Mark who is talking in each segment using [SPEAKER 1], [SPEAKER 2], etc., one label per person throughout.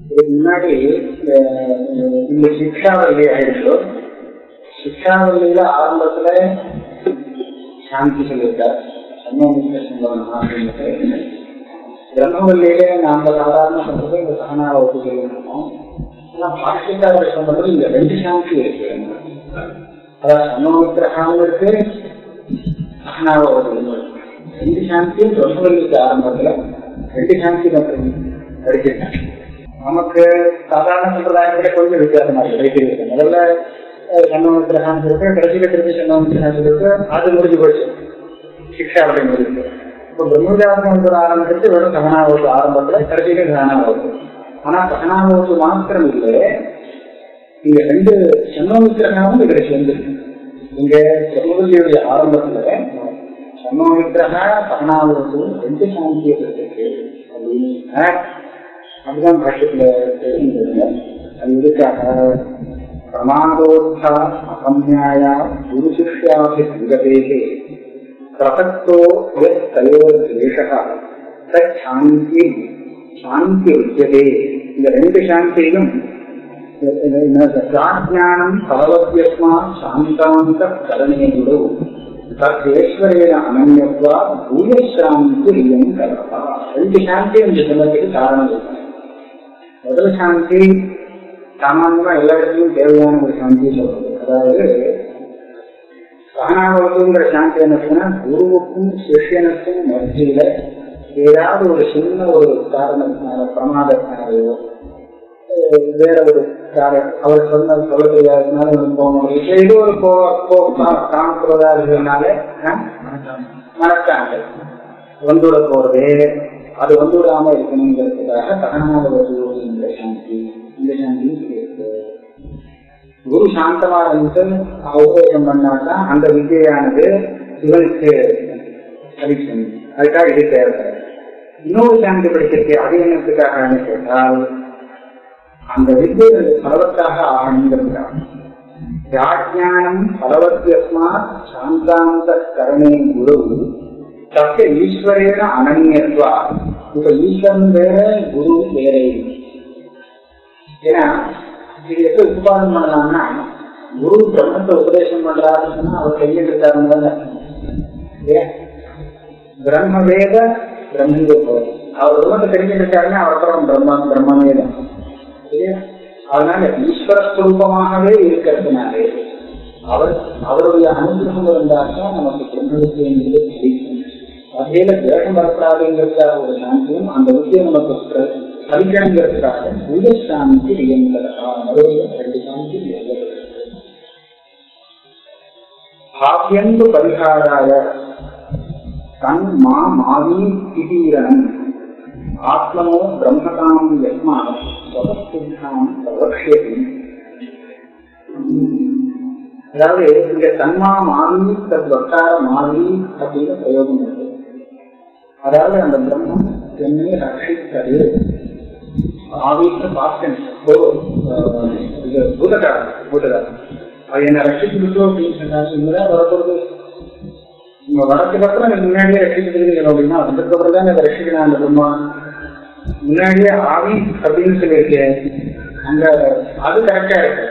[SPEAKER 1] இதுக்கு முன்னாடி இந்த இந்த சிக்ஷாவல்லி ஆயிடுச்சு சிக்ஷாவல்லியில ஆரம்பத்துல சாந்தி சொல்லியிருக்கார் அப்படின்ட்டு பிரம்மவல்லியில நாம சாதாரண சொல்றது இந்த சகனாவை ஒப்பு சொல்லியிருக்கோம் ஆனா பாஷ்யக்காரர் சொன்னது இந்த ரெண்டு சாந்தி இருக்கு அதாவது சமோகிரகம் இருக்கு சகனாவை ஒப்பு ரெண்டு சாந்தியும் பிரம்மவல்லிக்கு ஆரம்பத்துல ரெண்டு சாந்தி மட்டும் படிச்சிருக்காங்க நமக்கு சாதாரண சம்பிரதாயத்துல கொஞ்சம் வித்தியாசமா இருக்கு வைத்திருக்கு முதல்ல சன்னோகிரகம் இருக்கு கடைசியில திருப்பி சன்னோகிரகம் இருக்கு அது முடிஞ்சு போச்சு சிக்ஷா அப்படின்னு இருக்கு இப்போ பிரம்மஜாதகம் ஆரம்பிச்சு வெறும் சகனாவத்து ஆரம்பத்துல கடைசியில சகனாவத்து ஆனா சகனாவத்து மாத்திரம் இல்லை இங்க ரெண்டு சன்னோகிரகமும் இதுல சேர்ந்துருக்கு இங்க பிரம்மபதியுடைய ஆரம்பத்துல சன்னோகிரக சகனாவத்து ரெண்டு சாந்தியம் இருக்கு அப்படின்னு அதுதான் பாஷ்யத்துல தெரிஞ்சது அது எதுக்காக பிரமாதோத்தா அகம்யாயா குரு சிஷ்யாபி சங்கதேகே பிரசக்தோ தயோர்வேஷ சாந்தி சாந்தி உச்சதே இந்த ரெண்டு சாந்தியிலும் பிராஜானம் பரவத்தியஸ்மா சாந்தாந்த கரணேயுடு தத்வேஸ்வரேன அனன்யத்வா பூயசாந்தி ரியம் கலப்பா ரெண்டு சாந்தி இந்த சொன்னதுக்கு காரணம் இருக்கு முதல் சாந்தி சாமான்யமா எல்லா இடத்துலையும் தேவையான ஒரு சாந்தி சொல்றது அதாவது சகனாவதுங்கிற சாந்தி என்ன சொன்னா குருவுக்கும் சிஷியனுக்கும் மத்தியில ஏதாவது ஒரு சின்ன ஒரு காரணத்தினால பிரமாதத்தினாலேயோ வேற ஒரு காரணம் அவர் சொன்ன சொல்ல தெரியாததுனால போகணும் ஏதோ ஒரு காமக்கிறதா இருக்கிறதுனால மனக்காங்க வந்துவிட போறது அது வந்து விடாம இருக்கணுங்கிறதுக்காக சகனாவது இந்த சாந்தி இந்த சாந்தி இருக்கு குரு சாந்தமா இருந்து உபதேசம் பண்ணாதான் அந்த வித்தியானது இவனுக்கு அடிக்கணும் அதுக்காக இது தேவை இன்னொரு சாந்தி படிச்சிருக்கு அது என்னத்துக்காக கேட்டால் அந்த வித்தியை பலவத்தாக ஆகணுங்கிறதுக்காக ராஜ்யானம் பலவத்தியஸ்மா சாந்தாந்த கரணே குரு தக்க ஈஸ்வரேன அனன்யத்வா இப்ப ஈஸ்வரன் வேற குரு வேற ஏன்னா இது எப்படி உபாதம் பண்ணலாம்னா குரு பிரம்மத்தை உபதேசம் பண்றாருன்னு சொன்னா அவர் கையில் இருக்காருன்னு பிரம்ம வேத பிரம்மங்க அவர் பிரம்மத்தை தெரிஞ்சிருக்காருன்னா அவர் அப்புறம் பிரம்ம பிரம்மமே தான் அதனால ஈஸ்வர ஸ்வரூபமாகவே இருக்கிறதுனாலே அவர் அவருடைய அனுகிரகம் இருந்தால்தான் நமக்கு பிரம்மவித்தியை என்பது கிடைக்கும் வகையில தேசம் வரப்படாதுங்கிறதுக்காக ஒரு சாந்தியும் அந்த விஷயம் நமக்கு கவிக்கணுங்கிறதுக்காக பூஜ சாந்தி மறுபடியும் ரெண்டு சாந்தி பாக்கியந்து பரிகாராய தன் மா மாவி திடீரணம் ஆத்மனோ பிரம்மகாம் யஸ்மா ஸ்வதஸ்துத்தாம் பிரவக்ஷேதி அதாவது இங்க தன்மா மாவி தத் வட்டார மாவி அப்படின்னு பிரயோகம் இருக்கு அதாவது அந்த பிரம்மம் என்னை ரட்சித்தது ஆவிக்கு பாஸ்டன் பூதகாரம் பூதகாரம் அது என்ன ரட்சிச்சு அப்படின்னு சொன்னாங்க இங்கதான் வரப்போறது உங்க வரத்துக்கு அப்புறம் எனக்கு முன்னாடியே ரட்சிச்சிருக்கீங்க அப்படின்னா அதுக்கு அப்புறம் தான் எனக்கு ரட்சிக்கணும் அந்த பிரம்மா முன்னாடியே ஆவி அப்படின்னு சொல்லியிருக்கேன் அங்க அது கரெக்டா இருக்கு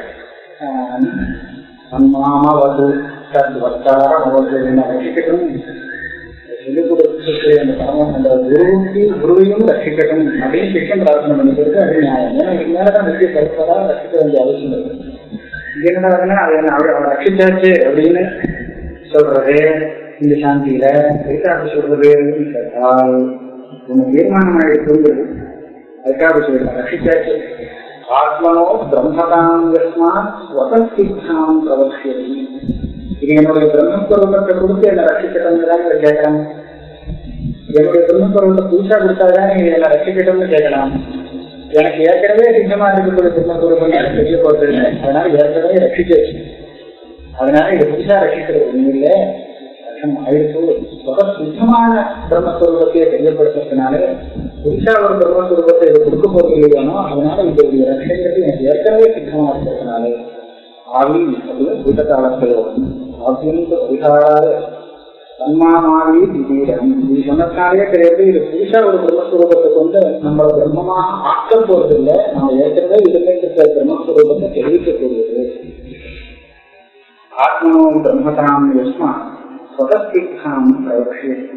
[SPEAKER 1] மாமா வது வட்டாரம் என்ன ரட்சிக்கட்டும் சொல்லிக் கொடுத்துட்டு அந்த பரம அந்த குருவுக்கு குருவையும் ரட்சிக்கட்டும் அப்படின்னு சிஷ்யன் பிரார்த்தனை பண்ணிக்கிறது அது நியாயம் ஏன்னா இதுக்கு மேலதான் வித்திய கருத்ததா ரட்சிக்க வேண்டிய அவசியம் இருக்கு இங்க என்ன அது என்ன அவர் அவர் ரட்சிச்சாச்சு அப்படின்னு சொல்றது இந்த சாந்தியில எதுக்காக சொல்றது கேட்டால் உங்க தீர்மானம் ஆயிடுச்சு அதுக்காக சொல்றேன் ரட்சிச்சாச்சு ஆத்மனோ பிரம்மதாங்கஸ்மா வசசித்தாம் பிரவர்ஷியதி இது என்னுடைய பிரம்மஸ்வரூபத்தை கொடுத்து என்ன ரட்சிக்கட்டும்னு தான் இவர் கேட்கறாங்க என்னுடைய பிரம்மஸ்வரூபத்தை புதுசா கொடுத்தாதான் நீங்க என்ன ரட்சிக்கட்டும்னு கேட்கலாம் எனக்கு ஏற்கனவே சின்னமா இருக்கக்கூடிய பிரம்மஸ்வரூபம் எனக்கு தெரிய போறது அதனால ஏற்கனவே ரட்சிச்சு அதனால இது புதுசா ரட்சிக்கிறது ஒண்ணு இல்லை ஆயிடுச்சு சுத்தமான பிரம்மஸ்வரூபத்தையே தெரியப்படுத்துறதுனால புதுசா ஒரு பிரம்மஸ்வரூபத்தை இது கொடுக்க போறது இல்லையானோ அதனால இது ரட்சிக்கிறது எனக்கு ஏற்கனவே சித்தமா இருக்கிறதுனால ஆவி அப்படியே பூத காலத்தில் ஆவியந்த பரிகாராய தன்மாமாவி திடீரம் இது சொன்னதுனாலே தெரியாது இது புதுசா ஒரு பிரம்மஸ்வரூபத்துக்கு வந்து நம்ம பிரம்மமாக ஆக்க போறது இல்லை நம்ம ஏற்கனவே இதுல இருக்கிற பிரம்மஸ்வரூபத்தை தெரிவிக்கக்கூடியது ஆத்மனோ பிரம்மதாம் யஸ்மா ஸ்வதஸ்திகாம் பிரவக்ஷயதி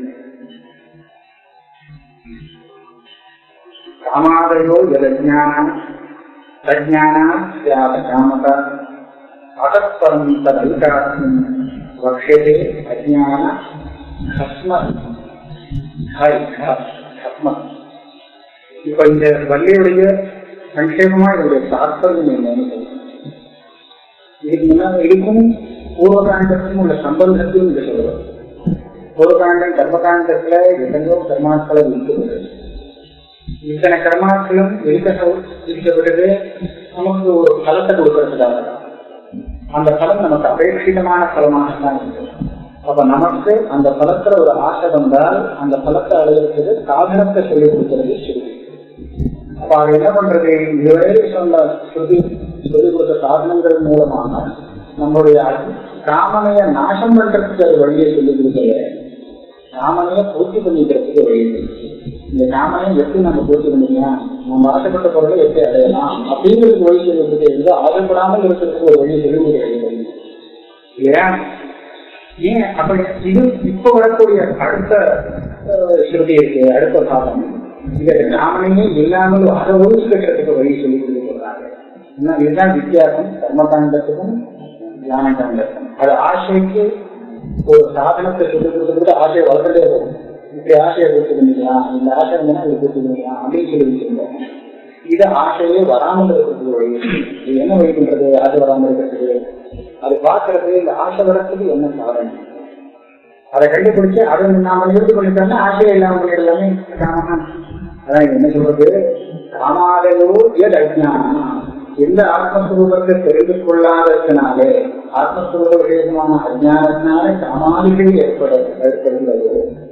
[SPEAKER 1] காமாதயோ யதஜானம் தஜானம் ஸ்யாத காமத அகப்பரம் ததைகாத்மம் வக்ஷதே அஜான கஸ்ம ஹை கஸ்ம இப்ப இந்த வள்ளியுடைய சங்கேபமா இதனுடைய தாற்பயம் என்னன்னு சொல்லுங்க இதுக்கு முன்னாடி இதுக்கும் பூர்வகாண்டத்துக்கும் உள்ள சம்பந்தத்தையும் இங்க சொல்லுவோம் பூர்வகாண்டம் கர்மகாண்டத்துல எத்தனையோ கர்மாக்களை இருக்குது இத்தனை கர்மாக்களும் இருக்க இருக்க விடுது நமக்கு ஒரு பலத்தை கொடுக்கறதுக்காக தான். அந்த பலம் நமக்கு அபேட்சிதமான பலமாகத்தான் இருக்கு அப்ப நமக்கு அந்த பலத்துல ஒரு ஆசை வந்தால் அந்த பலத்தை அடையிறது சாதனத்தை சொல்லிக் கொடுக்கிறது சரி அப்ப அது என்ன பண்றது இதுவரை சொன்ன சொல்லி சொல்லிக் கொடுத்த சாதனங்கள் மூலமாக நம்மளுடைய காமனைய நாசம் பண்றதுக்கு அது வழியை சொல்லிக் கொடுக்கல காமனைய பூர்த்தி பண்ணிக்கிறதுக்கு வழி இருக்கு. இந்த காமனை எப்படி நம்ம பூர்த்தி பண்ணிக்கலாம் நம்ம ஆசைப்பட்ட பொருளை எப்படி அடையலாம் அப்படிங்கிறதுக்கு வழி சொல்லிக் கொடுக்கிறது ஆசைப்படாமல் இருக்கிறதுக்கு ஒரு வழி சொல்லிக் கொடுக்கிறது இல்லையா ஏன் அப்ப இது இப்ப வரக்கூடிய அடுத்த அஹ், ஸ்ருதி இருக்கு அடுத்த சாதம் இந்த காமனையே இல்லாமல் அதை ஒழுங்கு கட்டுறதுக்கு வழி சொல்லி கொடுக்கிறாங்க என்ன இதுதான் வித்தியாசம் கர்மகாண்டத்துக்கும் ஞான காண்டத்துக்கும் அது ஆசைக்கு ஒரு சாதனத்தை சொல்லி கொடுக்கறதுக்கு ஆசையை வளர்த்துட்டே போகும் இப்படி ஆசையை பூர்த்தி பண்ணிக்கலாம் இந்த ஆசை இருந்ததுன்னா இதை பூர்த்தி பண்ணிக்கலாம் அப்படின்னு சொல்லி வச்சிருந்தோம் இது ஆசையே வராமல் இருக்கிறதுக்கு வழி இது என்ன வழி பண்றது ஆசை வராமல் இருக்கிறதுக்கு அது பார்க்கறது இந்த ஆசை வரத்துக்கு என்ன காரணம் அதை கண்டுபிடிச்சு அதை நாம நிறுத்தி பண்ணிட்டோம்னா ஆசையே இல்லாம பண்ணிடலாமே காமனா அதான் என்ன சொல்றது காமாதையோ எது அஜ்ஞானம் எந்த ஆத்மஸ்வரூபத்தை தெரிந்து கொள்ளாததுனாலே ஆத்மஸ்வரூப விஷயமான அஜ்ஞானத்தினாலே காமாதிகள் ஏற்பட ஏற்படுகிறது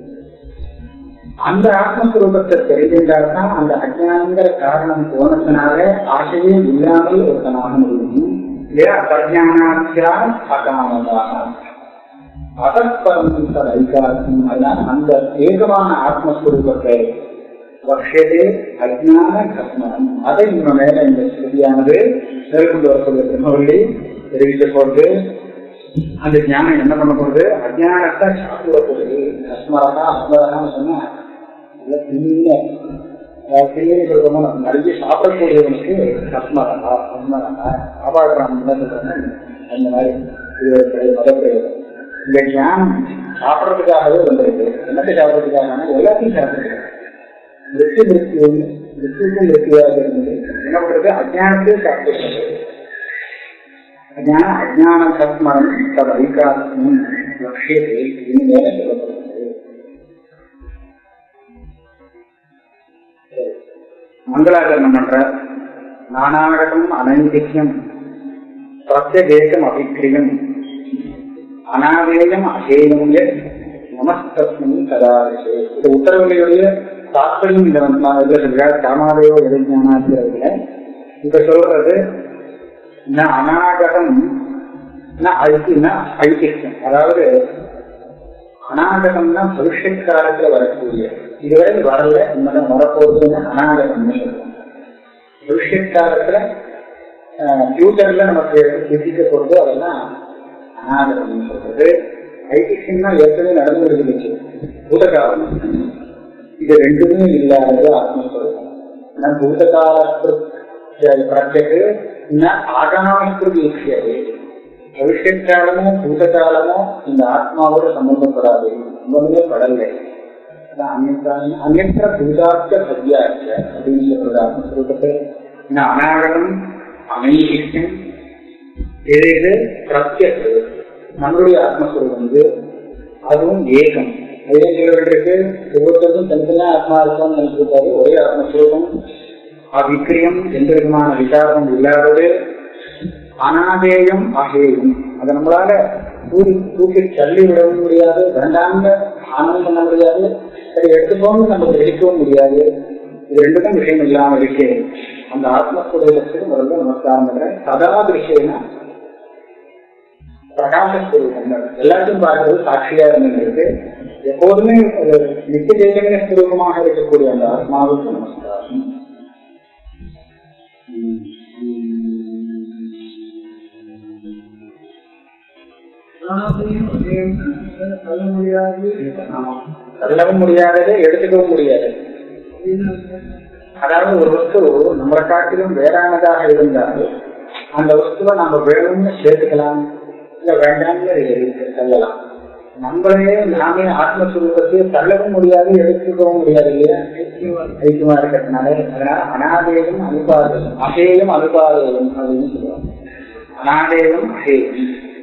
[SPEAKER 1] அந்த ஆத்மஸ்வரூபத்தை தெரிஞ்சின்றால்தான் அந்த அஜ்ஞானங்கிற காரணம் போனதுனால ஆசையே இல்லாமல் ஒருத்தனாக முடியும் இல்லையா பிரஜானாத்தியா அகாமதாக அதற்பரம் ஐகாரம் அதனால் அந்த ஏகமான ஆத்மஸ்வரூபத்தை வக்ஷதே அஜ்ஞான கஸ்மரம் அதை நம்ம மேல இந்த ஸ்ருதியானது மேற்கொண்டு வரக்கூடிய பிரம்மவள்ளி தெரிவிக்க போறது அந்த ஞானம் என்ன பண்ண போகுது அஜ்ஞானத்தை சாப்பிட போகுது கஸ்மரகா அஸ்மரகான்னு சொன்னா நல்ல திண்ண திண்ணு சொல்றோமோ நிறைய சாப்பிடக்கூடியவனுக்கு கஸ்மரகா அஸ்மரகா சாப்பாடுறான் என்ன சொல்றாங்க அந்த மாதிரி இது மதப்பிரயோகம் இந்த ஞானம் சாப்பிட்றதுக்காகவே வந்திருக்கு என்னத்தை சாப்பிட்றதுக்காக எல்லாத்தையும் சாப்பிடுறது மிருத்தி மிருத்தியு மிருத்திக்கும் மிருத்தியாக இருந்தது என்ன பண்றது அஜானத்தையும் சாப்பிடுறது அஜான அஜான கஸ்மரம் தது ஐகாத்மம் லட்சியத்தை இனி மேல சொல்லப்படுகிறது மங்களாகரணம் பண்ற நானாகடம் அனந்தியம் பிரத்யேகம் அபிக்கிரியம் அனாதேயம் அசேயம் எத் நமஸ்தஸ்மின் கதாவிஷே இந்த உத்தரவுகளுடைய தாற்பயம் இந்த வந்து நான் இதுல சொல்றேன் காமாதேவ எதிர்ஞானாங்கிறதுல இப்ப சொல்றது ந அநாககம் ந ஐக்கு ந ஐக்கியம் அதாவது அநாககம்னா பவிஷ்யத் காலத்துல வரக்கூடிய இதுவரை வரல இன்னும் வரப்போகுதுன்னு அநாககம்னு சொல்றோம் பவிஷ்யத் காலத்துல ஃபியூச்சர்ல நமக்கு சிந்திக்க போறது அதெல்லாம் அநாககம்னு சொல்றது ஐக்கியம்னா ஏற்கனவே நடந்து இருந்துச்சு பூதகாலம் இது ரெண்டுமே இல்லாதது ஆத்மஸ்வரூபம் நான் பூதகால பிரத்யக்கு ஆகாமஸ்கிருதி இருக்கிறது பவிஷ்யத் காலமோ பூதகாலமோ இந்த ஆத்மாவோட சம்பந்தப்படாது சம்பந்தமே படலை அந்நற்ற பூதார்த்த சத்யாச்ச அப்படின்னு சொல்றது ஆத்மஸ்வரூபத்தை இந்த அநாகரம் அமைதிக்கும் இது இது பிரத்யக்கு நம்மளுடைய ஆத்மஸ்வரூபம் இது அதுவும் ஏகம் அதே சொல்லிருக்கு ஒவ்வொருத்தருக்கும் தனித்தனியா ஆத்மா இருக்கும்னு நினைச்சிருக்காரு ஒரே ஆத்மஸ்வரூபம் அவிக்கிரியம் எந்த விதமான விசாரம் இல்லாதது அனாதேயம் அகேயம் அதை நம்மளால தூக்கி தூக்கி தள்ளி விடவும் முடியாது வேண்டாங்க ஆனந்தம் பண்ண முடியாது சரி எடுத்துக்கோன்னு நமக்கு எடுக்கவும் முடியாது இது ரெண்டுக்கும் விஷயம் இல்லாம இருக்கு அந்த ஆத்மஸ்வரூபத்துக்கு முதல்ல நமஸ்காரம் பண்றேன் சதா விஷயம்னா பிரகாசஸ்வரூபம் எல்லாத்தையும் பார்க்கறது சாட்சியா இருந்துருக்கு எப்போதுமே ஒரு நித்திய தேவன ஸ்வரூபமாக இருக்கக்கூடிய அந்த ஆத்மாவுக்கு நமஸ்காரம்
[SPEAKER 2] சொல்ல முடியாது
[SPEAKER 1] ஆமா. சொல்லவும் முடியாதது எடுத்துக்கவும் முடியாது அதாவது ஒரு வஸ்து நம்மளை காட்டிலும் வேறானதாக இருந்தால் அந்த வஸ்துவை நம்ம வேணும்னு சேர்த்துக்கலாம் இல்ல வேண்டாம்னு இருக்கு, சொல்லலாம் நம்மளே நாமே ஆத்மஸ்வரூபத்தை தள்ளவும் முடியாது எடுத்துக்கவும் முடியாது இல்லையா ஐக்கியமா இருக்கிறதுனால அதனால அனாதேயம் அனுபாதம் அசேயம் அனுபாதம் அப்படின்னு சொல்லுவாங்க அனாதேயம் அசேயம்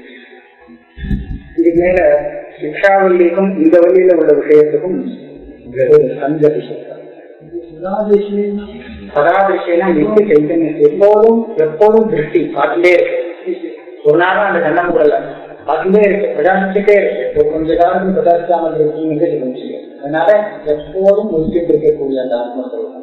[SPEAKER 1] இது மேல சிக்ஷாவல்லிக்கும் இந்த வழியில உள்ள விஷயத்துக்கும் ஒரு சஞ்சரி சதாதிருஷ்டினா நித்திய சைத்தன்யம் எப்போதும் எப்போதும் திருஷ்டி பார்த்துட்டே இருக்கு ஒரு நாளும் அந்த கண்ணம் கூடல பார்த்துட்டே இருக்கு பிரகாசிச்சுட்டே இருக்கு ஒரு கொஞ்ச காலம் பிரகாசிக்காமல் இருக்குங்கிறது சொல்ல முடியும் அதனால எப்போதும் முடிச்சுட்டு இருக்கக்கூடிய அந்த ஆத்மஸ்வரூபம்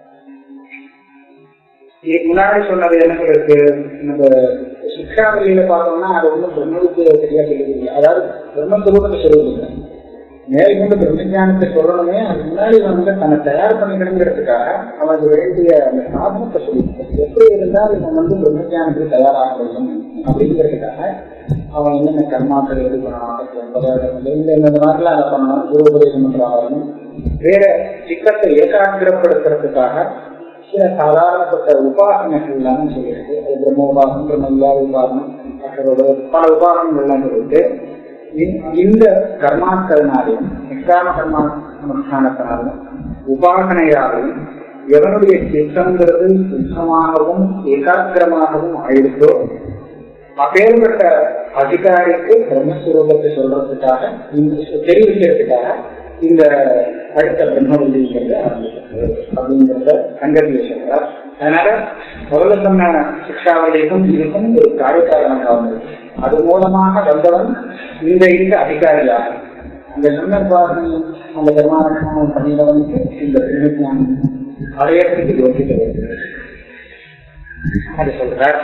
[SPEAKER 1] இதுக்கு முன்னாடி சொன்னது என்ன இருக்கு நம்ம சிக்ஷாவளியில பார்த்தோம்னா அது ஒன்றும் பிரம்மத்துக்கு சரியா சொல்லுவீங்க அதாவது பிரம்மஸ்வரூபத்தை சொல்லுவீங்க மேற்கொண்டு பிரம்மஞானத்தை சொல்லணுமே அதுக்கு முன்னாடி வந்து தன்னை தயார் பண்ணிக்கணுங்கிறதுக்காக அவனுக்கு வேண்டிய அந்த சாதனத்தை சொல்லி எப்படி இருந்தால் இவன் வந்து பிரம்மஞானத்துக்கு தயாராக வேண்டும் அப்படிங்கிறதுக்காக அவன் என்னென்ன கர்மாக்கள் எது பண்ணணும் இந்த இந்த மாதிரிலாம் அதை பண்ணணும் குரு உபதேசம் பண்றாங்க வேற சிக்கத்தை ஏகாகிரப்படுத்துறதுக்காக சில சாதாரணப்பட்ட உபாசனைகள் எல்லாம் சொல்லியிருக்கு அது பிரம்ம உபாசனம் பிரம்ம இல்லாத உபாசனம் மற்றொரு பல உபாசனங்கள்லாம் சொல்லிட்டு இந்த- இந்த கர்மாக்களினாலையும் நிஷ்காம கர்மா அனுஷ்டானத்தினாலும் உபாசனையாலும் எவனுடைய சித்தங்கிறது சுத்தமாகவும் ஏகாக்கிரமாகவும் ஆயிடுச்சோ அப்பேற்பட்ட அதிகாரிக்கு பிரம்மஸ்வரூபத்தை சொல்றதுக்காக இந்த தெரிவிக்கிறதுக்காக இந்த அடுத்த பிரம்மவல்லிங்கிறது ஆரம்பிக்கிறது அப்படிங்கிறத சங்கதியை சொல்றார் அதனால முதல்ல சொன்ன சிக்ஷாவளிக்கும் இதுக்கும் ஒரு காரியக்காரனாக வந்தது அது மூலமாக வந்தவன் இந்த இந்த அதிகாரியாக அந்த சந்தர்ப்பாசனை அந்த கர்மாரட்சணம் பண்ணினவனுக்கு இந்த பிரம்மஞானம் அடையறதுக்கு யோசிக்க வருகிறது அது சொல்றார்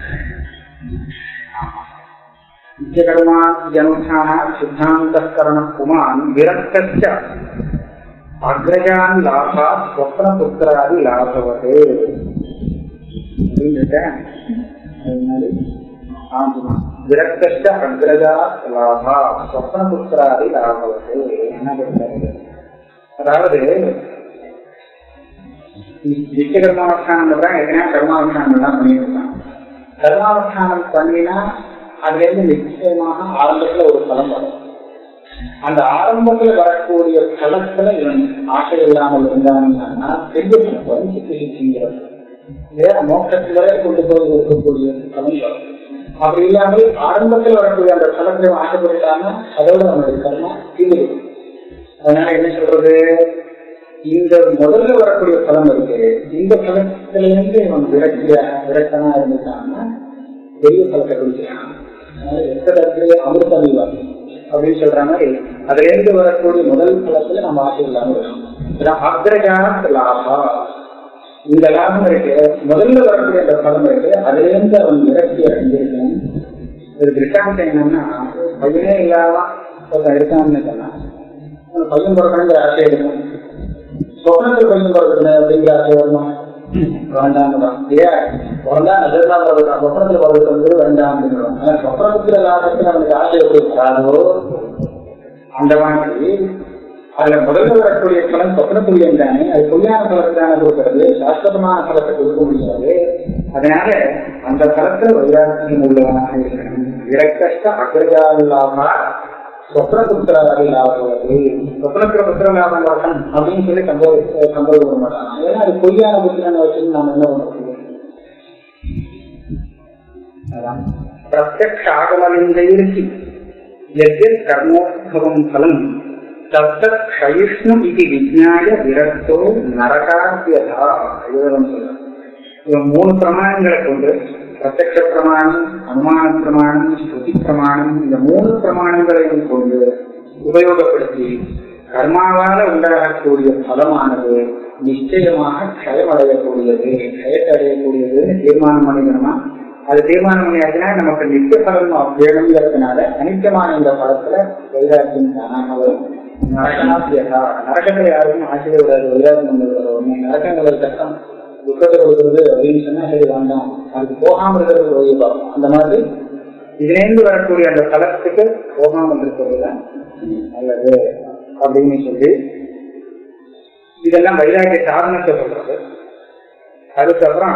[SPEAKER 1] நித்தியகர்மா ஜனுஷான சித்தாந்தஸ்கரண புமான் விரக்தச்ச அக்ரஜான் லாபா ஸ்வப்ன புத்திராதி லாபவது விரக்தச்ச அக்ரஜா லாபா ஸ்வப்ன புத்திராதி லாபவது என்ன பண்றது அதாவது நித்திய கர்மானுஷ்டானம் தான் எத்தனையோ கர்மானுஷ்டானம் தான் பண்ணிட்டு இருக்கான் கர்மானுஷ்டானம் பண்ணினா அதுல இருந்து நிச்சயமாக ஆரம்பத்துல ஒரு பலம் வரும் அந்த ஆரம்பத்துல வரக்கூடிய பலத்துல இவன் ஆசை இல்லாமல் இருந்தாங்கன்னா பெரிய பலம் சித்தி சித்திங்கிறது வேற மோட்டத்துல கொண்டு போய் இருக்கக்கூடிய பலம் வரும் அப்படி இல்லாமல் ஆரம்பத்தில் வரக்கூடிய அந்த பலத்தை இவன் ஆசைப்பட்டான்னா அதோட அவனுடைய கர்மா தீவிரம் அதனால என்ன சொல்றது இந்த முதல்ல வரக்கூடிய பலம் இருக்கு இந்த பலத்துல இருந்து இவன் விரக்திய விரக்தனா இருந்துட்டான்னா பெரிய பலத்தை கொடுக்கிறான் எத்தனை அமிர்த அறிவார் அப்படின்னு சொல்ற மாதிரி அதுல இருந்து வரக்கூடிய முதல் பலத்துல நம்ம ஆசை இல்லாம இருக்கணும் அக்ரஜான லாபா இந்த லாபம் இருக்கு முதல்ல வரக்கூடிய அந்த பலம் இருக்கு அதுல இருந்து அவன் விரக்தி அடைஞ்சிருக்கணும் ஒரு திருஷ்டாந்தம் என்னன்னா பையனே இல்லாம ஒருத்தன் இருக்கான்னு சொன்னா அந்த பையன் பிறக்கணுங்கிற ஆசை இருக்கும் சொப்னத்தில் பையன் பிறக்கணும் அப்படிங்கிற ஆசை வருமா வேண்டாம் இல்லையா பிறந்தா நல்லதுதான் பிறக்கலாம் சொப்னத்தில் பிறகு வந்து வேண்டாம் அப்படிங்கிறோம் ஆனா சொப்னத்துல லாபத்தில் அவனுக்கு ஆசை எப்படி வராதோ அந்த மாதிரி அதுல முதல்ல வரக்கூடிய பலன் சொப்னத்துல்யம் தானே அது பொய்யான பலத்தை தானே கொடுக்கிறது சாஸ்வதமான பலத்தை கொடுக்க முடியாது அதனால அந்த பலத்துல வைராக்கியம் உள்ளவனாக இருக்கணும் விரக்கஷ்ட அகிரஜாலாமா சொப்னபுத்திராதி லாபவது சொப்னத்துல புத்திர லாபம் லோகம் அப்படின்னு சொல்லி சம்பவ சம்பவம் பண்ண மாட்டாங்க ஏன்னா அது பொய்யான புத்திரனை வச்சு நாம என்ன பண்ண முடியும் அதான் பிரத்யக்ஷ ஆகமலிங்கைருக்கு यद्यत् कर्मोद्भवं फलम् तत्तत् क्षयिष्णुम् इति विज्ञाय विरक्तो நரகாத்தியதா இதுதான் சொல்றார் இவன் மூணு பிரமாணங்களை கொண்டு பிரத்யக்ஷ பிரமாணம் அனுமான பிரமாணம் ஸ்ருதி பிரமாணம் இந்த மூணு பிரமாணங்களையும் கொண்டு உபயோகப்படுத்தி கர்மாவால உண்டாகக்கூடிய பலமானது நிச்சயமாக க்ஷயமடையக்கூடியது க்ஷயத்தை அடையக்கூடியது தீர்மானம் பண்ணிக்கணுமா அது தீர்மானம் பண்ணியாச்சுன்னா நமக்கு நித்திய பலன் வேணுங்கிறதுனால அனித்தியமான இந்த படத்துல வைராக்கியம் தானாக வரும் நரகனாசியதா நரகத்துல யாருக்கும் ஆசிரியர் விடாது வைராக்கியம் வந்தது ஒண்ணு நரகங்கள் கஷ்டம் துக்கத்தை கொடுக்குறது அப்படின்னு சொன்னா சரி வேண்டாம் அதுக்கு போகாம இருக்கிறது வழியை பார்ப்போம் அந்த மாதிரி இதுலேருந்து வரக்கூடிய அந்த தளத்துக்கு போகாமல் இருக்கிறது தான் நல்லது அப்படின்னு சொல்லி இதெல்லாம் வைராக்கிய சாதனத்தை சொல்றது அதுக்கப்புறம்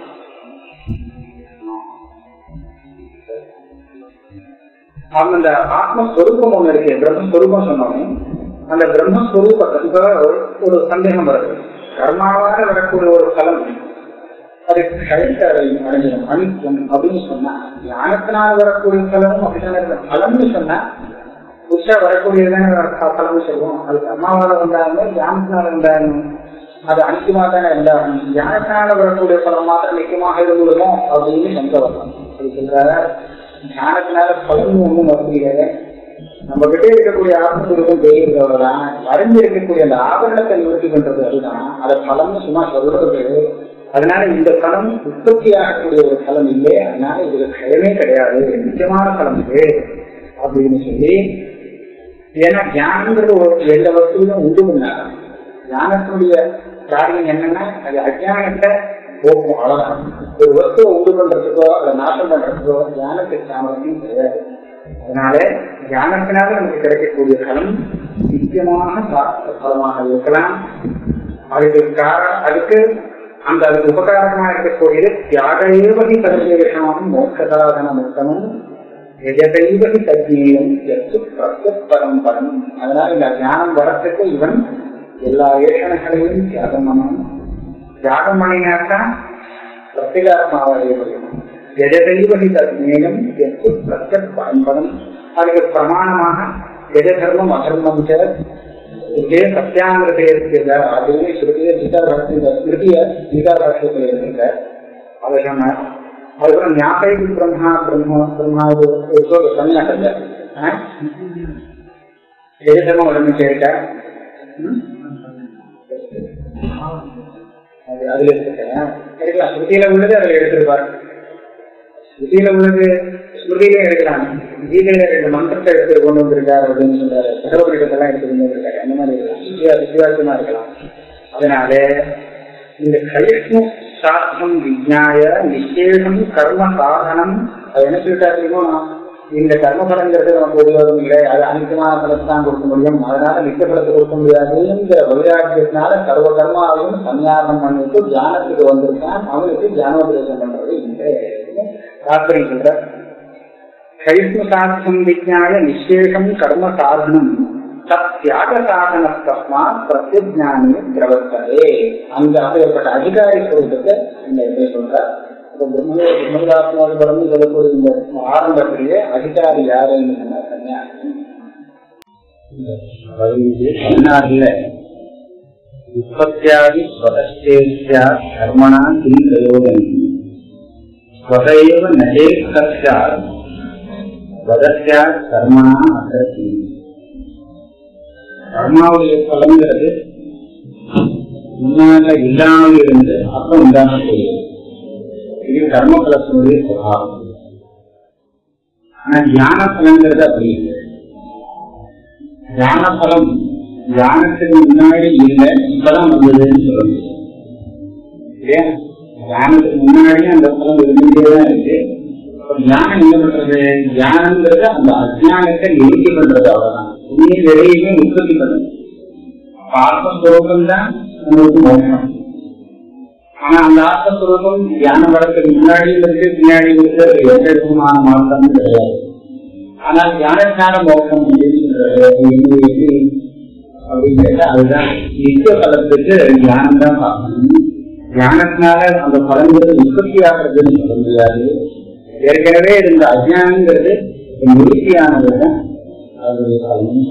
[SPEAKER 1] அவங்க அந்த ஆத்மஸ்வரூபம் ஒண்ணு இருக்கு பிரம்மஸ்வரூபம் சொன்னோம் அந்த பிரம்மஸ்வரூபத்தை இப்ப ஒரு சந்தேகம் வருது கர்மாவாக வரக்கூடிய ஒரு பலம் அது கழித்து அடைஞ்சிடும் அனித்தம் அப்படின்னு சொன்னா ஞானத்தினால் வரக்கூடிய பலமும் அப்படித்தானே இருக்கு பலம்னு சொன்னா புதுசா வரக்கூடியதான பலம்னு சொல்லுவோம் அது கர்மாவால வந்தாலும் ஞானத்தினால வந்தாலும் அது அனித்தியமா தானே இருந்தாலும் ஞானத்தினால வரக்கூடிய பலம் மாத்திரம் நிச்சயமாக இருந்துவிடுமோ அப்படின்னு சங்க வரலாம் அது சொல்றாரு ஞானத்தினால பலன் ஒண்ணும் வர முடியாது நம்ம கிட்ட இருக்கக்கூடிய ஆத்மஸ்வரூபம் தெரிகிறவர்தான் அறிஞ்சு இருக்கக்கூடிய அந்த ஆபரணத்தை நிவர்த்தி பண்றது அதுதான் அதை பலம்னு சும்மா சொல்றது அதனால இந்த பலம் உற்பத்தி ஆகக்கூடிய ஒரு பலம் இல்லை அதனால இதுக்கு பயமே கிடையாது நிச்சயமான பலம் இது அப்படின்னு சொல்லி ஏன்னா தியானங்கிறது ஒரு எந்த வசதியிலும் உண்டு பண்ணாங்க தியானத்தினுடைய காரியம் என்னன்னா அது அஜானத்தை போக்கும் அவ்வளவுதான் ஒரு வஸ்துவை உண்டு பண்றதுக்கோ அதை நாசம் பண்றதுக்கோ தியானத்துக்கு சாமர்த்தியம் கிடையாது அதனால தியானத்தினால நமக்கு கிடைக்கக்கூடிய பலம் நிச்சயமான பலமாக இருக்கலாம் அதுக்கு காரணம் அதுக்கு அந்த அதுக்கு உபகாரமா இருக்கக்கூடியது தியாகேவகி பரிசேஷமாகும் மோட்சதாதன முத்தமும் எஜதைவகி தஜ்ஞேயம் எத்து பரம் பரம் அதனால இந்த தியானம் வரத்துக்கு இவன் எல்லா ஏஷணைகளையும் தியாகம் பண்ணணும் தியாகம் பண்ணினாத்தான் பிரத்திகாரமாக முடியும் எஜதைவகி தஜ்ஞேயம் எத்து பிரத்யக் பரம் பரம் அதுக்கு பிரமாணமாக எஜ தர்மம் அதர்மம் இதே சத்தியாங்கிறதே இருக்கிற அதுவுமே ஸ்ருதிய கீதாபாஷ்ய இந்த ஸ்மிருதிய கீதாபாஷ்யத்தில் இருக்க அதை சொன்னார் அதுக்கப்புறம் ஞாபக பிரம்மா பிரம்மா பிரம்மா ஒரு சன்னியாசம் எதிர்த்தமா உடனே கேட்ட அதுல இருக்கேன் எடுக்கலாம் ஸ்ருதியில உள்ளது அதுல எடுத்திருப்பாரு ஸ்ருதியில உள்ளது ஸ்மிருதியிலே எடுக்கலாம் கீதையில ரெண்டு மந்திரத்தை எடுத்து கொண்டு வந்திருக்காரு அப்படின்னு சொல்றாரு பகவத்கீதெல்லாம் எடுத்து கொண்டு வந்திருக்காரு அந்த மாதிரி இருக்கலாம் வித்தியாசமா இருக்கலாம் அதனால இந்த கலிஷ்ணு சாஸ்திரம் விஜாய நிச்சேஷம் கர்ம சாதனம் அது என்ன சொல்லிட்டா தெரியுமோ இந்த கர்ம பலங்கிறது நமக்கு உபயோகம் இல்லை அது அனைத்துமான பலத்தை தான் கொடுக்க முடியும் அதனால நித்திய பலத்தை கொடுக்க முடியாதுங்கிற வைராக்கியத்தினால சர்வ கர்மாவையும் சன்னியாசம் பண்ணிட்டு தியானத்துக்கு வந்திருக்கான் அவனுக்கு தியானோபதேசம் பண்றது இந்த தாத்பரியம் சொல்ற கைஷ்ணு சாஸ்திரம் விஜாய நிச்சேஷம் கர்ம சாதனம் தியாக சாதன தஸ்மாத் பிரத்யஜானி பிரவர்த்ததே அந்த அப்பேற்பட்ட அதிகாரி சொல்றதுக்கு இந்த இதை சொல்றார் பிரம்மதாத்மாவிடம் சொல்லக்கூடிய இந்த ஆரம்பத்திலேயே அதிகாரி யாருன்னு சொன்னா சன்னியாசி பதினாறுல உற்பத்தியாகி ஸ்வதஸ்தேஸ்யா கர்மணா கிம் பிரயோஜனம் ஸ்வதைவ நஜேஸ்தஸ்யா வதஸ்யா கர்மணா அசத்தி கர்மாவுடைய பலங்கிறது முன்னால இல்லாமல் இருந்து அப்புறம் உண்டாக போகிறது இது கர்ம பலத்தினுடைய சுபாவம் ஆனா தியான பலங்கிறது அப்படி இல்லை தியான பலம் தியானத்துக்கு முன்னாடி இல்லை இப்பதான் வந்ததுன்னு சொல்ல முடியும் ஏன் தியானத்துக்கு முன்னாடியே அந்த பலம் இருந்துட்டே தான் இருக்கு தியானம் என்ன பண்றது தியானங்கிறது அந்த அஜானத்தை நிறுத்தி பண்றது அவ்வளவுதான் உண்மையை வெளியுமே உற்பத்தி பண்ணுது ஆத்மஸ்வரூபம் தான் நம்மளுக்கு மோசம் ஆனா அந்த ஆத்மஸ்வரூபம் தியானம் வரத்துக்கு முன்னாடி இருக்கு பின்னாடி இருக்கு எந்த விதமான மாற்றமும் கிடையாது ஆனால் தியானத்தினால மோசம் அப்படின்னு சொல்றது எப்படி அப்படின்னு கேட்டா அதுதான் நித்திய பலத்துக்கு தியானம் தான் பார்க்கணும் தியானத்தினால அந்த பலன்கிறது உற்பத்தி ஆகிறதுன்னு சொல்ல முடியாது ஏற்கனவே இருந்த அஜானங்கிறது நிவர்த்தியானது தான் அதனுடைய பலன்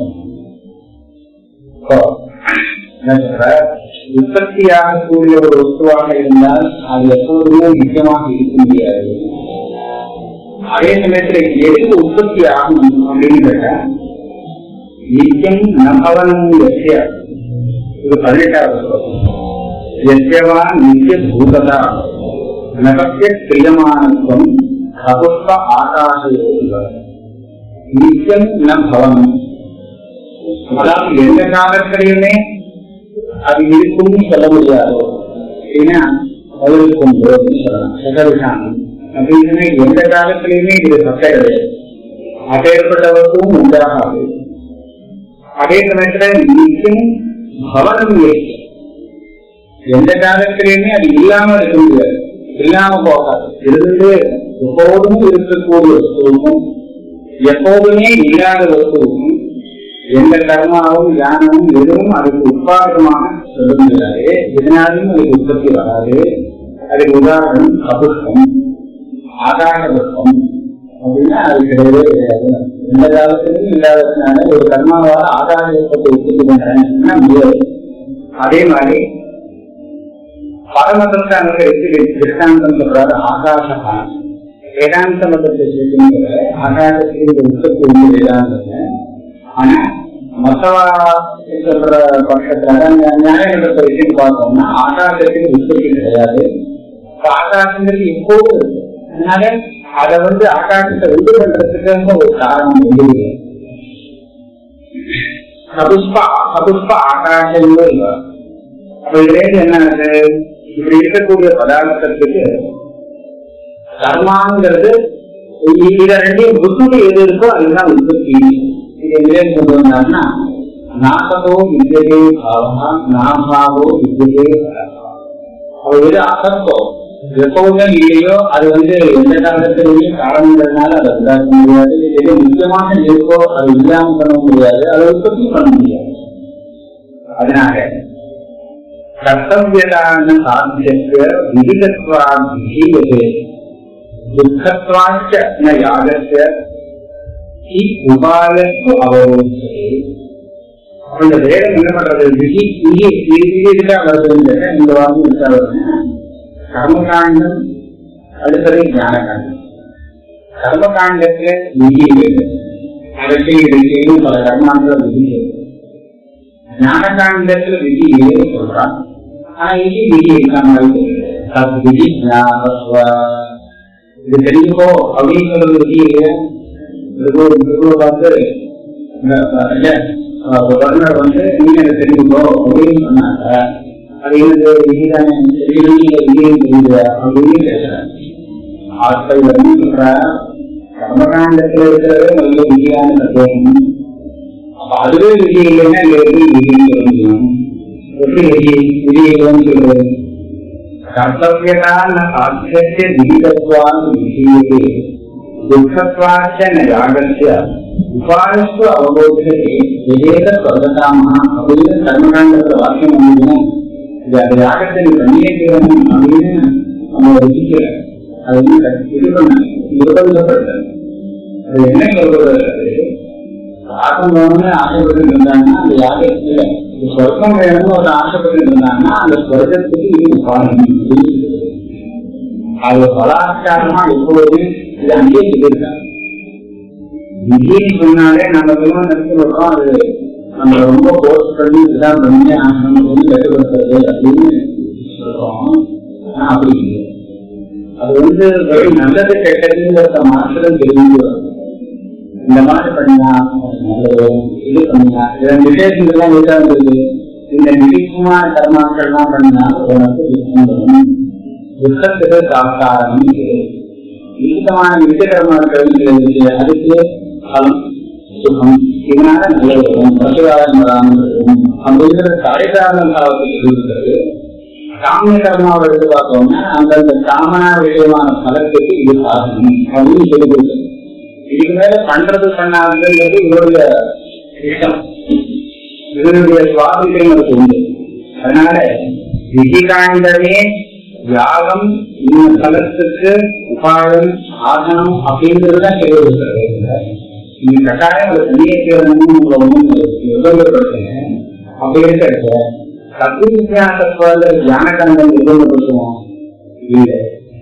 [SPEAKER 1] உற்பத்தியாகக்கூடிய ஒரு வஸ்துவாக இருந்தால் அது எப்பொழுதுமே நிச்சயமாக இருக்க முடியாது அதே சமயத்துல எது உற்பத்தி ஆகும் அப்படின்னு கேட்டா நித்தியம் நபவனம் எஸ்ய இது பதினெட்டாவது ஸ்லோகம் எஸ்யவா நித்திய பூததா நகத்திய கிரியமானத்துவம் கபுஷ்ப ஆகாசயோக நித்தியம் ந பவனம் அதாவது எந்த காலத்திலையுமே அது இருக்கும்னு சொல்ல முடியாதோ ஏன்னா இருக்கும் அப்படின்னு சொல்லலாம் சகவிஷானம் அப்படின்னு எந்த காலத்திலையுமே இது சட்டை கிடையாது அப்பேற்பட்ட வஸ்துவும் உண்டாகாது அதே சமயத்துல நித்தியம் பவனம் இருக்கு எந்த காலத்திலையுமே அது இல்லாம இருக்க முடியாது இல்லாம போகாது இருந்து எப்போதும் இருக்கக்கூடிய வஸ்துவும் எப்போதுமே இல்லாத வஸ்துவும் எந்த கர்மாவும் ஞானமும் எதுவும் அதுக்கு உட்பாதமாக சொல்ல முடியாது இதனாலும் அதுக்கு உற்பத்தி வராது அதுக்கு உதாரணம் கபுஷ்பம் ஆகாச புஷ்பம் அப்படின்னா அது கிடையவே கிடையாது எந்த காலத்திலும் இல்லாததுனால ஒரு கர்மாவால ஆகாச புஷ்பத்தை உற்பத்தி பண்றேன்னா முடியாது அதே மாதிரி பரமதத்தை அனுசரித்து திருஷ்டாந்தம் சொல்றாரு ஆகாசகான் வேதாந்த மதத்தை சேர்க்கின்ற ஆகாசத்தில் இந்த உற்பத்தி உண்டு வேதாந்தத்தை ஆனா மத்தவா சொல்ற பட்சத்துல நியாயத்தை விஷயம் பார்த்தோம்னா ஆகாசத்தில் உற்பத்தி கிடையாது ஆகாசங்கிறது எப்போதும் இருக்கு அதனால அதை வந்து ஆகாசத்தை உண்டு பண்றதுக்கு ஒரு காரணம் இல்லையே சபுஷ்ப சபுஷ்ப ஆகாசங்களும் இல்லை அப்ப இதுலேருந்து என்ன ஆகுது இப்படி இருக்கக்கூடிய பதார்த்தத்துக்கு கர்மாங்கிறது இத ரெண்டையும் புத்திக்கு எது இருக்கோ அதுதான் உற்பத்தி இது எதிரேன்னு கொண்டு வந்தாருன்னா நாசகோ வித்தியதே பாவா நாபாவோ வித்தியதே அவ எது அசத்தோ எப்பவுமே இல்லையோ அது வந்து எந்த காலத்திலேயும் காரணங்கிறதுனால அதை உண்டாக்க முடியாது எது முக்கியமான இருக்கோ அது இல்லாம பண்ண முடியாது அதை உற்பத்தி பண்ண முடியாது அதனால கர்த்தவியதான சாத்தியத்துவ விதிகத்வாதிகீயதே துக்கத்வாச்ச ந யாகஸ்ய ஹி உபாயத்து அவரோச்சதே அந்த வேதம் என்ன பண்றது விதி விதி விதிதான் வருதுன்னு இந்த வாரம் இருக்கா வருதுன்னா கர்மகாண்டம் அடுத்தது ஞானகாண்டம் கர்மகாண்டத்துல விதி இருக்கு அதற்கு இடையிலும் பல கர்மாந்திர விதி இருக்கு ஞானகாண்டத்துல விதி இல்லைன்னு சொல்றான் ஆனா இங்கே விதி இருக்காம தத் விதி ஞாபக இது தெரிஞ்சுக்கோ அப்படின்னு சொல்றது விதி இல்லையா பார்த்து வர்ணர் வந்து நீங்க அதை தெரிஞ்சுக்கோ அப்படின்னு சொன்னாங்க அது எனக்கு விதிதானே தெரியும் விதியும் தெரியுது அப்படின்னு பேசுறாங்க ஆட்கள் வந்து சொல்ற கர்மகாண்டத்துல இருக்கிறதே நல்ல விதியான சந்தேகம் அப்ப அதுவே விதி இல்லைன்னா இங்க எப்படி விதின்னு சொல்ல முடியும் எப்படி விதி விதி இல்லைன்னு சொல்றது கர்த்தவியதான சாத்தியத்தை விதிதத்வான் விதியே துக்கத்வாச்ச யாகஸ்ய உபாயஸ்து அவபோதே விவேக சொந்ததாமா அப்படின்னு கர்மகாண்டத்துல வாக்கியம் வந்ததுன்னா இது அந்த யாகத்தை நீ பண்ணியே தீரணும் அப்படின்னு நம்ம விதிக்கல அது வந்து இது பண்ண நிர்பந்தப்படுத்த அது என்ன சொல்றது யாகம் வேணும்னு ஆசைப்பட்டு இருந்தாங்கன்னா அந்த யாகத்துல சொர்க்கம் வேணும்னு ஒரு ஆசைப்பட்டு இருந்தாங்கன்னா அந்த சொர்க்கத்துக்கு இது உபாயம் அது பலாத்காரமா எப்போது இது அங்கேயே சொல்லியிருக்காங்க விதின்னு சொன்னாலே நம்ம எல்லாம் நினைச்சுக்கிறோம் அது நம்ம ரொம்ப போஸ்ட் பண்ணி இதுதான் பண்ணி ஆகணும் சொல்லி கட்டுப்படுத்துறது அப்படின்னு சொல்றோம் ஆனா அப்படி இல்லை அது வந்து வெறும் நல்லது கெட்டதுங்கிறத மாத்திரம் தெரிஞ்சு இந்த மாதிரி பண்ணினா நல்லது இது பண்ணினா இதன் விசேஷங்கள்லாம் எதுக்காக இருந்தது இந்த நிதிக்குமான கர்மாக்கள்லாம் பண்ணினா உனக்கு துக்கம் வரும் துக்கத்துக்கு சாஸ்தாரம் நீட்டமான நித்திய கர்மாக்கள் இருக்கு அதுக்கு பலம் சுகம் இதனால நல்லது வரும் பசுராயம் வராமல் இருக்கும் அப்படிங்கிற கடைக்காரண காலத்துக்கு இருக்கிறது காமிய கர்மாவை எடுத்து பார்த்தோம்னா அந்தந்த காமனா விஷயமான பலத்துக்கு இது சாதனம் அப்படின்னு சொல்லி கொடுத்தது இதுக்கு மேல பண்றது பண்ணாதுங்கிறது இவருடைய இஷ்டம் இவருடைய சுவாதத்தியம் அதுக்கு உண்டு அதனால விதிகாண்டமே யாகம் இந்த தலத்துக்கு உபாயம் ஆசனம் அப்படிங்கிறது தான் தெரிவிக்கிறது நீங்க கட்டாயம் ஒரு தனியத்தீரணும் விபந்தப்படுத்துங்க அப்படி இருக்க சத்விஜானத்துல ஞானகண்டம் விபந்தப்படுத்துவோம் இல்லை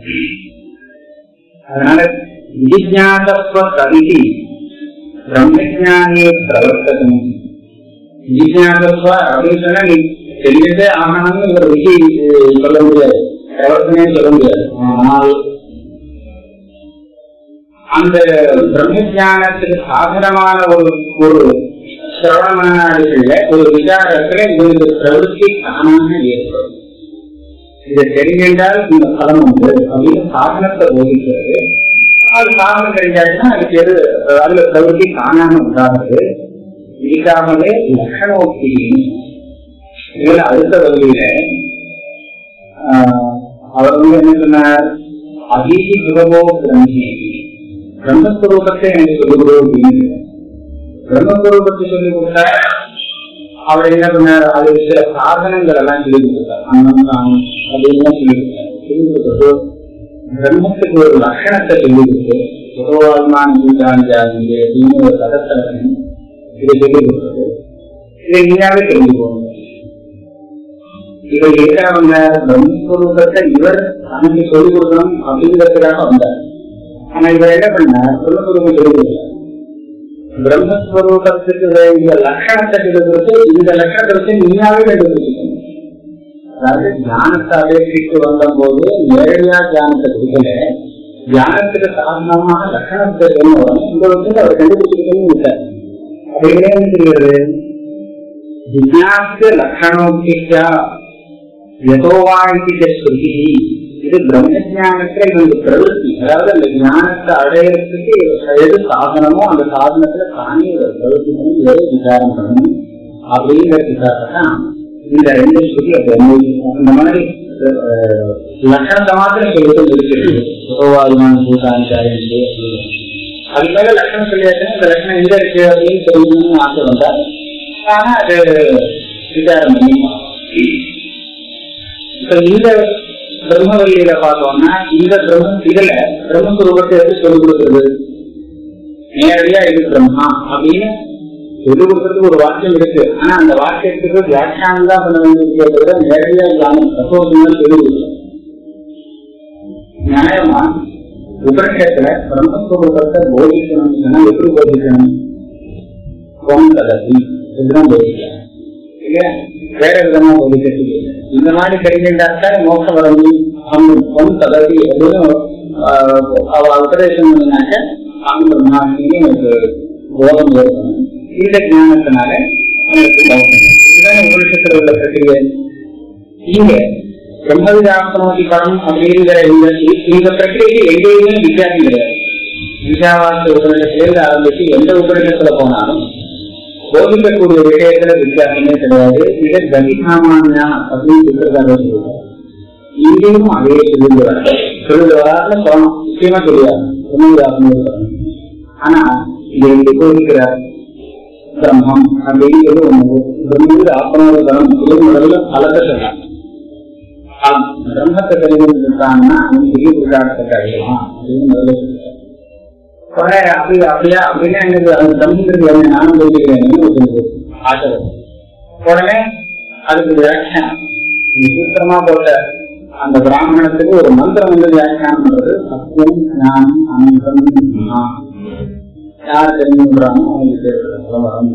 [SPEAKER 1] அதனால விஜிஜாசத்துவ கவிதி பிரம்மஜானியை பிரவர்த்தகம் விஜிஜாசத்துவ அப்படின்னு சொன்னா நீ தெரிஞ்சதே ஆகணும்னு ஒரு விதி சொல்ல முடியாது பிரவர்த்தனையே சொல்ல முடியாது
[SPEAKER 3] ஆனால் அந்த பிரம்மஜானத்துக்கு சாதனமான ஒரு ஒரு சிரவணமானதுல ஒரு விசாரத்துல இவருக்கு பிரவൃத்தி தானாக ஏற்படும் இதை தெரிஞ்சின்றால் இந்த பலம் உண்டு அப்படின்னு சாதனத்தை போதிக்கிறது அது சாதனம் தெரிஞ்சாச்சுன்னா அதுக்கு எது அதுல பிரவൃத்தி தானாக உண்டாகுது இதுக்காகவே லட்சணோக்தி இதுல அடுத்த வகையில ஆஹ், அவர் வந்து என்ன சொன்னார் அதீதி குரவோ பிரம்மி பிரம்மஸ்வரூபத்தை எனக்கு சொல்லுகிறோ அப்படின்னு பிரம்மஸ்வரூபத்தை சொல்லி கொடுத்தா அவர் என்ன பண்ணார் அது சில சாதனங்கள் எல்லாம் சொல்லி கொடுத்தார் அன்னம் தான் அப்படின்னு சொல்லி கொடுத்தார் சொல்லி கொடுத்தது பிரம்மத்துக்கு ஒரு லட்சணத்தை சொல்லி கொடுத்து சுகவாழ்மான் ஜீதான் ஜாதி அப்படின்னு ஒரு கதத்தலன் இதை சொல்லி கொடுத்தது இதை நீயாவே தெரிஞ்சுக்கோங்க இவர் எதுக்காக வந்தார் பிரம்மஸ்வரூபத்தை இவர் தனக்கு சொல்லிக் கொடுக்கணும் அப்படிங்கிறதுக்காக வந்தார் ஆனா இவர் என்ன பண்ணார் பிரம்மஸ்வரூபம் சொல்லிக் கொடுத்தார் பிரம்மஸ்வரூபத்துக்கு வேண்டிய லட்சணத்தை கொடுத்து இந்த லட்சணத்தை வச்சு நீயாவே கண்டுபிடிச்சிக்கணும் அதாவது ஞானத்தை அபேட்சித்து வந்த போது நேரடியா ஞானத்தை கொடுக்கல ஞானத்துக்கு சாதனமாக லட்சணத்தை என்ன வரும் இந்த வந்து அவர் கண்டுபிடிச்சிக்கணும் விட்டார் அப்படி என்ன தெரியாது ஜிஜாஸ்து லட்சணோக்கியா யதோவாய்க்கு ஸ்ருதி இது பிரம்ம ஜானத்துல இவங்க பிரவருத்தி அதாவது அந்த ஞானத்தை அடையறதுக்கு எது சாதனமோ அந்த சாதனத்துல தானே ஒரு பிரவருத்தி பண்ணி எதை விசாரம் பண்ணணும் அப்படிங்கிறதுக்காக தான் இந்த ரெண்டு ஸ்ருதி அது அனுபவிக்கும் இந்த மாதிரி அஹ், லட்சணத்தை மாத்திரம் சொல்லிட்டு இருக்கிறது யதோவாயுமான பூதாச்சாரிய அது மேல லட்சணம் சொல்லியாச்சுன்னா இந்த லட்சணம் எங்க இருக்கு அப்படின்னு சொல்லணும்னு ஆசை வந்தா ஆனா அது விசாரம் பண்ணி இப்ப இந்த பிரம்மவல்லியில பார்த்தோம்னா இந்த பிரம்ம இதுல பிரம்மஸ்வரூபத்தை எப்படி சொல்லிக் கொடுக்குறது நேரடியா இது பிரம்மா அப்படின்னு சொல்லிக் கொடுக்கறதுக்கு ஒரு வாக்கியம் இருக்கு ஆனா அந்த வாக்கியத்துக்கு வியாக்கியானம் தான் பண்ண வேண்டிய தவிர நேரடியா இல்லாம தத்துவம் சொல்லிக் கொடுக்கணும் நியாயமா உபநிஷத்துல பிரம்மஸ்வரூபத்தை போதிக்கணும்னு சொன்னா எப்படி போதிக்கணும் கோம் கதவி இதுதான் போதிக்கலாம் இல்லையா வேற விதமா போதிக்கிறதுக்கு இல்லை. இந்த மாதிரி தெரிஞ்சுட்டாக்கா மோட்சம் வர முடியும் பொன் கதவி அப்படின்னு ஆஹ், அவ உபதேசம் பண்ணினாக்க அந்த பிரம்மாண்டின்னு எனக்கு போதம் ஏற்படும் இந்த ஞானத்தினால எனக்கு மோட்சம். இதுதான் உபனிஷத்துல உள்ள பிரக்கிரியை இங்க பிரம்மவிதாசனோதி பரம் அப்படிங்கிற இந்த இந்த பிரக்கிரியை எங்கேயுமே வித்தியாசம் கிடையாது விசாவாச உபநிஷத்திலிருந்து ஆரம்பிச்சு எந்த உபநிஷத்துல போனாலும் போதிக்கக்கூடிய விஷயத்துல வித்தியாசமே கிடையாது இது கதிகாமான்யா அப்படின்னு சொல்லிருக்காரு இங்கேயும் அதே சொல்லிடுவார் சொல்லிடுவார்னு சொல்லணும் முக்கியமா தெரியாது பிரம்மவிதாசனம் சொல்லணும் ஆனா இதை இங்க போதிக்கிறார் பிரம்மம் அப்படின்னு சொல்லி ஒண்ணு பிரம்மது ஆத்மாவோட தரம் சொல்லி முதல்ல பலத்தை சொன்னாங்க ஆம், பிரம்மத்தை தெரிஞ்சுட்டாங்கன்னா அவன் பெரிய புருஷார்த்தத்தை அடையலாம் அப்படின்னு முதல்ல சொல்லிட்டார் உடனே அப்படி அப்படியா அப்படின்னா எனக்கு அது தம்பிங்கிறது என்ன நானும் தெரிஞ்சுக்கிறேன் ஆசை வரும். உடனே அதுக்கு வியாக்கியானம் இது சூத்திரமா போட்ட அந்த பிராமணத்துக்கு ஒரு மந்திரம் வந்து வியாக்கியானம் பண்றது சத்தியம் ஞானம் அனந்தம் மகா. யார் தெரிஞ்சுக்கிறானோ அவங்களுக்கு வரும்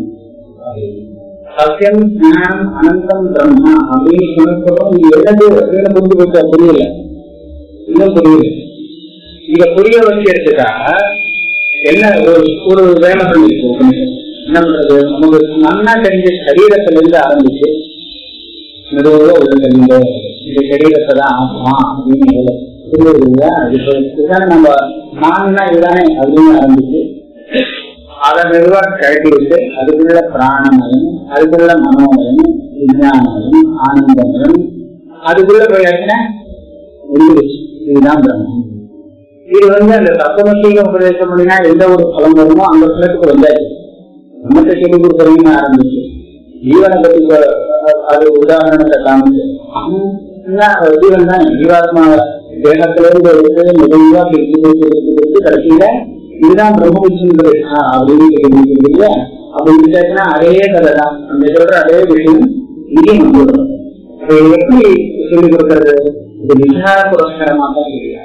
[SPEAKER 3] சத்தியம் ஞானம் அனந்தம் பிரம்மா அப்படின்னு சொன்னதுக்கப்புறம் இது என்னது அப்படின்னு புரிஞ்சு போச்சா புரியல இன்னும் புரியல இத புரிய வைக்கிறதுக்காக என்ன ஒரு ஒரு வேலை பண்ணிருக்கு உபநிஷம். என்ன பண்றது நமக்கு நன்னா தெரிஞ்ச சரீரத்துல இருந்து ஆரம்பிச்சு மெதுவாக உள்ள தெரிஞ்ச இந்த சரீரத்தை தான் ஆகுமா அப்படின்னு முதல்ல புரியுது இல்லையா இப்போ இதுதானே நம்ம நான்னா இதுதானே அப்படின்னு ஆரம்பிச்சு அதை மெதுவா கழட்டி விட்டு அதுக்குள்ள பிராணமயம் அதுக்குள்ள மனோமயம் விஞ்ஞானமயம் ஆனந்தமயம் அதுக்குள்ள போயாச்சுன்னா முடிஞ்சிருச்சு இதுதான் பிரம்மம் இது வந்து அந்த தத்துவமசீக உபதேசம் பண்ணினா எந்த ஒரு பலம் வருமோ அந்த பலத்துக்கு வந்தாச்சு நமக்கு சொல்லி கொடுக்குறீங்கன்னு ஆரம்பிச்சு ஜீவனை பத்தி இப்ப, அஹ், அது உதாரணத்தை காமிச்சு அவன் என்ன ஜீவன் தான் ஜீவாத்மா தேகத்துல இருந்து எடுத்து மெதுவா பிரிச்சு பிரிச்சு பிரிச்சு பிரிச்சு கடைசியில இதுதான் பிரம்ம விஷ்ணுங்கிறது அப்படின்னு சொல்லி இல்லையா அப்படி இருந்துச்சுன்னா அதே கதை தான் அந்த சொல்ற அதே விஷயம் இங்கேயும் வந்துடும் அப்ப இது எப்படி சொல்லிக் கொடுக்கறது இது விசார புரஸ்கரமா தான் சொல்லுகிறார்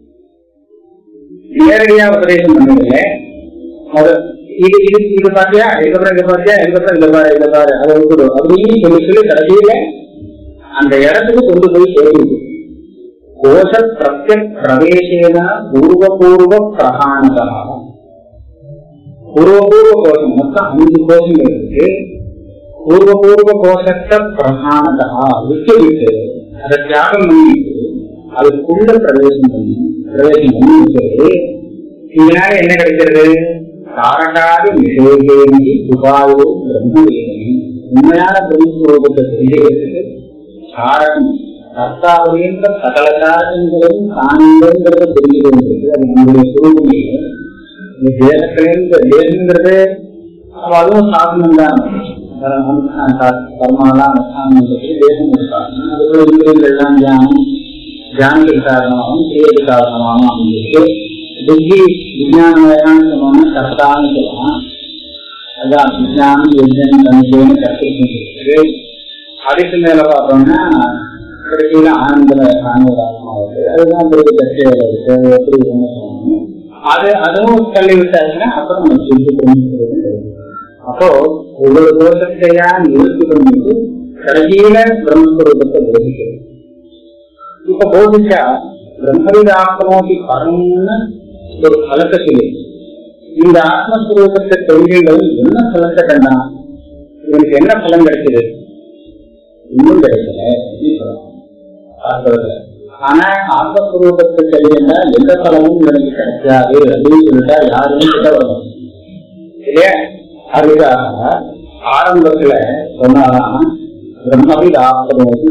[SPEAKER 3] நேரடியா உபதேசம் பண்ணதில்ல முத- இது இது இது பாத்தியா இதுக்கப்புறம் இதை பாத்தியா இதுக்கப்புறம் இதை பாரு இதை பாரு அதை விட்டுடும் அப்படின்னு சொல்லி சொல்லி கடைசியில அந்த இடத்துக்கு கொண்டு போய் சேர்ந்து கோஷ பிரத்யக் பிரவேசேன பூர்வபூர்வ பிரகாணதா பூர்வபூர்வ கோஷம் மொத்தம் அஞ்சு கோஷங்கள் இருக்கு பூர்வபூர்வ கோஷத்தை பிரகாணதா விட்டு விட்டு அதை தியாகம் பண்ணிட்டு அதுக்குள்ள பிரவேசம் பண்ணி பிரவேசம் பண்ணி விட்டு இதனால என்ன கிடைக்கிறது காரகாதி நிஷேகேந்தி உபாயோ பிரம்மவேதி உண்மையான பிரம்மஸ்வரூபத்தை தெரிஞ்சுக்கிறதுக்கு காரணம் கர்த்தாவுடைய சகல காரணங்களையும் காணுங்கிறத தெரிஞ்சுக்கிறது அது நம்முடைய சுரூபமே இந்த தேசத்திலேருந்து தேசங்கிறது அதுவும் சாதனம் தான் கர்மாலாம் அனுஷ்டானம் தேசம் ஒரு சாதனம் அதுக்குள்ள இந்திரியங்கள்லாம் தியானம் தியானத்துக்கு காரணமாகவும் கிரியைக்கு காரணமாகவும் அமைஞ்சிருக்கு புத்தி விஜயானமயமான சொன்னோம்னா கர்த்தான்னு சொல்லலாம் அதான் விஜயானம் யஜ்ஞம் தனிச்சேன்னு கற்பிருக்கு அதுக்கு மேல பார்த்தோம்னா கடைசியில ஆனந்த ஆனந்தமாகுது அதுதான் பிறகு தற்செயல் இருக்கு எப்படி என்ன சொல்லணும் அது அதுவும் தள்ளி விட்டாச்சுன்னா அப்புறம் நம்ம சிந்து புரிஞ்சுக்கிறது அப்போ ஒவ்வொரு தோஷத்தையா நிறுத்தி பண்ணிட்டு கடைசியில பிரம்மஸ்வரூபத்தை போதிக்கிறது இப்ப போதிச்சா பிரம்மவிதாத்மோதி பரம்னு ஒரு கலக்க சொல்லி இந்த ஆத்மஸ்வரூபத்தை தெரிஞ்சுங்கள் என்ன பலத்தை கண்டா இவனுக்கு என்ன பலன் கிடைச்சது இன்னும் கிடைக்கல பார்க்கறதுல ஆனா ஆத்மஸ்வரூபத்தை தெரியுன்னா எந்த பலமும் எனக்கு கிடைக்காது அப்படின்னு சொல்லிட்டா யாருமே கிட்ட வரணும் இல்லையா அதுக்காக ஆரம்பத்துல சொன்னாதான் பிரம்மவித் ஆத்மோதி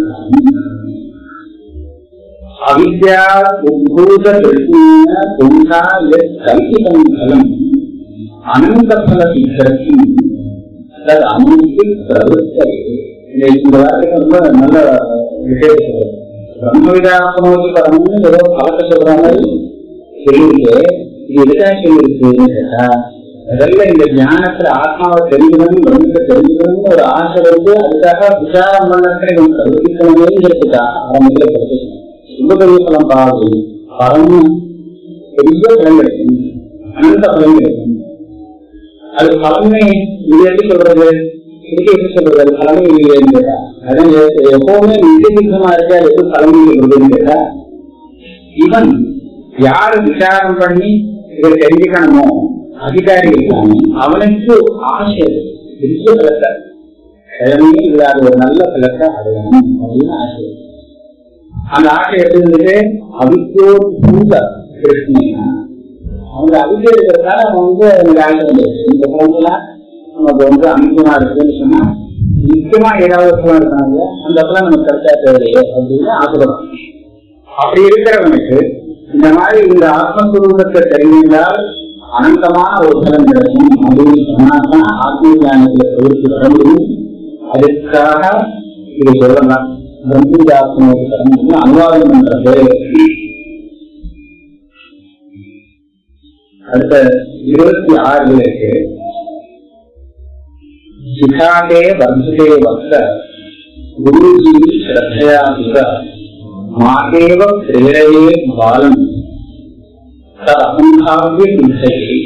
[SPEAKER 3] அவித்யா உத்பூத திருஷ்ணேன புங்கா எத் கல்பிதம் பலம் அனந்த பல சித்தர்த்தி தது அனுமதி பிரவர்த்தே இந்த வார்த்தைக்கு ரொம்ப நல்ல விஷயம் சொல்றது பிரம்மவிதாத்மோதி பரம்னு ஏதோ கலக்க சொல்ற மாதிரி சொல்லியிருக்கு இது எதுக்காக சொல்லியிருக்குன்னு கேட்டா முதல்ல இந்த ஞானத்துல ஆத்மாவை தெரிஞ்சுக்கணும் பிரம்மத்தை தெரிஞ்சுக்கணும்னு ஒரு ஆசை வந்து அதுக்காக விசாரம் பண்ணத்துல இவன் கல்விக்கணுமேங்கிறதுக்காக ஆரம்பத்துல பிரதிக்கணும் ரொம்ப பெரிய பலம் பாரு பரம் பெரிய பலம் கிடைக்கும் அனந்த பலம் கிடைக்கும் அது பலமே இது எப்படி சொல்றது இதுக்கு எப்படி சொல்றது அது பலமே இல்லைன்னு கேட்டா அதான் எப்பவுமே நிச்சயமா இருக்கா அது எப்படி பலமே சொல்றதுன்னு கேட்டா இவன் யாரு விசாரம் பண்ணி இதை தெரிஞ்சுக்கணுமோ அதிகாரி இருக்கானோ அவனுக்கு ஆசை பெரிய பலத்தை பயமே இல்லாத ஒரு நல்ல பலத்தை அடையணும் அப்படின்னு ஆசை அந்த ஆசை எப்படி இருந்தது அவிக்கோ பூத கிருஷ்ணனா அவங்க அவிக்க இருக்கிறதுனால அவன் வந்து எனக்கு ஆசை வந்துருச்சு இந்த குழந்தைல நமக்கு வந்து அமைக்கமா இருக்குன்னு சொன்னா முக்கியமா ஏதாவது பலம் இருக்காங்க அந்த பலம் நமக்கு கிடைச்சா தேவையே அப்படின்னு ஆசைப்படுறான் அப்படி இருக்கிறவனுக்கு இந்த மாதிரி இந்த ஆத்மஸ்வரூபத்தை தெரிந்தால் அனந்தமான ஒரு பலன் கிடைக்கும் அப்படின்னு சொன்னாதான் ஆத்ம ஞானத்துல பிரவருத்தி வர முடியும் அதுக்காக இது சொல்லலாம் பிரம்மஜாத்மோபரம் அனுவாதம் பண்றது அடுத்த இருபத்தி ஆறுல இருக்கு சிகாதே வர்த்ததே வக்த குருஜி ஸ்ரத்தையா சுக மாதேவ பிரேரையே பாலம் ததசம்பாவிய சித்தையே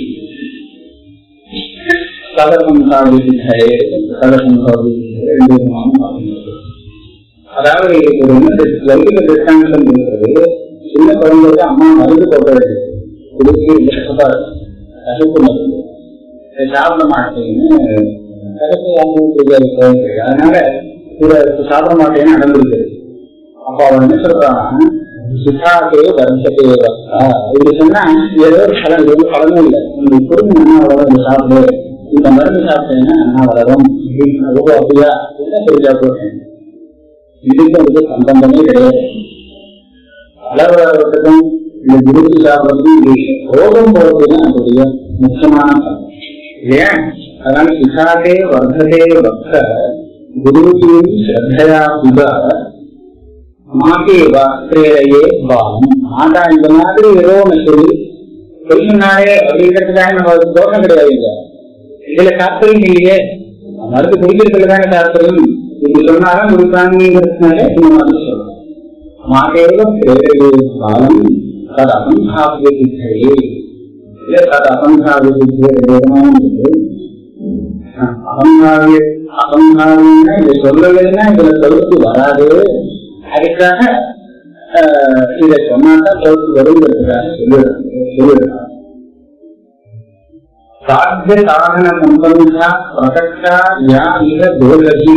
[SPEAKER 3] ததசம்பாவிய சித்தையே ததசம்பாவிய சித்தையே ரெண்டு விதமான பாவங்கள் அதாவது ஒரு என்ன லௌகிக திருஷ்டாந்தம் இருக்கிறது சின்ன குழந்தைக்கு அம்மா மருந்து போடுறது குடிச்சு கஷ்டப்பா கசப்பு மருந்து இதை சாப்பிட மாட்டேன்னு கசப்பு அவங்களுக்கு அதனால இதை சாப்பிட மாட்டேன்னு நடந்திருக்குது அப்ப அவன் என்ன சொல்றான் சித்தாக்கே வருஷத்தே வஸ்தா இது சொன்னா ஏதோ ஒரு பலன் இது வந்து பலனும் இல்லை உங்களுக்கு குடும்பம் என்ன வளரும் சாப்பிடு இந்த மருந்து சாப்பிட்டேன்னா என்ன வளரும் அப்படின்னு அப்படியா என்ன தெரிஞ்சா போறேன் இதுக்கு வந்து சம்பந்தமே கிடையாது அளவரத்துக்கும் இந்த குரு சாப்பிடுறதுக்கும் இது ரோகம் போறதுதான் அதோடைய முக்கியமான பலன் ஏன் அதனால சிகாதே வர்த்ததே பக்த குருஜியும் ஸ்ரத்தையா புக மாதேவா பிரேரையே பாவம் ஆண்டா இந்த மாதிரி ஏதோ ஒண்ணு சொல்லி சொல்லினாலே அப்படிங்கிறதுக்காக நம்ம தோஷம் கிடையாது இல்ல இதுல தாற்பயம் இல்லையே மருந்து குடிக்கிறதுல தானே தாற்பயம் இப்படி சொன்னாலும் குருசாமிங்கிறதுனால இந்த மாதிரி சொல்றோம் மாதேவ பிரேரையே பாவம் தது அசம்பாவிய சித்தையே இல்ல தது அசம்பாவிய சித்தையே விதமான அசம்பாவிய அசம்பாவியன்னா இதை சொல்லலைன்னா இதுல கருத்து வராது அதுக்காக ஆஹ் இதை சொன்னாதான் தோற்று வருங்கிறதுக்காக சொல்லிடுறாங்க சொல்லிடுறாங்க சாத்திய சாதன சம்பந்தா பிரகட்டா யா இக தோலகி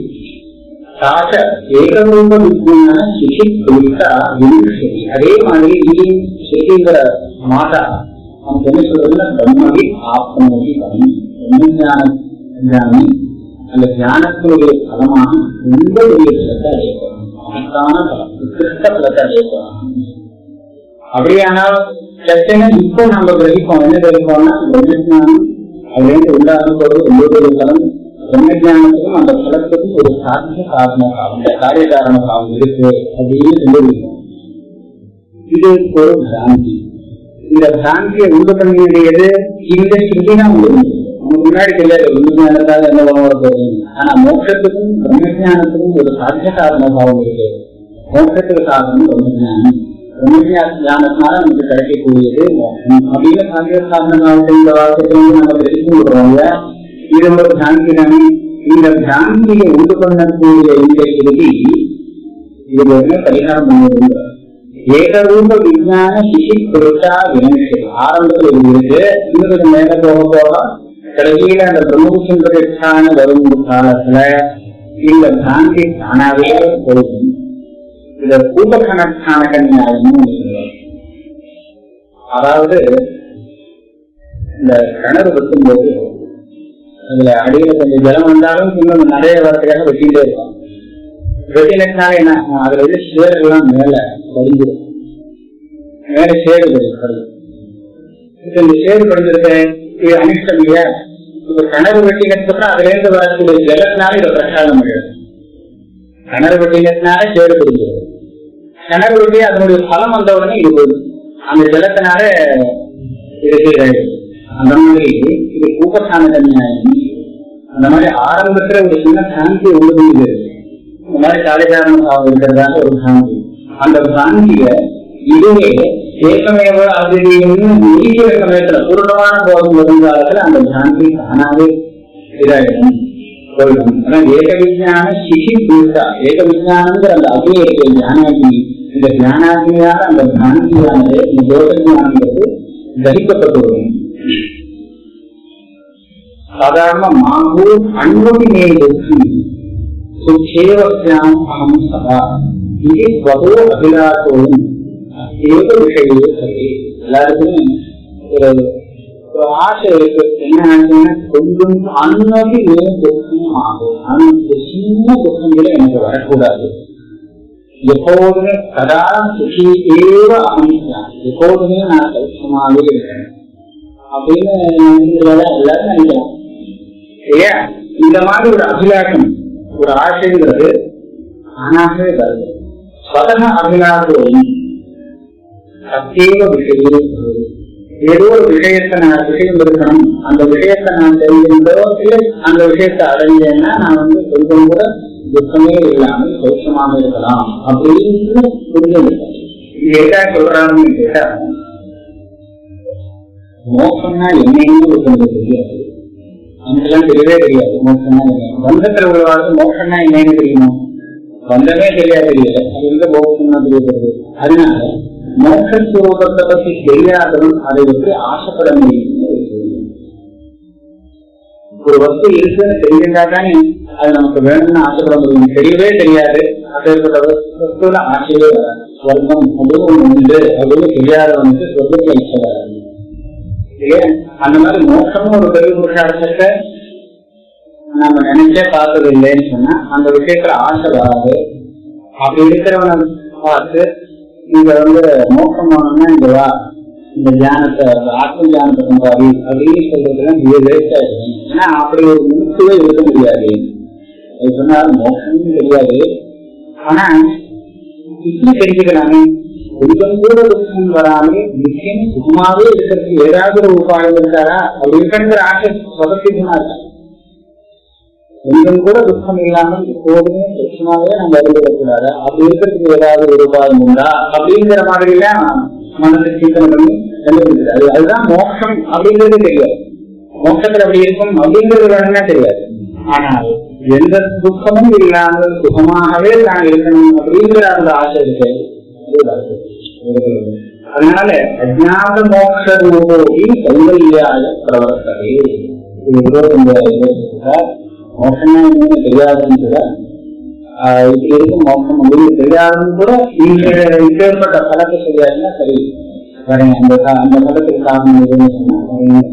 [SPEAKER 3] சாச்ச ஏகரூப விஜயான சிஷி குறித்தா விமுஷதி அதே மாதிரி இது ஸ்ருதிங்கிற மாதா நமக்கு என்ன சொல்றதுன்னா பிரம்மவி ஆத்மவி பலம் பிரம்மஞான ஞானி அந்த ஞானத்தினுடைய பலமாக ரொம்ப பெரிய பலத்தை அடையப்படும் மகத்தான பலம் உத்கிருஷ்ட பலத்தை அடையப்படும் அப்படியானால் பிரச்சனை இப்போ நம்ம கிரகிப்போம் என்ன கிரகிப்போம்னா பிரம்மஜானம் அதுலேருந்து உண்டாகும் போது ரொம்ப பெரிய பலம் பிரம்மஜானத்துக்கும் அந்த பலத்துக்கும் ஒரு சாத்திய காரண காலம் இந்த காரிய காரண காலம் இருக்கு அப்படின்னு சொல்லியிருக்கோம் இது ஒரு பிராந்தி இந்த பிராந்தியை உண்டு பண்ணியது இந்த ஸ்ருதி தான் உண்டு நமக்கு முன்னாடி தெரியாது பிரம்மஜானத்தால் என்ன பண்ண போகுது ஆனா மோட்சத்துக்கும் பிரம்மஜானத்துக்கும் ஒரு சாத்திய காரண பாவம் இருக்கு மோட்சத்துக்கு காரணம் பிரம்மஜானம் பிரம்மஜானத்தினால நமக்கு கிடைக்கக்கூடியது மோட்சம் அப்படின்னு சாத்திய காரண காலத்தை இந்த வார்த்தைக்கு நம்ம தெரிவித்து விடுறோம்ல இது ஒரு பிராந்தி தானே இந்த பிராந்தியை உண்டு பண்ணக்கூடிய இந்த ஸ்ருதி இது வந்து பரிகாரம் பண்ணுவது ஏகரூப விஞ்ஞான சிசி குறிச்சா வினங்கு ஆரம்பத்துல இது இருக்கு இன்னும் கொஞ்சம் மேல போக போக கடைசியில அந்த பிரம்மபுஷன் வரும் காலத்துல இந்த பிராந்தி தானாவே போகும் இத கூட்டக்கணக்கான நியாயம்னு சொல்லுவாங்க அதாவது இந்த கிணறு வெட்டும்போது அதுல அடியில கொஞ்சம் ஜலம் வந்தாலும் இன்னும் நிறைய வரத்துக்காக வெட்டிட்டே இருக்கும் வெட்டினதுனால என்ன ஆகும்? அதுல உள்ள சேர் எல்லாம் மேல படிஞ்சிடும் மேல சேரு படியும் இப்ப இந்த சேரு படிஞ்சிருக்கு இது அனிஷ்டம் இல்லையா இப்ப கிணறு வெட்டினதுக்கு அப்புறம் அதுல இருந்து வரக்கூடிய ஜலத்தினால இதை பிரசாதம் பண்ணிடும் கிணறு வெட்டினதுனால சேரு படிஞ்சிடும் கிணறு வெட்டி அதனுடைய பலம் வந்த உடனே இது போயிடும் அந்த ஜலத்தினால இது சீராயிடும் அந்த மாதிரி இது கூப்பத்தான நியாயம் அந்த மாதிரி ஆரம்பத்துல ஒரு சின்ன சாந்தி உள்ளது இந்த மாதிரி காலிதாரண பாவம் இருக்கிறதாக ஒரு பிராந்தி அந்த பிராந்திய இதுவே ஏகமேவ அதிரின்னு இருக்கிற சமயத்துல பூர்ணமான போதும் வரும் காலத்துல அந்த பிராந்தி தானாவே இதாயிடும் போயிடும் ஆனா ஏக விஜயான சிசி பூசா ஏக விஜயானங்கிற அந்த அபியத்தை ஞானாகி இந்த ஞானாகியால் அந்த பிராந்தியானது இந்த தோஷ ஞானங்கிறது தரிக்கப்பட்டுவிடும் சாதாரண மாகு அன்புமி நேருக்கு சுச்சேவஸ்யாம் அகம் சதா இது வகோ அபிலாஷோம் ஏக விஷயே சரி எல்லாருக்குமே ஒரு ஒரு ஆசை இருக்கு என்ன ஆச்சுன்னா கொஞ்சம் அன்னதி ஏன் துக்கம் ஆகும் அந்த சின்ன துக்கம் கூட எனக்கு வரக்கூடாது எப்போதுமே சதா சுகி ஏவ அமைச்சான் எப்போதுமே நான் சௌக்கியமாகவே இருக்கேன் அப்படின்னு நினைக்கிறதா எல்லாரும் நினைக்கலாம் இல்லையா இந்த மாதிரி ஒரு அபிலாஷம் ஒரு ஆசைங்கிறது தானாகவே வருது ஸ்வதக அபிலாஷம் சத்தேவ விஷயம் ஏதோ ஒரு விஷயத்தை நான் விஷயம் இருக்கணும் அந்த விஷயத்தை நான் தெரிஞ்சிருந்தோ இல்லை அந்த விஷயத்தை அடைஞ்சேன்னா நான் வந்து கொஞ்சம் கூட துக்கமே இல்லாமல் சௌட்சமாக இருக்கலாம் அப்படின்னு புரிஞ்சுருக்கேன் இது எதா சொல்றாங்கன்னு கேட்டா மோசம்னா என்னன்னு ஒரு கொஞ்சம் தெரியாது நமக்கெல்லாம் தெரியவே தெரியாது மோசம்னா என்ன பந்தத்துல உள்ளவாளுக்கு மோசம்னா என்னன்னு தெரியுமா பந்தமே தெரியாது தெரியல அது எங்க மோசம்னா தெரியப்படுது அதனால மோட்சஸ்வரூபத்தை பத்தி தெரியாதவன் அதை எப்படி ஆசைப்பட முடியும்னு ஒரு கேள்வி. ஒரு வஸ்து இருக்குன்னு தெரிஞ்சிருந்தா தானே அது நமக்கு வேணும்னு ஆசைப்பட முடியும் தெரியவே தெரியாது அப்படிப்பட்ட வஸ்துல ஆசையே வராது ஸ்வர்க்கம் அப்படின்னு ஒண்ணு உண்டு அப்படின்னு தெரியாதவனுக்கு சொர்க்கத்துல இச்சை வராது இல்லையா அந்த மாதிரி மோட்சமும் ஒரு பெரிய புருஷார்த்தத்தை நம்ம நினைச்சே பார்த்தது இல்லைன்னு சொன்னா அந்த விஷயத்துல ஆசை வராது அப்படி இருக்கிறவனை பார்த்து இங்க வந்து மோட்சம் போனோம்னா இங்க வா இந்த தியானத்தை அந்த ஆத்ம தியானத்தை கொண்டாடி அப்படின்னு சொல்றதுலாம் இது வேஸ்ட் ஆயிடுது ஏன்னா அப்படி ஒரு முழுக்கவே இருக்க முடியாது அது சொன்னாலும் மோட்சமும் தெரியாது ஆனா இப்படி தெரிஞ்சுக்கலாமே கொஞ்சம் கூட துக்கம் வராமல் நிச்சயம் சுகமாவே இருக்கிறதுக்கு ஏதாவது ஒரு உபாயம் இருக்காரா அப்படி இருக்கிற ஆசை சொதப்பிதுமா இருக்கா கொஞ்சம் கூட துக்கம் இல்லாமல் எப்போதுமே சுத்தமாவே நம்ம அறிவிடக்கூடாது அப்படி இருக்கிறதுக்கு ஏதாவது ஒரு உபாயம் உண்டா அப்படிங்கிற மாதிரி எல்லாம் மனதை சிந்தனை பண்ணி கண்டுபிடிக்கிறாரு அதுதான் மோட்சம் அப்படிங்கிறது தெரியாது மோட்சத்துல அப்படி இருக்கும் அப்படிங்கிறது வேணும்னா தெரியாது ஆனால் எந்த துக்கமும் இல்லாமல் சுகமாகவே தான் இருக்கணும் அப்படிங்கிற அந்த ஆசை இருக்கு அது வருது. இது அதனால அஜாத மோட்ச ரூபோகி கைவல்யாய பிரவர்த்தகே இது இருபத்தஞ்சாயிரம் இருபத்தி மோட்சம்னா என்னன்னு தெரியாதுன்னு கூட ஆஹ் இப்படி இருக்கும் மோட்சம் உங்களுக்கு தெரியாதுன்னு கூட இந்த இப்பேற்பட்ட பலத்தை சரியாதுன்னா சரி வரேன் அந்த கா- அந்த பலத்துக்கு காரணம் எதுன்னு சொன்னா வரேன்.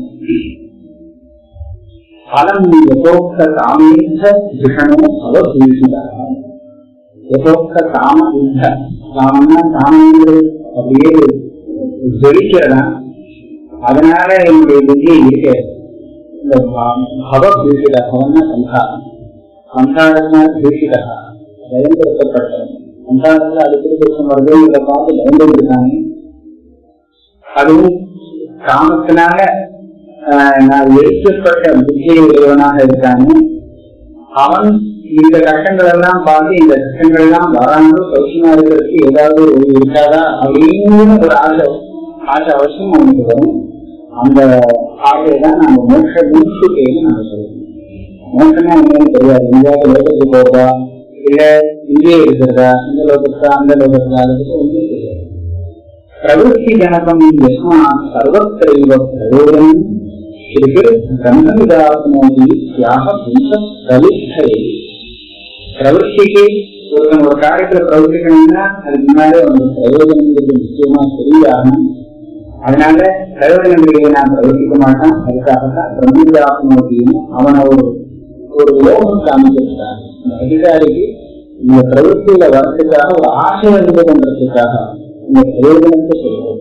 [SPEAKER 3] பலம் யதோக்த காமேச்ச விஷணோ அவபூஷிதः யதோக்த காம யுத்த காமம்னா காமங்கள் அப்படியே ஜொலிக்கிறதா அதனால என்னுடைய புத்தி இருக்கு இந்த பவ பூஷித பவன்னா சம்சாரம் சம்சாரத்தினால பூஷிதா பயன்படுத்தப்பட்ட சம்சாரத்துல அதுக்கு புருஷன் வருதுங்கிறத பார்த்து பயன்படுத்திருக்காங்க அதுவும் காமத்தினால ஆஹ், நான் எழுத்தப்பட்ட புத்தியை உடையவனாக இருக்கானே அவன் இந்த கஷ்டங்கள் எல்லாம் பார்த்து இந்த கஷ்டங்கள் எல்லாம் வராமல் சௌக்கியமா இருக்கிறதுக்கு ஏதாவது ஒரு வழி இருக்காதா அப்படின்னு ஒரு ஆசை ஆசை அவசியம் அவனுக்கு வரும் அந்த ஆசையை தான் நாங்க மோட்ச முன்சூட்டைன்னு நாங்க சொல்லுவோம் மோட்சம்னா என்னன்னு தெரியாது எங்கேயாவது லோகத்துக்கு போறதா இல்ல இங்கே இருக்கிறதா இந்த லோகத்தா அந்த லோகத்தா அதை பத்தி ஒன்றும் தெரியாது பிரவೃತ್ತಿ ಜನಕಂ ಯಸ್ಮಾತ್ ಸರ್ವತ್ರೈವ ಪ್ರಯೋಜನಂ ಶ್ರೀಗಿರ್ ಬ್ರಹ್ಮವಿದಾತ್ಮೋದಿ ಯಾಹ ಪುಂಸ ಪ್ರವಿಷ್ಠರೇ பிரவೃತ್ತಿக்கு ஒருத்தன் ஒரு காரியத்துல பிரவர்த்திக்கணும்னா அதுக்கு முன்னாடி அவனுக்கு பிரயோஜனங்கிறது நிச்சயமா தெரியாகணும் அதனால பிரயோஜனங்களுக்கு நான் பிரவர்த்திக்க மாட்டான் அதுக்காகத்தான் பிரம்மவிதாத்மோதின்னு அவனை ஒரு ஒரு லோகம் காமிச்சிருக்காங்க இந்த அதிகாரிக்கு இந்த பிரவೃத்தியில வரத்துக்காக ஒரு ஆசை வந்து பண்றதுக்காக இந்த பிரயோஜனத்தை சொல்லுவோம்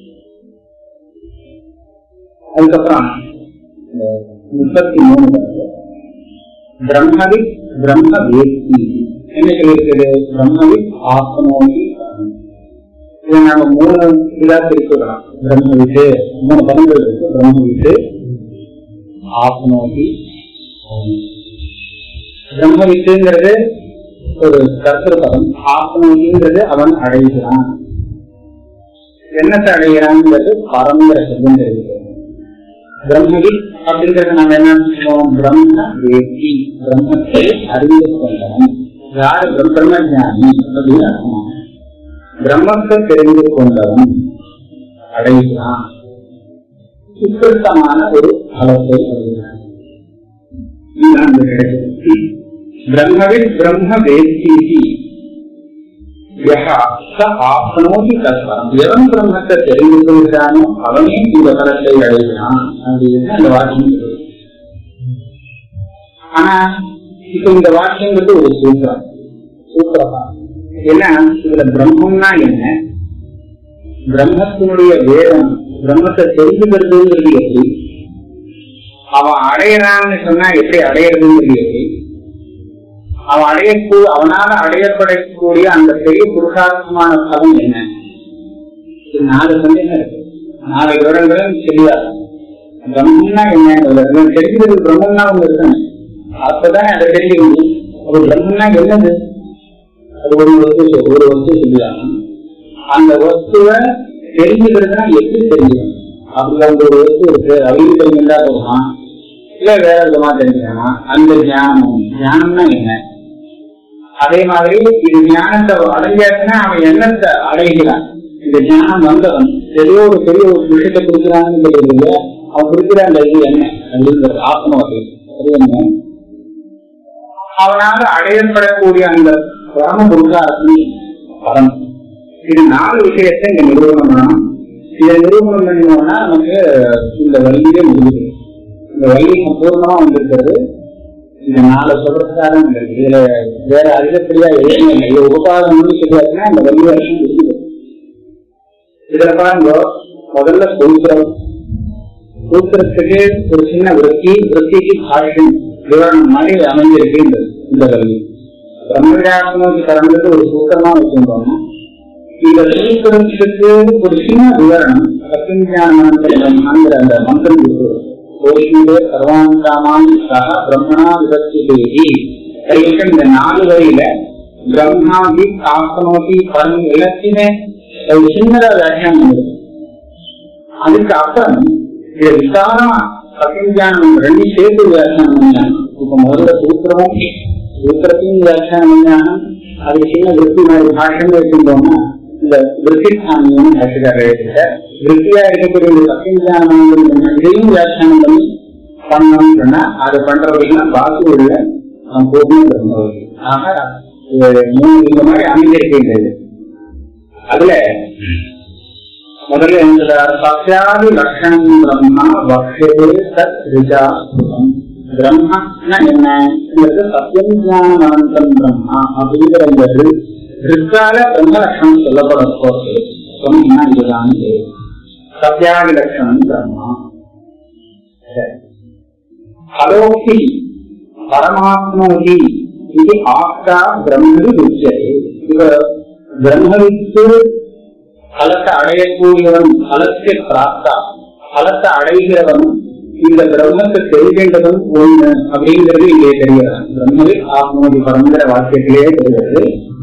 [SPEAKER 3] அதுக்கப்புறம் இந்த முப்பத்தி மூணு பாருங்க. பிரம்மவித் பிரம்ம வேத்தி என்ன சொல்லியிருக்குது பிரம்மவித் ஆத்மோகி இதை நாம மூணு இதா பிரிச்சுக்கலாம் பிரம்மவித்து மூணு பதங்கள் இருக்கு பிரம்மவித்து ஆத்மோகி பிரம்மவித்துங்கிறது ஒரு கர்த்தர் பதம் ஆத்மோகிங்கிறது அவன் அடைகிறான் என்னத்தை அடைகிறான்ங்கிறது பரங்கிற சொல்லும் தெரிவிக்கிறது பிரம்மவித் அப்படிங்கறது நாம என்ன சொல்லுவோம் பிரம்ம வேத்தி பிரம்மத்தை அறிந்து கொண்டவன் யாரு பிரம்~ பிரம்மஞானி அப்படின்னு அர்த்தம் பிரம்மத்தை தெரிந்து கொண்டவன் அடைகிறான் சுத்தமான ஒரு பலத்தை அடைகிறான் இதுதான் இந்த கிடைக்கும் பிரம்மவித் பிரம்ம வேத்தி யஹ ச ஆப்னோதி தத்வரம் எவன் பிரம்மத்தை தெரிந்து கொள்கிறானோ அவனே இந்த பலத்தை அடைகிறான் அப்படின்னு அந்த வாக்கியம் சொல்லுது. ஆனா இப்ப இந்த வாக்கியங்கிறது ஒரு சூத்திரம் சூத்திரமா என்ன இதுல பிரம்மம்னா என்ன பிரம்மத்தினுடைய வேதம் பிரம்மத்தை தெரிஞ்சுக்கிறதுங்கிறது எப்படி அவன் அடையறான்னு சொன்னா எப்படி அடையிறதுங்கிறது எப்படி அவன் அடையக்கூ அவனால அடையப்படக்கூடிய அந்த பெரிய புருஷார்த்தமான பலம் என்ன இது நாலு சந்தேகம் இருக்கு நாலு விவரங்களும் தெரியாது பிரம்மம்னா என்ன தெரிஞ்சுக்கிறது பிரம்மம்னா ஒண்ணு இருக்கணும் அப்பதான் அதை தெரிஞ்சுக்க முடியும் ஒரு பிரம்மம்னா என்னது அது ஒரு வஸ்து சொல்~ ஒரு வஸ்து சொல்லுவாங்க அந்த வஸ்துவை தெரிஞ்சுக்கிறதுனா எப்படி தெரிஞ்சுக்கணும் அப்படி அந்த ஒரு வஸ்து இருக்கு அவங்க தெரிஞ்சுட்டா போகுமா இல்ல வேற விதமா தெரிஞ்சுக்கணுமா அந்த ஞானம் ஞானம்னா என்ன அதே மாதிரி இது ஞானத்தை அடைஞ்சாச்சுன்னா அவன் என்னத்தை அடைகிறான் இந்த ஞானம் வந்தவன் ஏதோ ஒரு பெரிய ஒரு விஷயத்தை கொடுக்கிறான்னு தெரியல அவன் கொடுக்கிற அந்த இது என்ன அப்படிங்கிறது ஆத்மவகை அது என்ன அவனால அடையப்படக்கூடிய அந்த பரம புருஷார்த்தி பரம் இது நாலு விஷயத்தை இங்க நிரூபணம் பண்ணணும் இதை நிரூபணம் பண்ணணும்னா நமக்கு இந்த வழியே முடியுது இந்த வழி சம்பூர்ணமா வந்திருக்கிறது இந்த நாலு சொல்றதுக்காக வந்திருக்கு இதுல வேற அதிகப்படியா எதுவுமே இல்லை இது உபகாரம்னு சொல்லியாச்சுன்னா இந்த வழி வருஷம் முடியுது இதுல பாருங்க முதல்ல சூத்திரம் சூத்திரத்துக்கு ஒரு சின்ன விருத்தி விருத்திக்கு பாஷ்யம் விவரணம் மாதிரி அமைஞ்சிருக்கு இந்த இந்த கல்வி பிரம்மவியாசனத்துக்கு கலந்துட்டு ஒரு சூத்திரமா வச்சிருந்தோம்னா இந்த சூத்திரத்துக்கு ஒரு சின்ன விவரணம் சத்தியஞானங்கிற அந்த மந்திரம் இருக்கு கோஷிலே சர்வாந்தாமான் சக பிரம்மணா விபக்தி தேவி இந்த நாலு வரியில பிரம்மாதி ஆசனோதி பரம் எல்லாத்தையுமே ஒரு சின்னதா வியாக்கியானம் இருக்கு அதுக்கு அப்புறம் இது விசாரமா சத்தியஞானம் ரெண்டு சேர்த்து வியாக்கியானம் பண்ணாங்க இப்ப முதல்ல சூத்திரமும் சூத்திரத்தையும் வியாக்கியானம் பண்ணாங்க அது சின்ன விருத்தி மாதிரி பாஷம் வச்சிருந்தோம்னா இந்த விருத்திசாமியும் கற்றுக்காரர்கிட்ட விருத்தியா இருக்கக்கூடிய இந்த சத்தியஞானம் இதையும் வியாக்கியானம் பண்ணி பண்ணணும்னு சொன்னா அது பண்றதுன்னா பாக்கி உள்ள பூர்ணம் பிரம்மவதி ஆக இது மூணு இந்த மாதிரி அமைந்திருக்கின்றது அதுல முதல்ல என்கிறார் சத்யாதி லட்சணம் பிரம்மா வக்ஷதே சத் ரிஜா சுகம் பிரம்மன்னா என்ன என்பது சத்தியம் ஞானம் அனந்தம் பிரம்மா அப்படிங்கிற இந்த ரி- ரிக்கால பிரம்ம லட்சணம் சொல்லப்பட போது சொன்னா இதுதான் இது. சத்யாதி லட்சணம் பிரம்மா சரி. அலோகி பரமாத்மோகி இது ஆக்தா பிரம்மவி உச்சது இவ பிரம்மவித்து பலத்தை அடையக்கூடியவன் பலத்தை பிராப்தா பலத்தை அடைகிறவன் இந்த பிரம்மத்தை தெரிகின்றதும் ஒண்ணு அப்படிங்கிறது இங்கே தெரிகிறது பிரம்மவி ஆத்மோதி பரங்கிற வாக்கியத்திலேயே தெரிகிறது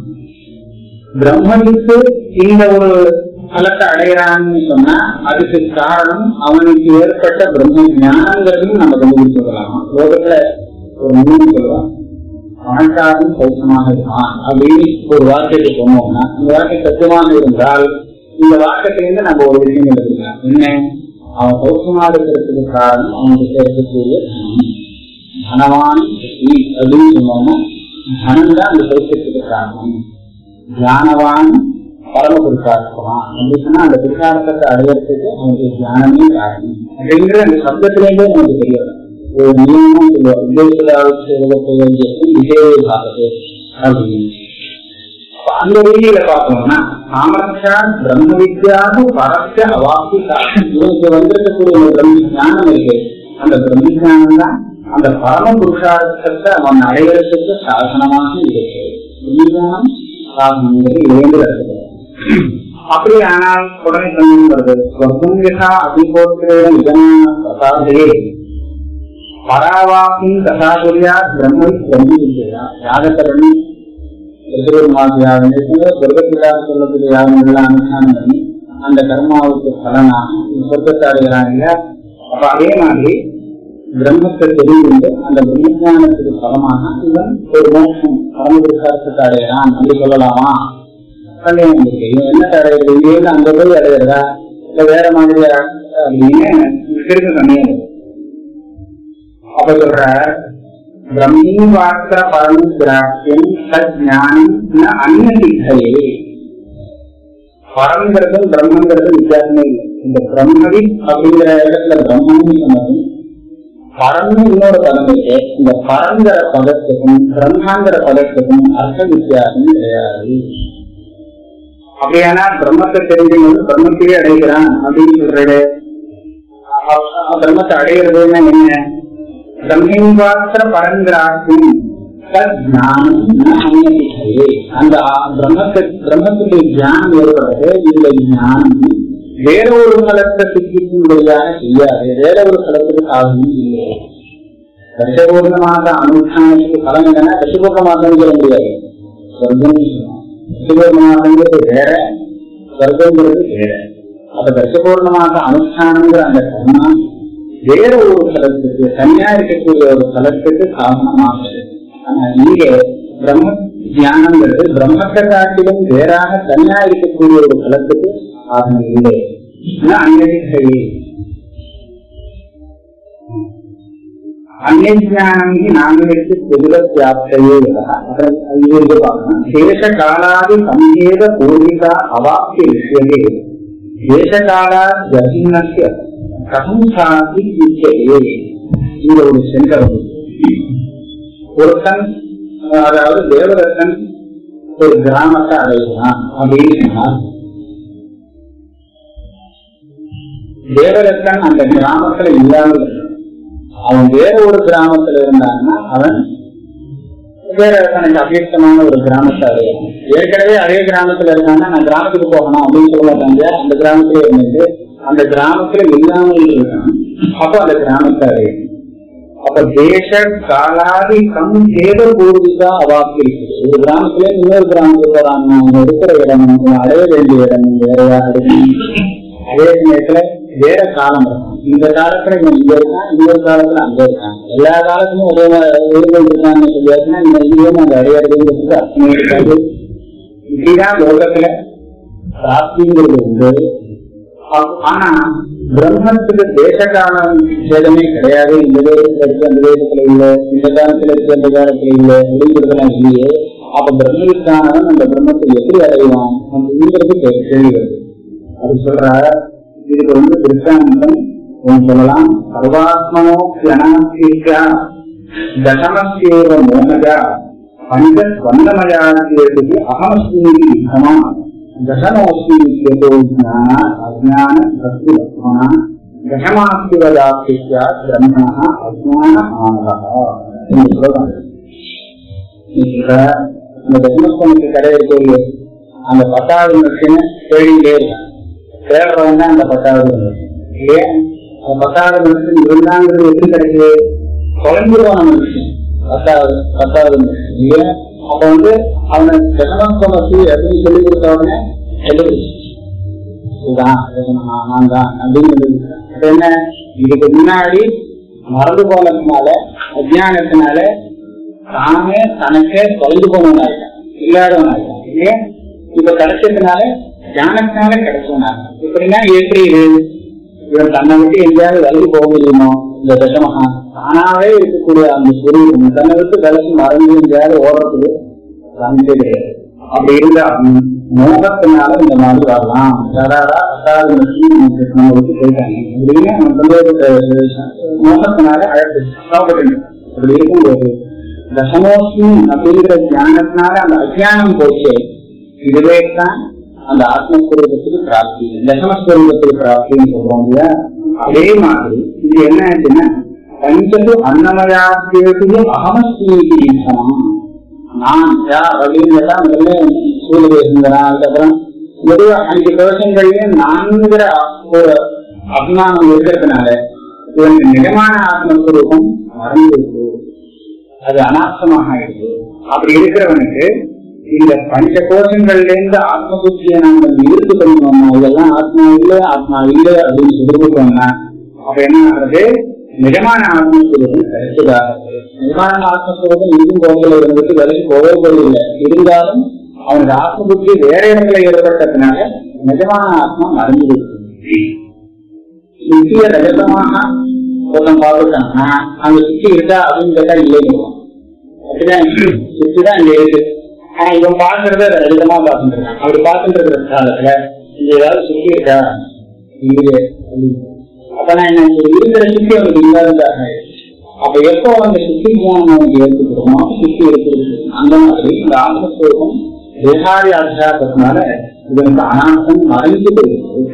[SPEAKER 3] பிரம்மனுக்கு இந்த ஒரு பலத்தை அடைகிறான்னு சொன்னா அதுக்கு காரணம் அவனுக்கு ஏற்பட்ட பிரம்ம ஞானங்கிறதையும் நம்ம கண்டுபிடிச்சிருக்கலாம் லோகத்துல ஒரு மூணு சொல்லுவான் மனசாரும் சௌசமாக இருப்பான் அப்படின்னு ஒரு வாக்கியத்தை சொன்னோம்னா இந்த வாக்கியம் சத்தியமாக இருந்தால் இந்த வாக்கியத்திலிருந்து நம்ம ஒரு விஷயம் எடுத்துக்கலாம் என்ன அவன் சௌசமாக இருக்கிறதுக்கு காரணம் அவனுக்கு இருக்கக்கூடிய தனம். தனவான் சுத்தி அப்படின்னு சொன்னோம்னா தனம் தான் அந்த சௌக்கியத்துக்கு காரணம் ஞானவான் பரம புருஷார்த்தவான் அப்படி சொன்னா அந்த புருஷார்த்தத்தை அடையறதுக்கு அவனுக்கு ஞானமே காரணம் அப்படிங்கிற அந்த சப்தத்திலேருந்தே நமக்கு தெரியாது ஒரு நியமம் சொல்லுவார் விஜயசுதாவுக்கு விஜயபாகது அப்படின்னு அப்ப அந்த ரீதியில பார்த்தோம்னா சாமர்த்தியா பிரம்ம வித்யாது பரஸ்ய அவாப்தி சாதனம். இவனுக்கு வந்திருக்கக்கூடிய ஒரு பிரம்ம ஞானம் இருக்கு அந்த பிரம்ம ஞானம் தான் அந்த பரம புருஷார்த்தத்தை அவன் அடையறதுக்கு சாசனமாக இருக்கு பிரம்மஞானம் சாதனங்கிறது இணைந்து இருக்கிறது அப்படி ஆனால் உடனே சொல்லுங்கிறது ஸ்வர்க்கம் யதா அபிபோத்திரேன இதமான பிரசாதே பராவாசி தசாதுரியா பிரம்ம பிரம்ம வித்யா யாகத்தரணி எதிர்மாதிரியாக சொர்க்கத்திலாக சொல்லக்கூடிய யாகங்கள்லாம் அனுஷ்டானம் பண்ணி அந்த கர்மாவுக்கு பலனாக சொர்க்கத்தை அடைகிறாங்க அப்ப அதே மாதிரி பிரம்மத்தை தெரிந்து அந்த பிரம்மஞானத்துக்கு பலமாக இவன் ஒரு மோட்சம் பரமபுருஷார்த்தத்தை அடைகிறான் அப்படி சொல்லலாமா சந்தேகம் இருக்கு இவன் என்ன அடையிறது இங்கேருந்து அங்க போய் அடையிறதா இல்ல வேற மாதிரியா அப்படின்னு இருக்க சந்தேகம் இருக்கு. அப்ப சொல்ற பிரம்மீவாத்திர பரம் கிராக்கியம் சஜானம் அந்நிய சித்தையே பரங்கிறதும் பிரம்மங்கிறதும் வித்தியாசமே இல்லை இந்த பிரம்மவி அப்படிங்கிற இடத்துல பிரம்மன்னு சொன்னதும் பரம்னு இன்னொரு பதம் இருக்கு இந்த பரங்கிற பதத்துக்கும் பிரம்மாங்கிற பதத்துக்கும் அர்த்த வித்தியாசம் கிடையாது அப்படியானா பிரம்மத்தை தெரிஞ்சவங்க பிரம்மத்தையே அடைகிறான் அப்படின்னு சொல்றது அ- அ- பிரம்மத்தை அடைகிறதுன்னா என்ன பிரம்மேந்திராத்திர பரங்கிராக்கும் அந்த ஆ- பிரம்மத்தை பிரம்மத்துடைய ஞானம் ஏற்படுறது இந்த ஞானம் வேற ஒரு களத்தை சிக்கிக்கும்படியாக செய்யாது வேற ஒரு களத்துக்கு சாதனம் இல்லை தசபூர்ணமாக அனுஷ்டானத்துக்கு பலன் என்னன்னா தசபூர்ணமாக சொல்ல முடியாது சொர்க்கம் தசபூர்ணமாகங்கிறது வேற சொர்க்கங்கிறது வேற அப்ப தசபூர்ணமாக அனுஷ்டானங்கிற அந்த கர்மம் வேற ஒரு தலத்துக்கு தனியா இருக்கக்கூடிய ஒரு தலத்துக்கு சாதனமாகுது ஆனா இங்கே பிரம்ம தியானங்கிறது பிரம்மத்தை காட்டிலும் வேறாக தனியா இருக்கக்கூடிய ஒரு தலத்துக்கு சாதனம் இல்லை ஆனா அந்நியை அந்நியானம் நாங்களுக்கு பொதுவ வியாப்தையே இது பார்க்கணும் சேஷ காலாதி சங்கேத பூர்விகா அவாப்தி விஷயமே தேசகாலா ஜர்மனஸ்ய கதம் சாதி இச்சையே இந்த ஒரு சென்டர் ஒருத்தன் அதாவது தேவதத்தன் ஒரு கிராமத்தை அடைகிறான் அப்படின்னு சொன்னால் தேவதத்தன் அந்த கிராமத்துல இல்லாமல் இருக்கான். அவன் வேற ஒரு கிராமத்துல இருந்தான்னா அவன் வேற தனக்கு அபியக்தமான ஒரு கிராமத்தை அடையணும் ஏற்கனவே அதே கிராமத்துல இருந்தாங்கன்னா நான் கிராமத்துக்கு போகணும் அப்படின்னு சொல்ல மாட்டாங்க அந்த கிராமத்திலே இருந்துட்டு அந்த கிராமத்துல இல்லாமல் இருக்கணும் அப்போ அந்த கிராமத்தை அடையணும் அப்ப தேச காலாதி கம் சேத பூர்விகா அவாப்தி இருக்குது ஒரு கிராமத்துல இருந்து இன்னொரு கிராமத்துக்கு போறாங்க அவங்க இருக்கிற இடம் அவங்க அடைய வேண்டிய இடம் வேறையா இருக்கும் அதே சமயத்துல வேற காலம் இருக்கும் இந்த காலத்துல இவன் இங்க இருக்கான் இன்னொரு காலத்துல அங்க இருக்கான் எல்லா காலத்துலயும் ஒரே உயிர்கள் இருக்கான்னு சொல்லியாச்சுன்னா இந்த இங்கேயும் அந்த அடையாளத்துக்கு அர்த்தம் இருக்காது இப்படிதான் லோகத்துல பிராப்திங்கிறது உண்டு அப்- ஆனா பிரம்மத்துக்கு தேசகாலம் சேதமே கிடையாது இந்த தேசத்துல இருக்கு அந்த தேசத்துல இல்ல இந்த காலத்துல இருக்கு அந்த காலத்துல இல்ல அப்படிங்கிறதுலாம் இல்லையே அப்ப பிரம்மவித்தானவன் அந்த பிரம்மத்தை எப்படி அடைவான் அப்படிங்கிறது கே- கேள்வி வருது அது சொல்ற இதுக்கு வந்து திருஷ்டாந்தம் ஒன்று சொல்லலாம் சர்வாத்மனோ அனாஸ்திகா தசமஸ்யேவ மோகஜா பஞ்ச ஸ்வந்தமயாத்தியேது அகமஸ்மீதி சமா दशमोऽस्मि इत्यतो ज्ञान अज्ञान भक्तिलक्ष्मणः दशमास्तिवदाप्ति स्यात् ब्रह्मणः अज्ञान आनलः என்று சொல்றாங்க இப்ப இந்த தசமஸ்தனுக்கு கடை இருக்கே அந்த பத்தாவது மனுஷன் தேடிட்டே இருக்கான் தேடுறவன் தான் அந்த பத்தாவது மனுஷன் இல்லையா அந்த பத்தாவது மனுஷன் இருந்தாங்கிறது எப்படி கிடைக்குது குழந்தைவான மனுஷன் பத்தாவது பத்தாவது மனுஷன் இல்லையா அப்ப வந்து அவனை தசமஸ்தமசி அப்படின்னு சொல்லி கொடுத்த உடனே எழுதுச்சு இதுதான் இதுதான், நான் தான் அப்படின்னு சொல்லியிருக்காங்க. அப்ப என்ன இதுக்கு முன்னாடி மறந்து போனதுனால அஜ்ஞானத்தினால தானே தனக்கே தொலைந்து போனவனாயிட்டான் இல்லாதவன் ஆயிட்டான் இல்லையா இப்ப கிடைச்சதுனால ஞானத்தினால கிடைச்சவனாக இப்படின்னா எப்படி இது இவன் தன்னை விட்டு எங்கேயாவது விலகி போக முடியுமோ இந்த தசமகா தானாவே இருக்கக்கூடிய அந்த சுரூபம் தன்னை விட்டு விலகி மறந்து எங்கேயாவது ஓடுறதுக்கு சாமியே கிடையாது அப்படி இருந்தா மோகத்தினால இந்த மாதிரி வரலாம் சராரா அசாது நம்ம விட்டு போயிட்டாங்க அப்படின்னு அவன் சந்தேகத்தை மோகத்தினால அழைப்பு சாப்பிட்டு அப்படி இருக்கும்போது தசமோஸ்மி அப்படிங்கிற ஞானத்தினால அந்த அஜானம் போச்சு இதுவே தான் அந்த ஆத்மஸ்வரூபத்துக்கு பிராப்தி தசமஸ்வரூபத்துக்கு பிராப்தின்னு சொல்றோம் இல்லையா அதே மாதிரி இது என்ன ஆச்சுன்னா பஞ்சது அன்னமயாத்தியது அகமஸ்மீதி சமம் நான் யார் அப்படின்னு கேட்டா முதல்ல சூரிய சுந்தரா அதுக்கப்புறம் பொதுவா அஞ்சு கோஷங்களையும் நான்கிற ஒரு அபிமானம் இருக்கிறதுனால இவனுக்கு நிஜமான ஆத்மஸ்வரூபம் மறந்துருக்கு அது அனாசமாக ஆயிடுது அப்படி இருக்கிறவனுக்கு இந்த பஞ்ச கோஷங்கள்ல இருந்து ஆத்ம புத்தியை நாம நிறுத்து பண்ணோம்னா இதெல்லாம் ஆத்மா இல்ல ஆத்மா இல்ல அப்படின்னு சொல்லிவிட்டோம்னா அப்ப என்ன ஆகுறது நிஜமான ஆத்மஸ்வரூபம் கிடைச்சதாக நிஜமான ஆத்மஸ்வரூபம் இருக்கும் போதில் இருந்துட்டு விலைக்கு போகவே போதில்லை இருந்தாலும் அவனுக்கு ஆத்ம புத்தி வேற இடத்துல ஏற்பட்டதுனால நிஜமான ஆத்மா மறந்து இருக்கு சுத்திய ரஜதமாக ஒருத்தன் பார்த்துட்டான்னா அங்க சுத்தி இருக்கா அப்படின்னு கேட்டா இல்லைன்னு அப்படிதான் சுத்திதான் இங்க இருக்கு ஆனா இவன் பாக்குறத ரஜதமா பார்த்துட்டு இருக்கான் அப்படி பார்த்துட்டு இருக்கிற காலத்துல இங்க ஏதாவது சுத்தி இருக்கா இல்லையே அப்படின்னு. அப்ப நான் என்ன இங்க இருக்கிற சுத்தி அவனுக்கு இல்லாததாக அப்ப எப்போ அந்த சுத்தி ஞானம் அவனுக்கு ஏற்படுகிறோமோ சுத்தி இருக்கிறது அந்த மாதிரி இந்த ஆத்மஸ்வரூபம் தேகாதி அத்தியாசத்தினால இதற்கு அனாசம் மறைந்து போயிருக்கிறது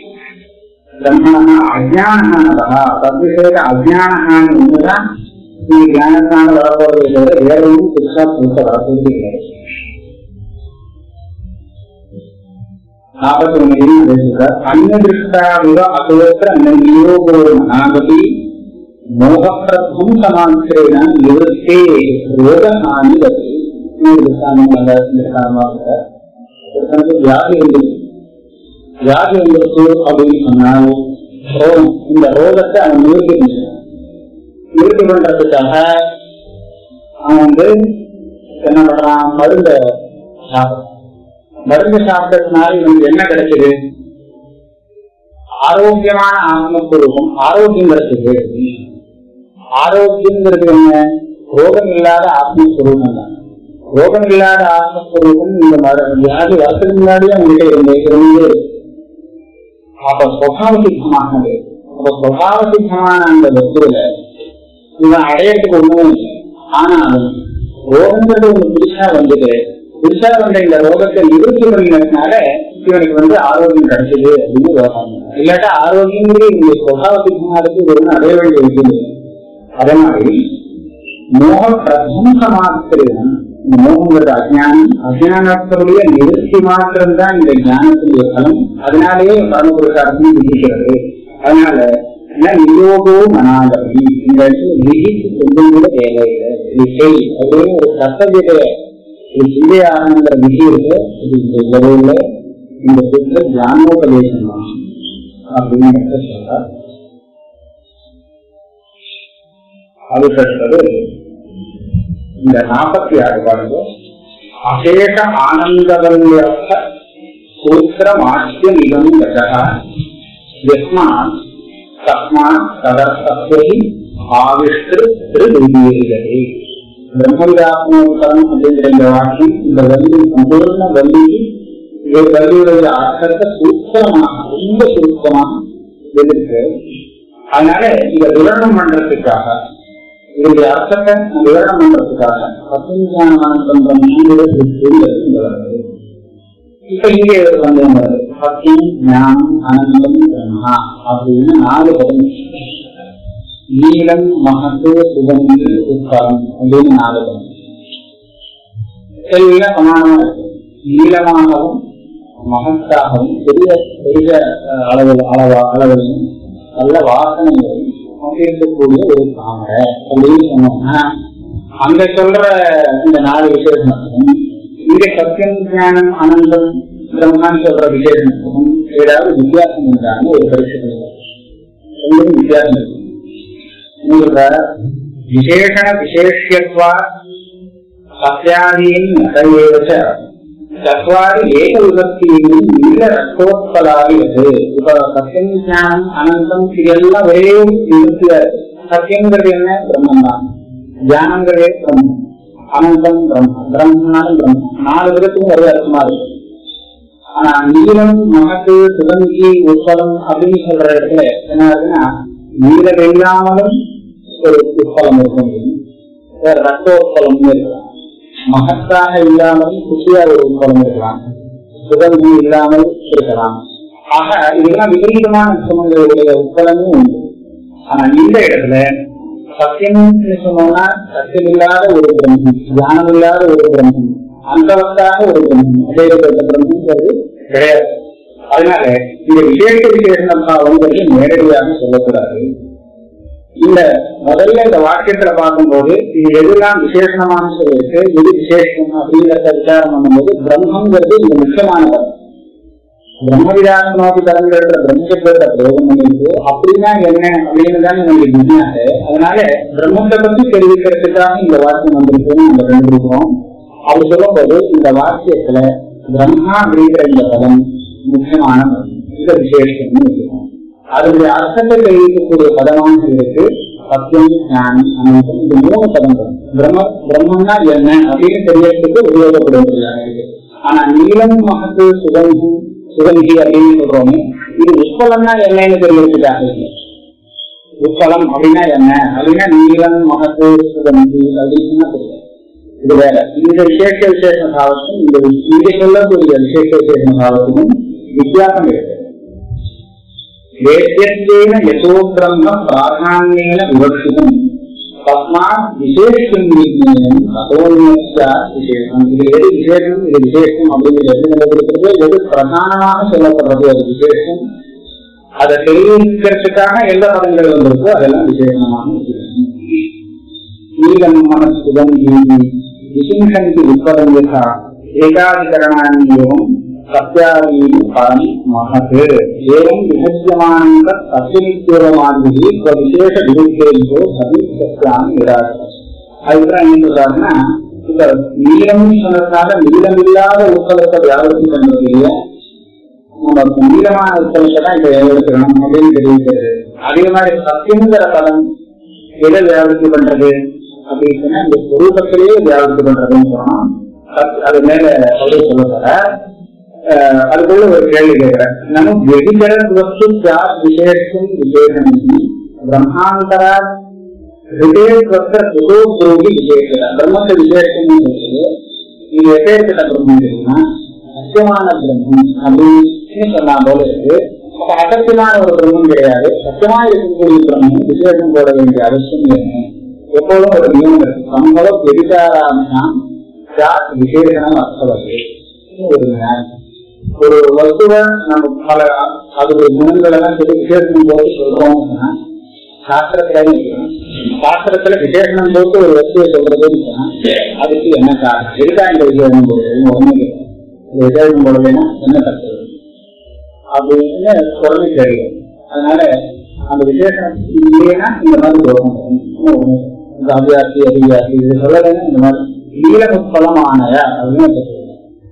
[SPEAKER 3] ಬ್ರಹ್ಮಣ ಅಜ್ಞಾನಃ ತದ್ವಿಷಯದ ಅಜ್ಞಾನ ಎಂಬುದನ್ನು ಈ ಜ್ಞಾನಸ್ಥಾನ ಒಳಪಡುವುದರ ಎರಡೂ ಶಿಕ್ಷಾ ಪುರುಷ ಹೊರಪಡಿಸಿದೆ ನಾಪತ್ತು ಒಂದಿನ ದೇಶದ ಅನ್ಯ ದೃಷ್ಟಾವಿವ ಅತೋತ್ರ ನಿಯೋಗೋ ಮನಾಗತಿ ಮೋಹಪ್ರಭಂ ಸಮಾಂತರೇಣ ನಿವೃತ್ತೇ ರೋಗ ಹಾನಿ ಗತಿ ಮೂರು ದೃಷ್ಟಾಂತಗಳ ದೃಷ್ಟಾಂತವಾಗಿದೆ ವ್ಯಾಧಿ ಎಂದಿದೆ வியாதி வந்துருக்கு அப்படின்னு சொன்னால் ரோகம் இந்த ரோகத்தை அவன் நிவர்த்தி பண்ணிடுறான் நிவர்த்தி பண்றதுக்காக அவன் வந்து என்ன பண்றான் மருந்த சாப்பிடுறான் மருந்து சாப்பிட்டதுனால இவனுக்கு என்ன கிடைச்சது ஆரோக்கியமான ஆத்மஸ்வரூபம் ஆரோக்கியம் கிடைச்சது ஆரோக்கியங்கிறது என்ன ரோகம் இல்லாத ஆத்மஸ்வரூபம் தான் ரோகம் இல்லாத ஆத்மஸ்வரூபம் இந்த மர- வியாதி வரத்துக்கு முன்னாடியே அவங்ககிட்ட இருந்தே இருந்தே இருக்கு. அப்ப சுவாவ சித்தமானது அப்ப சுவாவ சித்தமான அந்த வஸ்துவில இவன் அடையறதுக்கு ஒண்ணுமே இல்லை ஆனாலும் ரோகங்கிறது ஒண்ணு புதுசா வந்தது புதுசா வந்த இந்த ரோகத்தை நிவர்த்தி பண்ணினதுனால இவனுக்கு வந்து ஆரோக்கியம் கிடைச்சது அப்படின்னு ரோகம் இல்லாட்டா ஆரோக்கியங்கிறது இந்த சுவாவ சித்தமானதுக்கு ஒரு அடைய வேண்டிய விஷயம் இல்லை. அதே மாதிரி மோக பிரசம்சமாத்திரம் இந்த மோகங்கிறது அஜானம் அஜானத்தினுடைய நிவர்த்தி மாத்திரம் தான் இந்த ஞானத்தினுடைய பலம் அதனாலேயே பரமபுருஷார்த்தம் விதிக்கிறது அதனால என்ன நியோகோ மனாதவி இந்த இடத்துல விதிக்கு கொஞ்சம் கூட தேவையில்லை இது செய் அப்படின்னு ஒரு கர்த்தவியத்தை ஒரு சிந்தையானங்கிற விதி இருக்கு இது இந்த இல்லவே இல்லை இந்த சுற்று ஞானோபதேசம் தான் அப்படின்னு சொல்றார் அதுக்கடுத்தது இந்த நாற்பத்தி ஆறு பாருங்க அசேஷ ஆனந்தவல்யர்த்த सूत्रमाष्ट्यमिदं गतः यस्मात् तस्मात् तदर्थस्य हि ஆவிஷ்கிருதே பிரம்மவிதாத்மோத்தரம் அப்படிங்கிற இந்த வாக்கியம் இந்த வள்ளி சம்பூர்ண வள்ளிக்கு இந்த வள்ளியுடைய அர்த்தத்தை சூத்திரமாக ரொம்ப சுருக்கமாக இருக்கு அதனால இதை விவரணம் பண்றதுக்காக இதனுடைய அர்த்தத்தை விவரணம் பண்றதுக்காக பத்திஞானம் வருது இப்ப இங்கே வந்து சத்தியம் ஞானம் அனந்தம் பிரம்மா அப்படின்னு நாலு பதம் நீளம் மகத்து சுகந்தி உட்காரம் அப்படின்னு நாலு பதம் எல்லாம் சமானமா இருக்கு நீளமாகவும் மகத்தாகவும் பெரிய பெரிய அளவில் அளவா அளவிலும் நல்ல வாசனையும் இருக்கக்கூடிய ஒரு தாமரை அப்படின்னு சொன்னோம்னா அங்க சொல்ற இந்த நாலு விசேஷம் இங்க சத்தியம் ஞானம் அனந்தம் பிரம்மான்னு சொல்ற விசேஷம் ஏதாவது வித்தியாசம் உண்டான்னு ஒரு பரிசு ரெண்டும் வித்தியாசம் இருக்கு விசேஷண விசேஷத்வா சத்யாதீன் நகையேவச்ச சத்வாரி ஏக விபக்தியின் இல்ல ரத்தோத்பலாகி அது இப்ப சத்தியம் ஞானம் அனந்தம் இதெல்லாம் ஒரே விதத்துல சத்தியங்கிறது என்ன பிரம்மம் தான் தியானங்கிறதே பிரம்மம் அனந்தம் பிரம்மம் பிரம்மனாலும் பிரம்மம் நாலு விதத்துக்கும் ஒரே அர்த்தமா இருக்கு ஆனா நீளம் மகத்து சுகந்தி உட்பலம் அப்படின்னு சொல்ற இடத்துல என்ன ஆகுதுன்னா நீளம் இல்லாமலும் ஒரு உட்பலம் இருக்க முடியும் ரத்தோத்பலம் இருக்கலாம் மகத்தாக இல்லாமல் குஷியா ஒரு உட்பலம் இருக்கலாம் சுகந்தி இல்லாமல் இருக்கலாம் ஆக இதெல்லாம் விபரீதமான சுமங்களுடைய உட்பலமும் உண்டு ஆனா இந்த இடத்துல சத்தியம் சொன்னோம்னா சத்தியம் இல்லாத ஒரு பிரம்மம் தியானம் இல்லாத ஒரு பிரம்மம் அந்தவத்தாக ஒரு பிரம்மம் அடையப்பட்ட பிரம்மங்கிறது கிடையாது அதனால இந்த விசேஷ விசேஷம் பாவங்கிறது நேரடியாக சொல்லக்கூடாது இந்த முதல்ல இந்த வாக்கியத்துல பார்க்கும்போது இது எதுலாம் விசேஷமான சொல்லிருக்கு எது விசேஷம் அப்படிங்கிறத விசாரம் பண்ணும்போது பிரம்மங்கிறது இது முக்கியமானது பிரம்மவிதாசனோபி தரங்கிற பிரம்மசப்தத்தை பிரயோகம் பண்ணிருக்கு அப்படின்னா என்ன அப்படின்னு தான் நம்மளுக்கு விஞ்ஞானது அதனால பிரம்மத்தை பத்தி தெரிவிக்கிறதுக்காக இந்த வாக்கியம் வந்திருக்குன்னு நம்ம கண்டுபிடிக்கிறோம் அவர் சொல்லும்போது இந்த வாக்கியத்துல பிரம்மா அப்படிங்கிற இந்த பதம் முக்கியமான இந்த விசேஷம்னு வச்சுக்கோம் அதனுடைய அர்த்தத்தை தெரிவிக்கக்கூடிய பதமாக இருக்கு சத்தியம் ஞானம் அனந்தம் இந்த மூணு பதங்கள் பிரம்ம பிரம்மன்னா என்ன அப்படின்னு தெரியறதுக்கு உபயோகப்படுவதாக இருக்கு ஆனா நீளம் மகத்து சுகந்தி சுகந்தி அப்படின்னு சொல்றோமே இது உட்பலம்னா என்னன்னு தெரியறதுக்காக இல்லை உட்பலம் அப்படின்னா என்ன அப்படின்னா நீளம் மகத்து சுகந்தி அப்படின்னு தெரியும் இது வேற இந்த விசேஷ விசேஷ பாவத்தும் இந்த இங்க சொல்லக்கூடிய விசேஷ விசேஷ பாவத்துக்கும் வித்தியாசம் இருக்கு வேத்தியத்தேன யசோ பிரம்ம பிராதான்யேன விவக்ஷிதம் தஸ்மாத் விசேஷம் விஜயம் அதோன்யஸ்ய விசேஷம் இது எது விசேஷம் இது விசேஷம் அப்படிங்கிறது நிலைப்படுத்துறது எது பிரதானமாக சொல்லப்படுறது அது விசேஷம் அதை தெரிவிக்கிறதுக்காக எந்த பதங்கள் வந்திருக்கோ அதெல்லாம் விசேஷமாக இருக்கிறது நீலம் மனசுதம் விசிங்கந்தி உட்பதம் யதா ஏகாதிகரணான்யம் சத்யாதீன் பரம் மகத் ஏவம் விபஜ்யமானம் சத்தியமித்யோகமானது விசேஷ விருத்தேஜோ சதி சத்தியான் நிராகரம் அதுக்கப்புறம் என்ன சொல்றாருன்னா இப்ப நீளம் சொன்னதுனால நீளம் இல்லாத உட்பலத்தை வியாபகம் பண்றது இல்லையா நம்ம நீளமான உட்பலத்தை தான் இப்ப எடுக்கணும் அப்படின்னு தெரிவிக்கிறது அதே மாதிரி சத்தியங்கிற பதம் எதை வியாபத்தி பண்றது அப்படின்னு சொன்னா இந்த சுரூபத்திலேயே வியாபத்தி பண்றதுன்னு சொன்னோம் அது மேல அவரே சொல்ல போற அதுக்குள்ள ஒரு கேள்வி கேட்கிறேன் நம்ம வெடிகர வஸ்து விசேஷம் விசேஷம் பிரம்மாந்தரா ஹிருதயஸ்வஸ்த சுகோத்ரோகி விசேஷம் பிரம்மத்தை விசேஷம் சொல்றது இது எப்பேற்பட்ட பிரம்மம் தெரியுமா சத்தியமான பிரம்மம் அப்படின்னு சொன்னா போல இருக்கு அப்ப அசத்தியமான ஒரு பிரம்மம் கிடையாது சத்தியமா இருக்கக்கூடிய பிரம்மம் விசேஷம் போட வேண்டிய அவசியம் இல்லை எப்போதும் ஒரு நியமம் இருக்கு சம்பவ வெடிகாரான விசேஷனம் அர்த்தவர்கள் ஒரு ஞானம் ஒரு வஸ்துவ நம்ம பல அதோட குணங்கள் எல்லாம் சொல்லி விசேஷம் போட்டு சொல்றோம்னா சாஸ்திரத்துல சாஸ்திரத்துல விசேஷனம் போட்டு ஒரு வஸ்துவை சொல்றதுன்னு சொன்னா அதுக்கு என்ன காரணம் எதுக்கா இந்த விசேஷம் போடுறது ஒண்ணு இந்த விசேஷம் போடலைன்னா என்ன தப்பு அப்படின்னு குழந்தை தெரியும் அதனால அந்த விசேஷம் இல்லைன்னா இந்த மாதிரி தோஷம் இந்த அபியாசி அதிகாசி இது சொல்லலைன்னா இந்த மாதிரி நீளமுட்பலமானய அப்படின்னு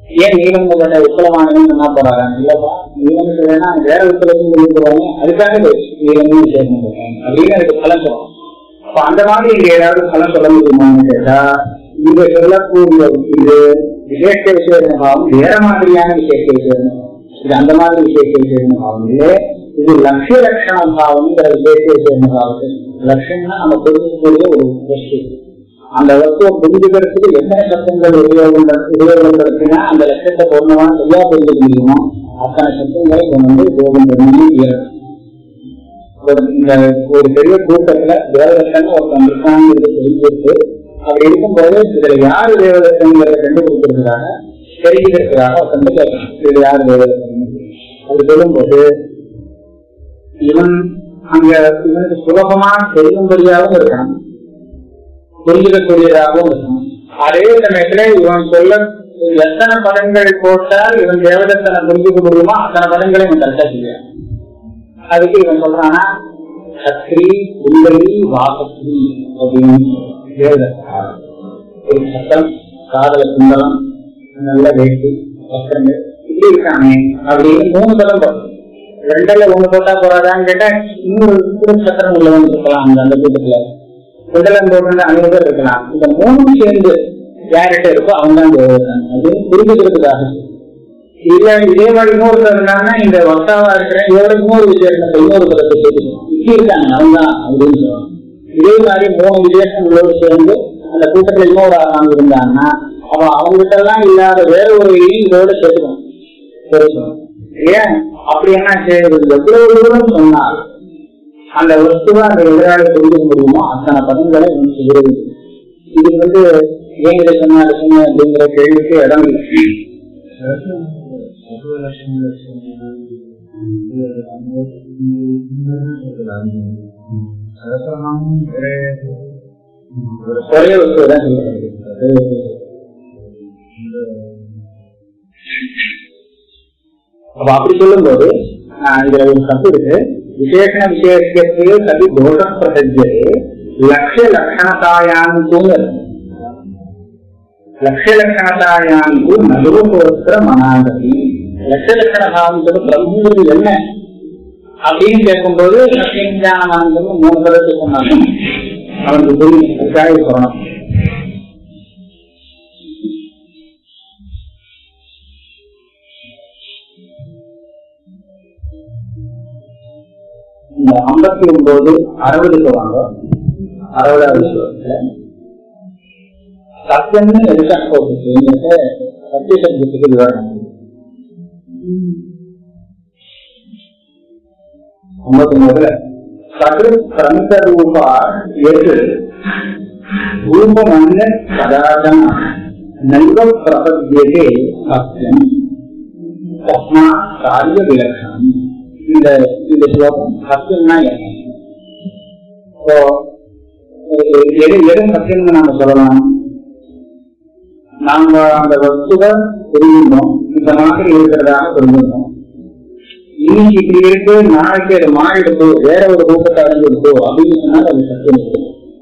[SPEAKER 3] ஏன் நீலமுகப்பட்ட உத்தலமானவன் என்ன போறாங்க இல்லப்பா நீலமுக்கு வேணா வேற உத்தலத்துக்கு கொண்டு போறாங்க அதுக்காக நீலமும் விசேஷம் போறாங்க அப்படின்னு அதுக்கு பலன் சொல்லணும் அப்ப அந்த மாதிரி இங்க ஏதாவது பலன் சொல்ல முடியுமான்னு கேட்டா இங்க சொல்லக்கூடிய இது விசேஷ விசேஷ பாவம் வேற மாதிரியான விசேஷ விசேஷம் இது அந்த மாதிரி விசேஷ விசேஷ பாவம் இல்லை இது லட்சிய லட்சண பாவம்ங்கிற விசேஷ விசேஷ பாவத்தை லட்சணம்னா நம்ம கொடுக்கக்கூடிய ஒரு வஸ்து அந்த வஸ்துவை புரிஞ்சுக்கிறதுக்கு எத்தனை சத்தங்கள் உபயோகம் உபயோகப்படுத்தினா அந்த லட்சத்தை பூர்ணமா சரியா புரிஞ்சுக்க முடியுமோ அத்தனை சத்தங்களை இவன் வந்து உபயோகம் பண்ணி தீரணும். ஒரு இந்த ஒரு பெரிய கூட்டத்துல தேவதத்தன் ஒருத்தன் இருக்கான்னு தெரிஞ்சிருக்கு அப்படி இருக்கும்போது இதுல யாரு தேவதத்தன்கிறத கண்டுபிடிக்கிறதுக்காக தெரிஞ்சுக்கிறதுக்காக ஒருத்தன் கேட்கணும் இதுல யாரு தேவதத்தன் அப்படி சொல்லும்போது இவன் அங்க இவனுக்கு சுலபமா தெரியும்படியாகவும் இருக்கான் புரிஞ்சுக்கக்கூடியதாகவும் இருக்கும் அதே சமயத்துல இவன் சொல்ல எத்தனை பதங்கள் போட்டால் இவன் தேவதத்தனை புரிஞ்சுக்க முடியுமோ அத்தனை பதங்களை இவன் கரெக்டா செய்வான் அதுக்கு இவன் சொல்றானா சக்ரி குண்டலி வாசக்ரி அப்படின்னு தேவதத்தா ஒரு சத்தம் காதல குண்டலம் நல்ல வேட்டி வஸ்திரங்கள் இப்படி இருக்கானே அப்படின்னு மூணு பதம் போடும் ரெண்டுல ஒண்ணு போட்டா போறாதான்னு கேட்டா இன்னொரு கூட சத்திரம் உள்ளவன் இருக்கலாம் அந்த அந்த கூட்டத்துல குண்டலம் போட்டு ஐநூறு பேர் இருக்கலாம் இந்த மூணும் சேர்ந்து யார்கிட்ட இருக்கோ அவங்க தான் தேவதத்தன் அப்படின்னு புரிஞ்சுக்கிறதுக்காக இல்ல இதே மாதிரி இன்னொருத்தர் இருந்தாங்கன்னா இந்த வர்த்தாவா இருக்கிற இவரோட இன்னொரு விசேஷத்தை இன்னொரு பதத்தை சேர்த்துக்கணும் இப்படி இருக்காங்க அவங்க தான் அப்படின்னு சொல்லுவாங்க இதே மாதிரி மூணு விசேஷம் உள்ளோடு சேர்ந்து அந்த கூட்டத்துல இன்னொரு ஆளாங்க இருந்தாங்கன்னா அவன் அவங்ககிட்ட எல்லாம் இல்லாத வேற ஒரு இனி இதோட சேர்த்துக்கணும் சேர்த்துக்கணும் ஏன் அப்படி என்ன செய்யுது எவ்வளவு தூரம் சொன்னால் அந்த வஸ்துவா அந்த எதிராளி புரிஞ்சுக்க முடியுமோ அத்தனை பதங்களை இவன் செய்கிறது இது வந்து ஏன் இதை சொன்னா அதை சொன்ன அப்படிங்கிற கேள்விக்கு இடம் இல்லை ஒரே வஸ்துவை தான் சொல்றது அப்ப அப்படி சொல்லும்போது ஆஹ் இதுல ஒரு தப்பு இருக்கு விசேஷண விசேஷத்துக்கு சதி தோஷ பிரசஜ்யது லட்சிய லட்சணத்தாயானுக்கும் லட்சிய லட்சணத்தாயானுக்கு நடுவோத்திர மனாகதி லட்சிய லட்சண பாவங்கிறது பிரம்மங்கிறது என்ன அப்படின்னு கேட்கும்போது சத்தியஞானமானது மூணு பதத்தை சொன்னாங்க அவனுக்கு புரியும் அதுக்காக இது சொல்லணும் இந்த ஐம்பத்தி ஒன்பது அறுபதுக்கு வாங்க அறுபதாவது ஸ்லோகத்துல சத்தியம்னு எதுக்காக போட்டுச்சு சத்திய சப்தத்துக்கு விவரணம் ஐம்பத்தி ஒன்பதுல சது பிரமித ரூபா எட்டு ரூபமன்ன பதார்த்தம் நைவ பிரபத்தியதே சத்தியம் தஸ்மா காரிய விலட்சணம் இந்த இந்த ஸ்லோகம் சத்தியம்னா என்ன இப்போ எது எது சத்தியம்னு நாம சொல்லலாம் நாங்க அந்த வஸ்துவை புரிஞ்சிருந்தோம் இந்த மாதிரி இருக்கிறதாக புரிஞ்சிருந்தோம் இன்னைக்கு இப்படி இருக்கு நாளைக்கு அது மாறிடுது வேற ஒரு ரூபத்தை அடைஞ்சிருக்கோ அப்படின்னு சொன்னா அது சத்தியம் இருக்கு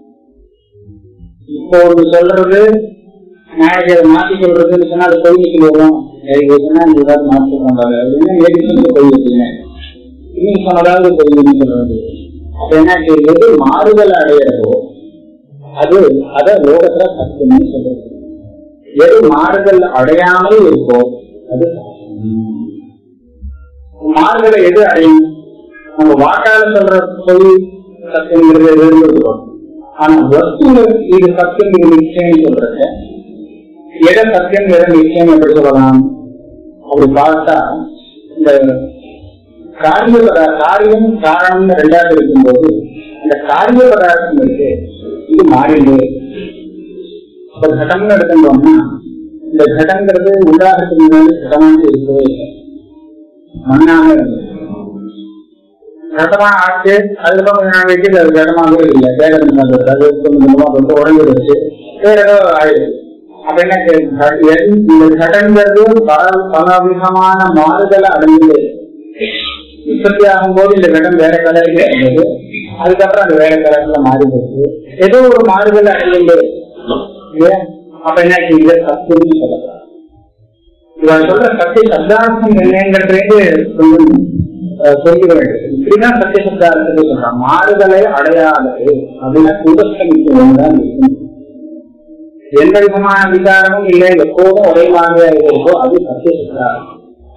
[SPEAKER 3] இப்போ ஒன்று சொல்றது நாளைக்கு அதை மாத்தி சொல்றதுன்னு சொன்னா அது பொய்க்கு வரும் இது சொன்னா இந்த ஏதாவது மாற்றி சொன்னாங்க அப்படின்னு ஏடிச்சு பொய் வச்சுங்க இன்னும் சொன்னதாவது பொய்ன்னு சொல்றது அப்ப என்ன எது மாறுதல் அடையிறதோ அது அத லோகத்துல சத்தியம்னு சொல்றது எது மாறுதல் அடையாமல் இருக்கோ அது சத்தியம். மாறுதலை எது அடையும் நம்ம வாக்காள சொல்ற பொய் சத்தியங்கிறது எழுதுறோம் ஆனா வஸ்து இது சத்தியம் இது நிச்சயம் சொல்றது எதை சத்தியம் எதை நிச்சயம் எப்படி சொல்லலாம் அப்படி பார்த்தா இந்த காரிய பதா- காரியம் காரணம்னு ரெண்டாவது இருக்கும்போது அந்த காரிய பதார்த்தம் இருக்கு இது மாறிண்டு ஒரு கடம்னு எடுத்துட்டோம்னா இந்த கடங்கிறது உண்டாகிறதுக்கு முன்னாடி கடமாக இருக்கவே இல்லை மண்ணாக இருந்தது கடமா ஆச்சு அதுக்கப்புறம் கொஞ்ச நாள் வச்சு அது கடமாகவே இல்லை வேகம் அது கொஞ்சம் கொஞ்சமா ரொம்ப உடஞ்சிருச்சு வேற ஏதோ ஆயிடுச்சு அப்ப என்ன செய்யுது? எது- இந்த கடங்கிறது பல பல விதமான மாறுதலை அடைஞ்சது உற்பத்தி ஆகும்போது இந்த கடம் வேற கலருக்கு இருந்தது அதுக்கப்புறம் அது வேற கலர்ல மாறி போச்சு ஏதோ ஒரு மாறுதல் அடைந்தது இல்லையா? அப்ப என்ன செய்யுது சத்துன்னு சொல்லலாம் இவன் சொல்ற சத்திய சப்தார்த்தம் என்னங்கிறதே கொஞ்சம் அஹ், சொல்லிக்க வேண்டும் இப்படிதான் சத்திய சப்தார்த்தத்தை சொல்றான் மாறுதலை அடையாதது அப்படின்னா உபஸ்தமிக்கு ஒன்றுதான் இருக்கும் எந்த விதமான விகாரமும் இல்லை எப்போதும் ஒரே மாதிரியா இருக்கோ அது சத்திய சப்தார்த்தம்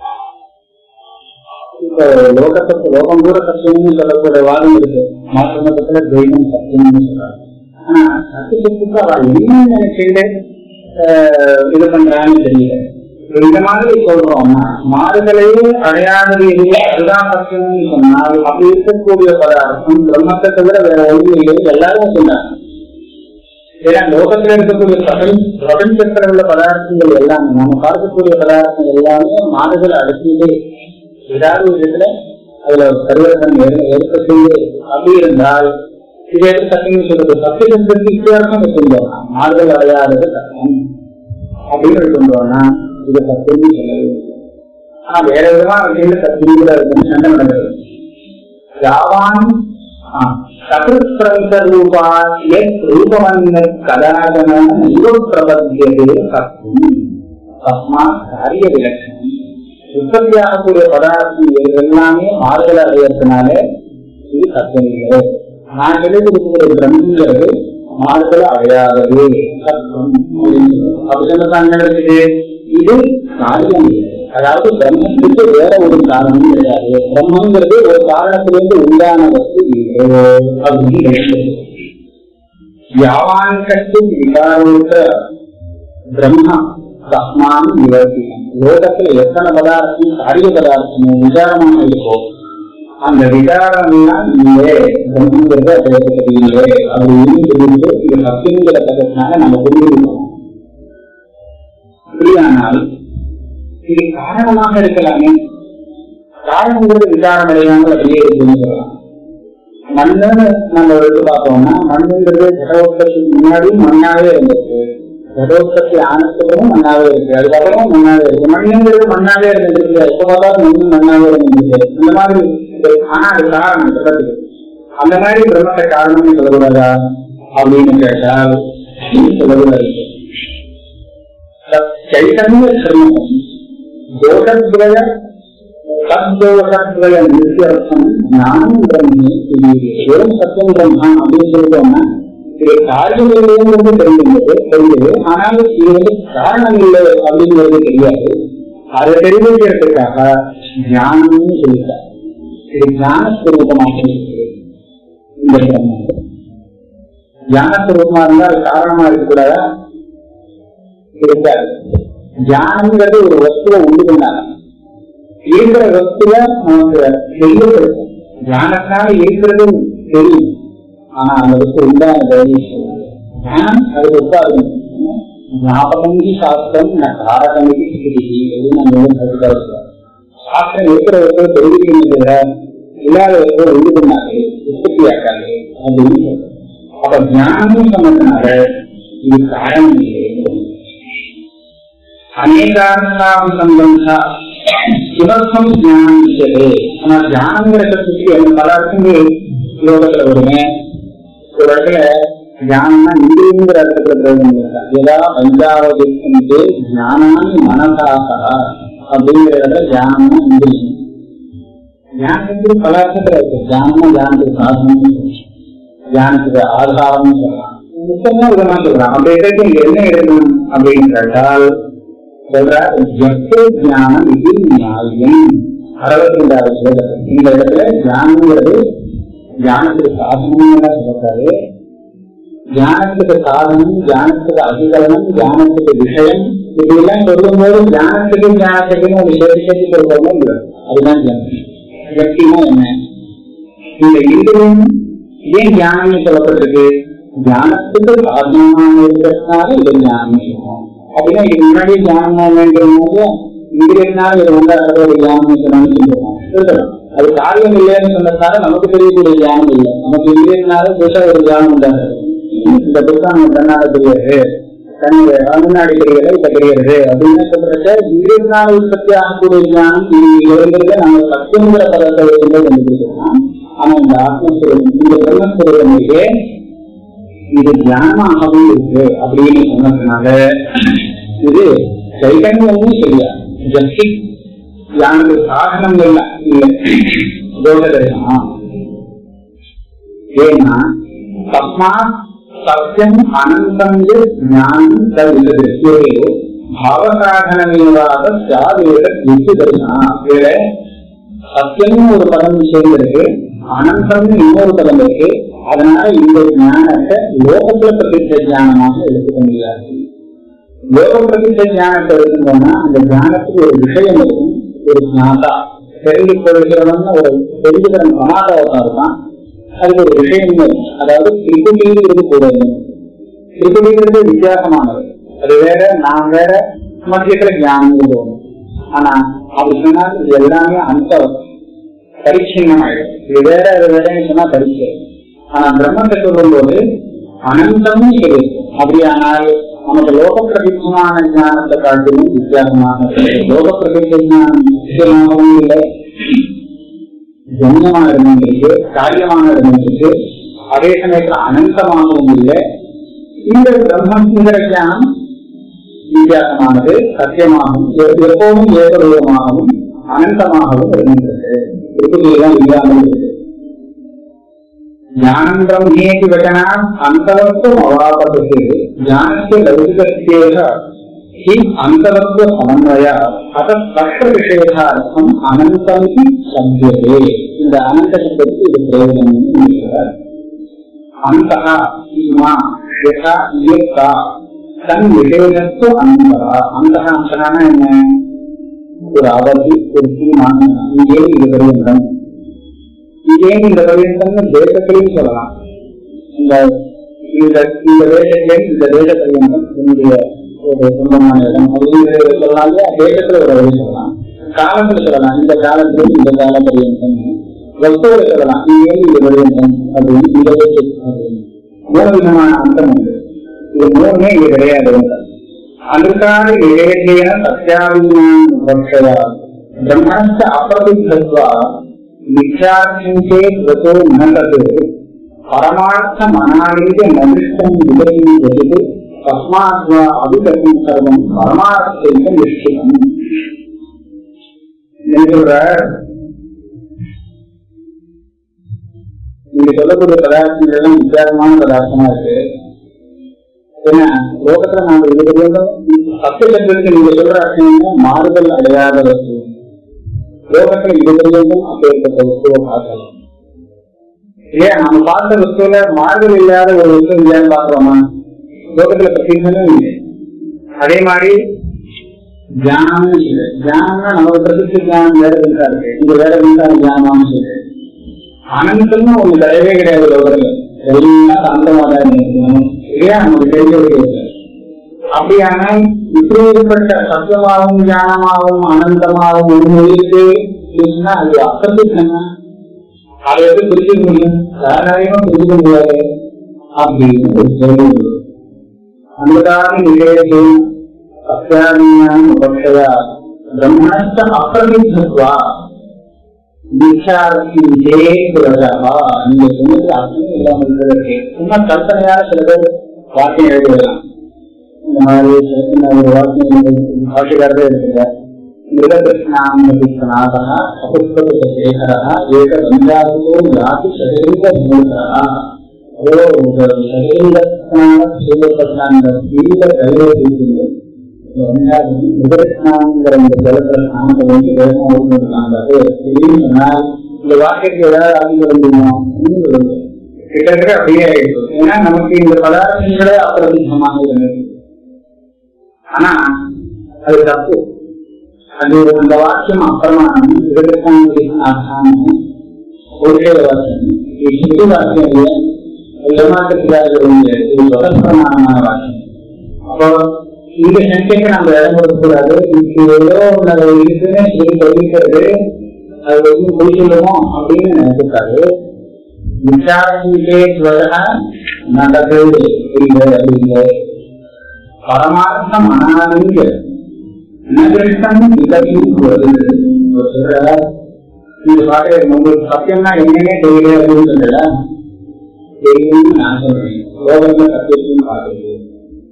[SPEAKER 3] இப்ப லோகத்துக்கு லோகம் கூட சத்தியம்னு சொல்லக்கூடிய வாதம் இருக்கு மாற்று மதத்துல தெய்வம் சத்தியம்னு சொல்றாங்க ஆனா சத்தியத்துக்கு அவ என்ன நினைச்சுட்டு ஆஹ், இது பண்றான்னு தெரியல இப்ப இந்த மாதிரி சொல்றோம்னா மாறுதலையே அடையாதது எதுவே அதுதான் சத்தியம்னு சொன்னால் அப்படி இருக்கக்கூடிய பதார்த்தம் பிரம்மத்தை தவிர வேற ஒன்றும் இல்லை எல்லாரும் சொன்னாங்க ஏன்னா லோகத்துல இருக்கக்கூடிய பிரபஞ்ச பிரபஞ்சத்துல உள்ள பதார்த்தங்கள் எல்லாமே நம்ம பார்க்கக்கூடிய பதார்த்தம் எல்லாமே மாறுதல் அடைச்சிட்டே ஏதாவது ஒரு விதத்துல அதுல ஒரு பரிவர்த்தனை ஏற்ப- ஏற்பட்டு அப்படி இருந்தால் இது எது சத்தியம் சொல்றது சத்தியத்திற்கு வித்தியாசம் சொல்லுவாங்க மாறுதல் அடையாதது சத்தியம் அப்படின்னு சொல்லுவாங்கன்னா இது சத்தியம் சொல்லவே இல்லை. ஆனா வேற விதமா விஷயங்கள் சத்தியம் கூட இருக்குன்னு சண்டை நடக்கிறது யாவான் சகிருத்பிரந்த ரூபா எத் ரூபவன்ன கதாகன இவ பிரபத்தியதே சத்தும் தஸ்மா காரிய விலட்சணம் உற்பத்தியாகக்கூடிய பதார்த்தம் இது எல்லாமே மாறுதல் அடையறதுனால இது சத்தம் இல்லை நான் சொல்லி கொடுக்கக்கூடிய பிரம்மங்கிறது மாறுதல் அடையாதது சத்தம் அப்படி சொன்னதான் நடக்குது இது காரியம் இல்லை அதாவது பிரம்மத்துக்கு வேற ஒரு காரணமும் கிடையாது பிரம்மங்கிறது ஒரு காரணத்திலிருந்து உண்டான வஸ்து இல்லை அப்படின்னு நினைக்கிறது. யாவான் கட்டு விகாரோத்த பிரம்மா தஸ்மான் நிவர்த்தி லோகத்துல எத்தனை பதார்த்தம் காரிய பதார்த்தமும் விகாரமாக இருக்கோ அந்த விகாரம் எல்லாம் இல்லை பிரம்மங்கிறது பேசப்பட்டு இல்லை அப்படின்னு சொல்லிட்டு இது சத்தியங்கிற பதத்தினால நம்ம புரிஞ்சுக்கணும் அப்படியானால் இது காரணமாக இருக்கலாமே காரணங்கிறது விகாரம் அடையாமல் அப்படியே இருக்குன்னு சொல்லலாம் மண்ணுன்னு நம்ம எடுத்து பார்த்தோம்னா மண்ணுங்கிறது ஜடோத்பத்திக்கு முன்னாடி மண்ணாவே இருந்துச்சு ஜடோத்பத்தி ஆனத்துக்கும் மண்ணாவே இருக்கு அதுக்கப்புறம் மண்ணாவே இருக்கு மண்ணுங்கிறது மண்ணாவே இருந்துச்சு எப்ப பார்த்தாலும் மண்ணு மண்ணாவே இருந்துச்சு இந்த மாதிரி இருக்கு. ஆனா அது காரணம் சொல்றதுக்கு அந்த மாதிரி பிரம்மத்தை காரணம்னு சொல்லக்கூடாதா அப்படின்னு கேட்டால் சொல்லக்கூடாது చైతన్య ధర్మం దోషద్వయ சத்தோஷத்வய நித்தியர்த்தம் ஞானம் பிரம்மே இது வெறும் சத்தியம் பிரம்மா அப்படின்னு சொல்லிட்டோம்னா இது காரியம் இல்லைங்கிறது தெரிஞ்சுது தெரிஞ்சது ஆனால் இது வந்து காரணம் இல்லை அப்படிங்கிறது தெரியாது அதை தெரிவிக்கிறதுக்காக ஞானம்னு சொல்லிட்டார் இது ஞானஸ்வரூபமாக இருக்குது இந்த பிரம்மம் ஞானஸ்வரூபமா இருந்தால் அது காரணமா இருக்கக்கூடாதா இருக்காது தியானம்ங்கிறது ஒரு வஸ்துவை உண்டு பண்ணாங்க இருக்கிற வஸ்துவ நமக்கு தெரியப்படுத்தும் தியானத்தினால இருக்கிறது தெரியும் ஆனா அந்த வஸ்து உண்டான தியானம் அதுக்கு உட்காரு ஞாபகங்கி சாஸ்திரம் நான் காரகமிக்கு ஸ்திதி அப்படின்னு நம்ம வந்து கருத்தாரு சாஸ்திரம் இருக்கிற வஸ்துவை தெரிவிக்கணும் தவிர இல்லாத வஸ்துவை உண்டு பண்ணாது உற்பத்தி ஆக்காது அப்படின்னு சொல்றோம். அப்ப ஞானமும் சொன்னதுனால இது காரணம் இல்லை அநேகார்த்தாம் சம்பந்தா கிமர்த்தம் ஞானம் விசதே ஆனா தியானங்கிற கருத்துக்கு என்ன பல அர்த்தங்கள் யோகத்துல வருமே ஒரு இடத்துல தியானம்னா இந்திரியங்கிற அர்த்தத்துல பிரயோஜனம் இருக்கா ஏதா பஞ்சாவதிக்கு ஞானானி மனசாக அப்படிங்கிற இடத்துல தியானம்னா இந்திரியம் தியானத்துக்கு பல அர்த்தத்துல இருக்கு தியானம்னா தியானத்துக்கு சாதனம் தியானத்துக்கு ஆதாரம்னு சொல்லலாம் முக்கியமா விதமா சொல்லலாம் அப்படி இருக்க இங்க என்ன எடுக்கணும் அப்படின்னு கேட்டால் சொல்றார் எப்போ ஞானம் இது நியாயம் அறுபத்தி ரெண்டாவது ஸ்லோகத்தில் இந்த இடத்துல ஞானங்கிறது ஞானத்துக்கு சாதனம் சொல்றாரு ஞானத்துக்கு சாதனம் ஞானத்துக்கு அதிகரணம் ஞானத்துக்கு விஷயம் இப்படிலாம் சொல்லும்போது ஞானத்துக்கு ஞானத்துக்குன்னு ஒரு சேர்த்து சேர்த்து சொல்றோமோ இல்லை அதுதான் ஞானம் எப்படின்னா என்ன இந்த இந்திரியம் ஏன் ஞானம்னு சொல்லப்பட்டிருக்கு ஞானத்துக்கு சாதனமாக இருக்கிறதுனால இது ஞானம் இருக்கும் அப்படின்னா இது முன்னாடி ஞானம் வேண்டும் போது இந்திரியனால இது உண்டாகிற ஒரு ஞானம் சொல்லணும்னு சொல்லுவோம் இருக்கலாம் அது காரியம் இல்லைன்னு சொன்னதால நமக்கு தெரியக்கூடிய ஞானம் இல்லை நமக்கு இந்திரியனால புதுசா ஒரு ஞானம் உண்டாகிறது இந்த புத்தகம் நம்ம கண்ணால தெரியாது கண்ணு முன்னாடி தெரிகிறது இப்ப தெரிகிறது அப்படின்னு சொல்றத இந்திரியனால உற்பத்தி ஆகக்கூடிய ஞானம் இது இருந்தது நம்ம சத்தியங்கிற பதத்தை வந்து கண்டுபிடிக்கலாம் ஆனா இந்த ஆத்மஸ்வரூபம் இந்த பிரம்மஸ்வரூபம் இது தியானமாகவும் இருக்கு அப்படின்னு சொன்னதுனால இது சைதன்யமும் சரியா ஜப்தி யானுக்கு சாதனங்கள் இல்லை தோஷ தரிசனம் ஏன்னா தஸ்மாத் சத்தியம் அனந்தம் ஞானம் தவிர்த்து பாவசாதனமேவாத சாவேத யுக்தி தரிசனம் வேற சத்தியம்னு ஒரு பதம் சேர்ந்திருக்கு அனந்தம்னு இன்னொரு பதம் இருக்கு அதனால இந்த ஞானத்தை லோகத்துல பிரசித்த ஞானமாக எடுத்துக்க முடியாது லோக பிரசித்த ஞானத்தை எடுத்துக்கோன்னா அந்த ஞானத்துக்கு ஒரு விஷயம் இருக்கும் ஒரு ஞாதா தெரிந்து கொள்கிறவன் ஒரு தெரிஞ்சுக்கிறன் சமாதாவதான் இருக்கான் அதுக்கு ஒரு விஷயம் இருக்கும் அதாவது திரிபுடிங்கிறது கூட திரிபுடிங்கிறது வித்தியாசமானது அது வேற நான் வேற மத்தியத்துல ஞானம் தோணும் ஆனா அப்படி சொன்னால் இது எல்லாமே அந்த பரிச்சின்னம் ஆயிடும் இது வேற அது வேறன்னு சொன்னா பரிச்சை ஆனா பிரம்மத்தை சொல்லும் போது அனந்தம் இருக்கு அப்படியானால் நமக்கு லோக பிரதிபமான ஞானத்தை காட்டிலும் வித்தியாசமாக இருக்கு. லோக பிரதிப ஞானம் முக்கியமாகவும் இல்லை ஜன்யமாக இருந்திருக்கு காரியமாக இருந்திருக்கு அதே சமயத்துல அனந்தமாகவும் இல்லை இந்த பிரம்மங்கிற ஞானம் வித்தியாசமானது சத்தியமாகவும் எ- எப்போதும் ஏகரூபமாகவும் அனந்தமாகவும் இருக்கின்றது இருக்குதான் இல்லாமல் இருக்கு ஞானம் பிரம்மேதி வச்சனாம் அந்தவத்துவம் அவாபத்து ஞானस्य லௌகிகस्येह हि அந்தவத்துவ சமன்வய அத ஸ்பர்ஷ விஷயத்தார்த்தம் அனந்தம் ஹி சப்யதே இந்த அனந்த சப்தத்துக்கு இது பிரயோஜனம் இருக்கிறார் அந்தः சீமா யதா இயக்கா தன் விஷயத்துவ அனந்தரா அந்தः அந்தனா என்ன ஒரு அவதி ஒரு சீமான் இங்கே இது பரியந்தம் இதே இந்த பரியந்தம்னு தேசத்திலையும் சொல்லலாம் இந்த இந்த இந்த தேசத்திலே இந்த தேச பரியந்தம் என்னுடைய ஒரு சொந்தமான இடம் அப்படிங்கிறது சொல்லலாம் இல்லையா? தேசத்துல ஒரு வழி சொல்லலாம் காலத்துல சொல்லலாம் இந்த காலத்துல இந்த கால பரியந்தம் வஸ்துவில சொல்லலாம் இங்கே இந்த பரியந்தம் அப்படின்னு இந்த தேசம் அப்படின்னு மூணு விதமான அர்த்தம் உண்டு இது மூணுமே இங்க கிடையாது அதுக்கான விவேகேன சத்யாவிஞான பக்ஷயா பிரம்மணஸ்த அப்பிரதித்வா மித்யார்த்தே கிருதோ ந தத் பரமார்த்தம் அனாதீத நதிஷ்டம் விதகி வசிது தஸ்மாத்வா அபிகதம் சர்வம் பரமார்த்தைக நிஷ்டிதம் என்ன சொல்ற நீங்க சொல்லக்கூடிய பதார்த்தங்கள் எல்லாம் வித்தியாசமான பதார்த்தமா இருக்கு ஏன்னா லோகத்துல நாம இது வரையும் சத்திய சத்தியத்துக்கு நீங்க சொல்ற அர்த்தம் என்ன? மாறுதல் அடையாத வஸ்து லோகத்துல இது வரையும் அப்பேற்பட்ட வஸ்துவை பார்க்கலாம் ஏன் நம்ம பார்த்த வஸ்துல மாறுதல் இல்லாத ஒரு வஸ்து இல்லையான்னு பார்க்கலாமா லோகத்துல பிரசித்தமும் இல்லை அதே மாதிரி தியானமும் இல்லை தியானம்னா நமக்கு பிரசித்த தியானம் வேற விதா இருக்கு இங்க வேற விதா தியானமும் இல்லை அனந்தம்னு ஒண்ணு கிடையவே கிடையாது லோகத்துல எல்லாம் சாந்தமா தான் இருக்கணும் இல்லையா நமக்கு தெரியவே இல்லை அப்படியான இப்படிப்பட்ட சத்தியமாகவும் ஞானமாகவும் அனந்தமாகவும் ஒண்ணு இருக்கு அப்படின்னா அது அப்பிரசித்தமா அதை எப்படி புரிஞ்சுக்க முடியும் யாராலையும் புரிஞ்சுக்க முடியாது அப்படின்னு ஒரு கேள்வி உண்டு. அந்ததாக நிலையத்தை சத்தியாவிஞானம் உபக்ஷயா பிரம்மணஸ்த அப்பிரசித்தத்வா விசாரிச்சே சுரஜாவா நீங்க சொன்னது அர்த்தமே இல்லாம இருக்கிறது சும்மா கற்பனையான சில பேர் வாக்கியம் எழுதுலாம் இந்த மாதிரி சின்ன ஒரு வாக்கியம் பாஷகாரே இருக்கிற மிருககிருஷ்ணாந்தநாதா சகுஸ்பதேகரா ஏக பஞ்சாபோ யாதி சரீர மூலரா ஓ சரீரஸ்நான சூரியபத்னாந்த தீவிர கையோடு மிருககிருஷ்ணாங்கிற இந்த ஜலத்துல ஸ்நானத்தை வந்து வேகமா ஓடுனாங்க அது திடீர்னு சொன்னால் இந்த வாக்கியத்துக்கு ஏதாவது அறிந்து வந்துடுமோ கிட்டத்தட்ட அப்படியே ஆயிடுச்சு ஏன்னா நமக்கு இந்த பதார்த்தங்களே அப்பிரதிகமாக இருந்தது ஆனா அது தப்பு அது அந்த வாக்கியம் அப்பிரமாணம் மிருககிருஷ்ணாங்க ஆசானம் ஒரு வாக்கியம் இது சிறு வாக்கியம் இல்லை ஏமாற்றத்துக்காக முடியாது இது சுதந்திரமான வாக்கியம் அப்போ இந்த சங்கைக்கு நம்ம இடம் கொடுக்கக்கூடாது இதுக்கு ஏதோ ஒன்று இருக்குன்னு சொல்லி தெரிவிக்கிறது அது வந்து பொய் சொல்லுமோ அப்படின்னு நினைச்சிருக்காரு விசாரணிக்கே ஸ்வரக நடந்தது இல்லை அப்படிங்க பரமார்த்தம் அனாதிங்க நகிருஷ்டம் இல்லையும் வருது சொல்ற இந்த பாட்டு உங்களுக்கு சத்தியம்னா என்னன்னே தெரியல அப்படின்னு சொல்லல தெரியும்னு நான் சொல்றேன் லோகத்துல சத்தியத்தையும் பார்க்குறது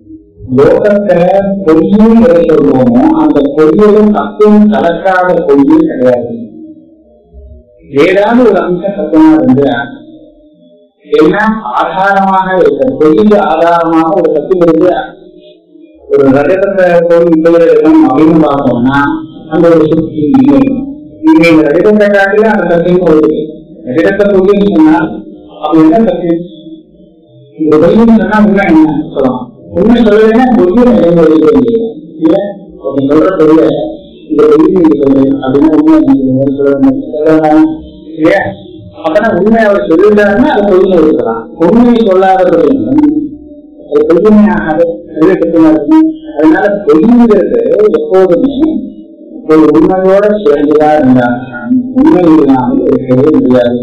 [SPEAKER 3] லோகத்துல பொய்யும் எதை சொல்லுவோமோ அந்த பொய்யிலும் தத்துவம் கலக்காத பொய்யும் கிடையாது ஏதாவது ஒரு அம்சம் சத்தமா இருந்து எல்லாம் ஆதாரமாக இருக்க பொய்க்கு ஆதாரமாக ஒரு சத்துவம் இருந்து ஒரு ரஜதத்தை போய் இப்படி இருக்கணும் அப்படின்னு பார்த்தோம்னா அந்த ஒரு சுத்தி இல்லை நீங்க இந்த ரஜதத்தை காட்டில அந்த சத்தியம் ஒரு ரஜதத்தை பொய்ன்னு சொன்னா அப்படி என்ன சத்தியம் இந்த பொய்ன்னு சொன்னா உண்மை என்ன சொல்லலாம் உண்மை சொல்லலைன்னா பொய்யை நிறைய வெளியே இல்ல அப்படி சொல்ற பொய்ய இந்த பொய்யை நீங்க சொல்லு அப்படின்னா உண்மை நீங்க சொல்லணும் சொல்லலாம் இல்லையா அப்பனா உண்மை அவர் சொல்லிட்டாருன்னா அது பொய்யை இருக்கலாம் உண்மை சொல்லாத பொய் அது பொய்மையாக அதனால பொய்ங்கிறது எப்போதுமே ஒரு உண்மையோட சேர்ந்துதான் இருந்தாங்க உண்மை இல்லாமல் இருக்கவே முடியாது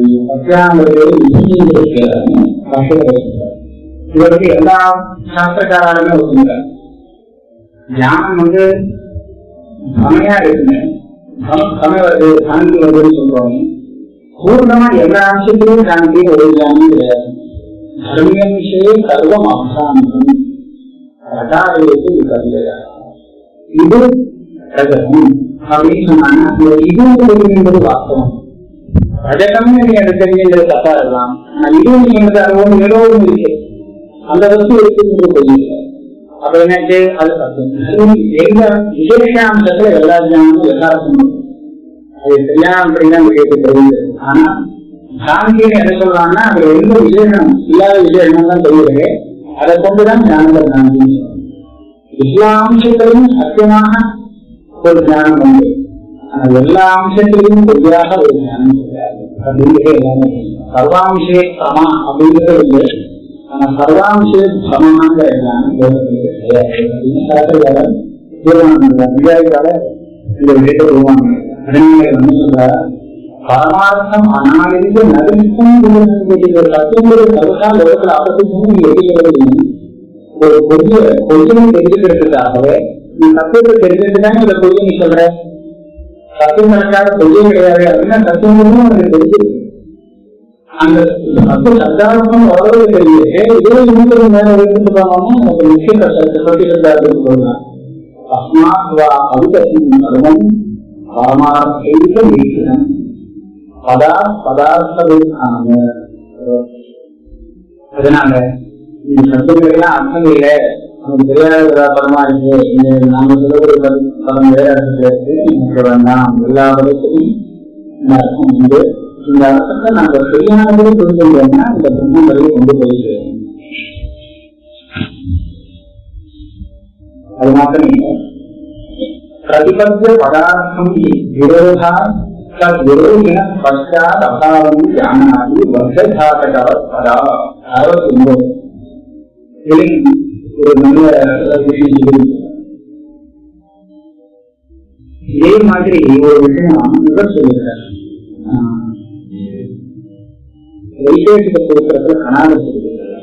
[SPEAKER 3] இவருக்கு எல்லா சாஸ்திரக்காராலுமே ஒத்துங்கிறார் ஞானம் வந்து சமையா இருக்குங்க சமய வருது சாந்தி வருதுன்னு சொல்றோம் பூர்ணமா எல்லா அம்சத்திலும் சாந்தி ஒரு ஞானம் கிடையாது தர்மியம் விஷய சர்வம் அவசானம் ரதாரேக்கு விபரியா இது ரஜகம் அப்படின்னு சொன்னாங்க அந்த இதுவும் தெரியுங்கிறது வாஸ்தவம் ரஜகம்னு நீங்க அது தெரியுங்கிறது தப்பா இருக்கலாம் ஆனா இதுவும் சொன்னது அனுபவம் நிலவும் இருக்கு அந்த வஸ்து இருக்குங்கிறது தெரியும் அப்ப என்னாச்சு அது சத்தியம் எங்க விசேஷாம்சத்துல எல்லா ஜானமும் எல்லாருக்கும் அது தெரியாம அப்படின்னா கேட்டு தெரியுது ஆனா சாந்தின்னு எதை சொல்லலாம்னா அது எந்த விசேஷம் இல்லாத விசேஷம் தான் தெரியுது அதை கொண்டுதான் ஞானங்கள் சாந்தி எல்லா அம்சத்திலும் சத்தியமாக ஒரு ஞானம் உண்டு ஆனால் எல்லா அம்சத்திலும் பொய்யாக ஒரு ஞானம் கிடையாது அப்படிங்கிறது எல்லாமே சர்வாம்சே சமா அப்படிங்கிறது இல்லை ஆனா சர்வாம்சே சமமாங்கிற ஞானம் லோகத்தில் கிடையாது அப்படின்னு சாஸ்திரக்காரர் தீர்மானம் பண்றார் விஜயாக்கால இந்த விஷயத்தை தீர்மானம் அதனால என்ன சொல்றார் பரமார்த்தம் அனாலிந்து நகர்க்கும் சத்தியங்களை சர்வதா லோகத்தில் ஆபத்துக்கும் எதிர்க்கிறது ஒரு பொய்ய பொய்யை தெரிஞ்சுக்கிறதுக்காகவே நீ சத்தியத்தை தெரிஞ்சுட்டு தானே இந்த பொய்யை நீ சொல்ற சத்தியம் நடக்காத பொய்யே கிடையாது அப்படின்னா சத்தியமும் உனக்கு தெரிஞ்சிருக்கு அந்த சத்து சத்தாரமும் வரவே தெரியுது இதுவே இன்னொரு மேல எடுத்துட்டு போனோம்னா நமக்கு நிச்சயம் சொல்லி இருந்தாரு சொல்லலாம் அஸ்மாத் வா அவிதசின் சர்வம் பரமார்த்த வீசனம் பதா பதார்த்த அதனால இந்த சத்துக்கள் எல்லாம் அர்த்தம் இல்லை நமக்கு தெரியாத படமா இருக்கு இந்த நாம சொல்லக்கூடிய படம் வேற அர்த்தத்துல இருக்கு எனக்கு வேண்டாம் எல்லா படத்தையும் இந்த அர்த்தம் உண்டு இந்த அர்த்தத்தை நாங்க சரியானபடி புரிஞ்சுட்டோம்னா இந்த பிரம்மங்களை கொண்டு போய் சேரும் அது மாத்திரம் இல்லை பிரதிபத்திய பதார்த்தம் விரோதா தத்விரோதின பశ్చాத் அபாவம் ஜானாதி வர்ஷாதகவத் பதா அறுபத்தி ஒன்பது ஒரு நல்ல விஷயம் சொல்லியிருக்கிறார். இதே மாதிரி ஒரு விஷயம் இவர் சொல்லுகிறார் வைசேஷிக சூத்திரத்துல கணாதர் சொல்லுகிறார்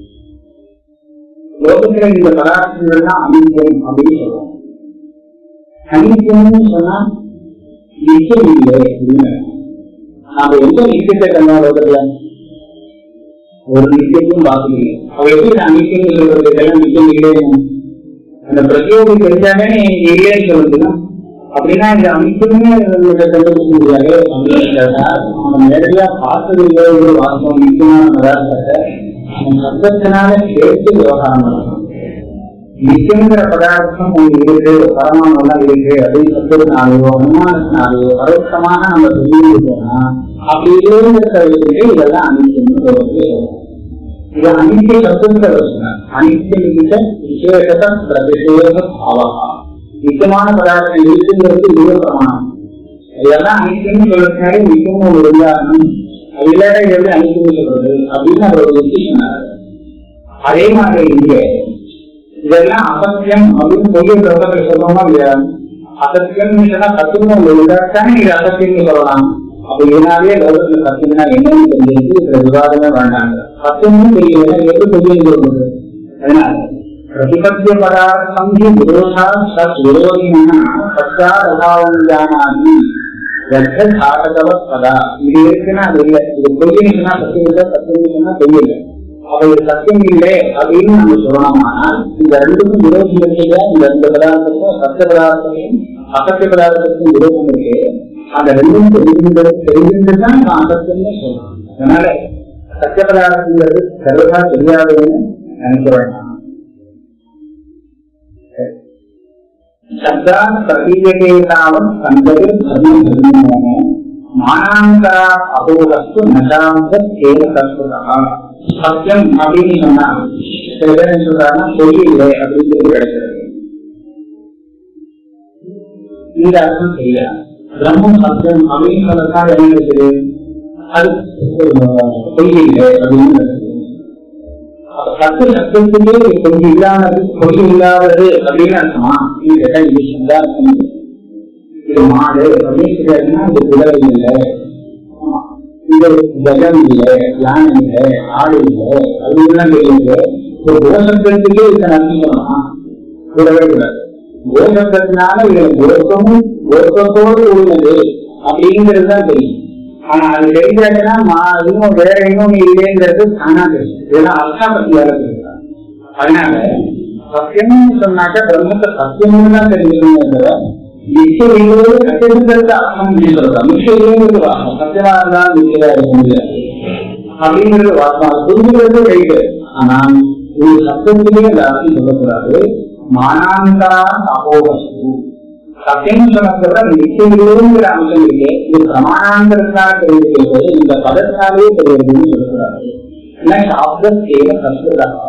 [SPEAKER 3] லோகத்துல இந்த பதார்த்தங்கள்லாம் அனித்தியம் அப்படின்னு சொல்றோம் அனித்தியம்னு சொன்னா நிச்சயம் இல்லை அப்படின்னு நாம எந்த நிச்சயத்தை கண்டா லோகத்துல ஒரு நிச்சயத்தையும் பார்க்கல அவ எப்படி நான் நிச்சயம் சொல்றது இதெல்லாம் நிச்சயம் இல்லைன்னு அந்த பிரத்யோகி தெரிஞ்சாலே இல்லைன்னு சொல்றதுன்னா அப்படின்னா இந்த அமைப்புமே கண்டுபிடிக்க முடியாது அப்படின்றதா அவன் நேரடியா பார்த்தது இல்லை ஒரு வாசம் நிச்சயமான பதார்த்தத்தை அவன் சத்தத்தினால கேட்டு விவகாரம் பண்ணணும் நிச்சயங்கிற பதார்த்தம் ஒன்று இருக்கு பரமானெல்லாம் இருக்கு அப்படின்னு சொல்றதுனாலயோ அனுமானத்தினாலயோ பரோட்சமாக நம்ம சொல்லியிருக்கோம்னா அப்படி இல்லைங்கிறத இதெல்லாம் அனித்தியம் சொல்றது இது அனித்திய சத்துங்கிற பிரச்சனை அனித்தியம் விசேஷத பிரதிஷேக பாவகா நிச்சயமான பதார்த்தம் இருக்குங்கிறது இது பிரமாணம் இதெல்லாம் அனித்தியம் சொல்றதுனாலே நிச்சயம் ஒரு உதாரணம் அது இல்லாத எப்படி அனித்தியம் சொல்றது அப்படின்னு அவர் ஒரு விஷயம் சொன்னார் அதே மாதிரி இங்கே இதெல்லாம் அசத்தியம் அப்படின்னு பொய்ய பிரபலத்தில் சொல்லணுமா இல்லையா அசத்தியம் சொன்னா சத்தியம் இருந்தாத்தானே இது அசத்தியம் சொல்லலாம் அப்ப இதனாலே லோகத்துல சத்தியம்னா என்னன்னு தெரிஞ்சு இதுல விவாதமே வேண்டாங்க சத்தியமும் தெரியல எப்படி பொய்யும் சொல்றது அதனால பிரதிபத்திய பதார்த்தம் ஹி விரோதா சத் விரோதினா சத்தாத் அபாவம் ஜானாதி லட்ச சாதகவ பதா இது இருக்குன்னா அது இல்லை இது பொய்யன்னு சொன்னா சத்தியம் இல்லை சத்தியம் சொன்னா பொய் இல்லை அவை சத்தியம் இல்லை அப்படின்னு நம்ம சொல்லணுமானால் இந்த ரெண்டுக்கும் விரோதம் இருக்கிற இந்த ரெண்டு பதார்த்தத்துக்கும் சத்திய பதார்த்தத்தையும் அசத்திய பதார்த்தத்துக்கும் விரோதம் இருக்கு அந்த ரெண்டும் தெரிகின்றது தெரிகின்றது தான் நான் அசத்தியம்னு சொல்றோம் அதனால சத்திய பதார்த்தங்கிறது சர்வதா தெரியாதுன்னு நினைக்கிறேன் நான். சரி. சப்தான் பிரதீயகேதாவம் சந்தது தர்மம் தர்மமோ மானாந்தரா அபோகஸ்து நசாந்த தேவ தத்துவதா சத்தியம் அப்படின்னு சொன்னா சில பேர் என்ன சொல்றாங்கன்னா பொய் இல்லை அப்படிங்கிறது கிடைக்கிறது இந்த அர்த்தம் சரியா பிரம்மம் சத்தியம் அப்படின்னு சொல்லத்தான் என்ன இருக்குது அது அஹ், பொய் இல்லை அப்படின்னு இருக்குது அப்ப சத்து சத்தியத்துக்கு கொஞ்சம் இல்லாதது பொய் இல்லாதது அப்படின்னு அர்த்தமா இது கேட்டா இது சந்தா அர்த்தம் இல்லை. இது மாடு அப்படின்னு சொல்றாருன்னா இது குதிரை இல்லை ஆமா. இது ஜகம் இல்லை யானை இல்லை ஆடு இல்லை அப்படின்லாம் தெரியுது ஒரு கோசத்திற்கே இத்தனை அர்த்தம் சொல்லலாம் கூடவே கூடாது கோசத்தினால இதுல கோசமும் கோசத்தோடு உள்ளது அப்படிங்கிறது தான் தெரியும் ஆனா அது தெரிஞ்சாச்சுன்னா மா இன்னும் வேற இன்னொன்னு இல்லைங்கிறது தானா தெரியும் இதெல்லாம் அர்த்தாபத்தி வேலை தெரியும் அதனால சத்தியம்னு சொன்னாக்க பிரம்மத்தை சத்தியம்னு தான் தெரிஞ்சுக்கணும் தவிர நிச்சயங்களோடு சத்தியங்கிறது அர்த்தம் அப்படின்னு சொல்றாங்க நிச்சயங்கிறது வாசம் சத்தியமா இருந்தாலும் நிச்சயம் இருக்க முடியாது அப்படிங்கிறது வாசம் அது புரிஞ்சுக்கிறது ரைட்டு ஆனா ஒரு சத்தியத்திலே அந்த அர்த்தம் சொல்லக்கூடாது மானாந்தரா அபோகஸ்து சத்தியம் சொன்னதை நிச்சயங்களோங்கிற அம்சம் இருக்கு இது பிரமாணாந்தரத்தினால தெரிவிக்கிறது இந்த பதத்தினாலே தெரியுதுன்னு சொல்லக்கூடாது ஏன்னா சாப்த தேவ சஸ்வதா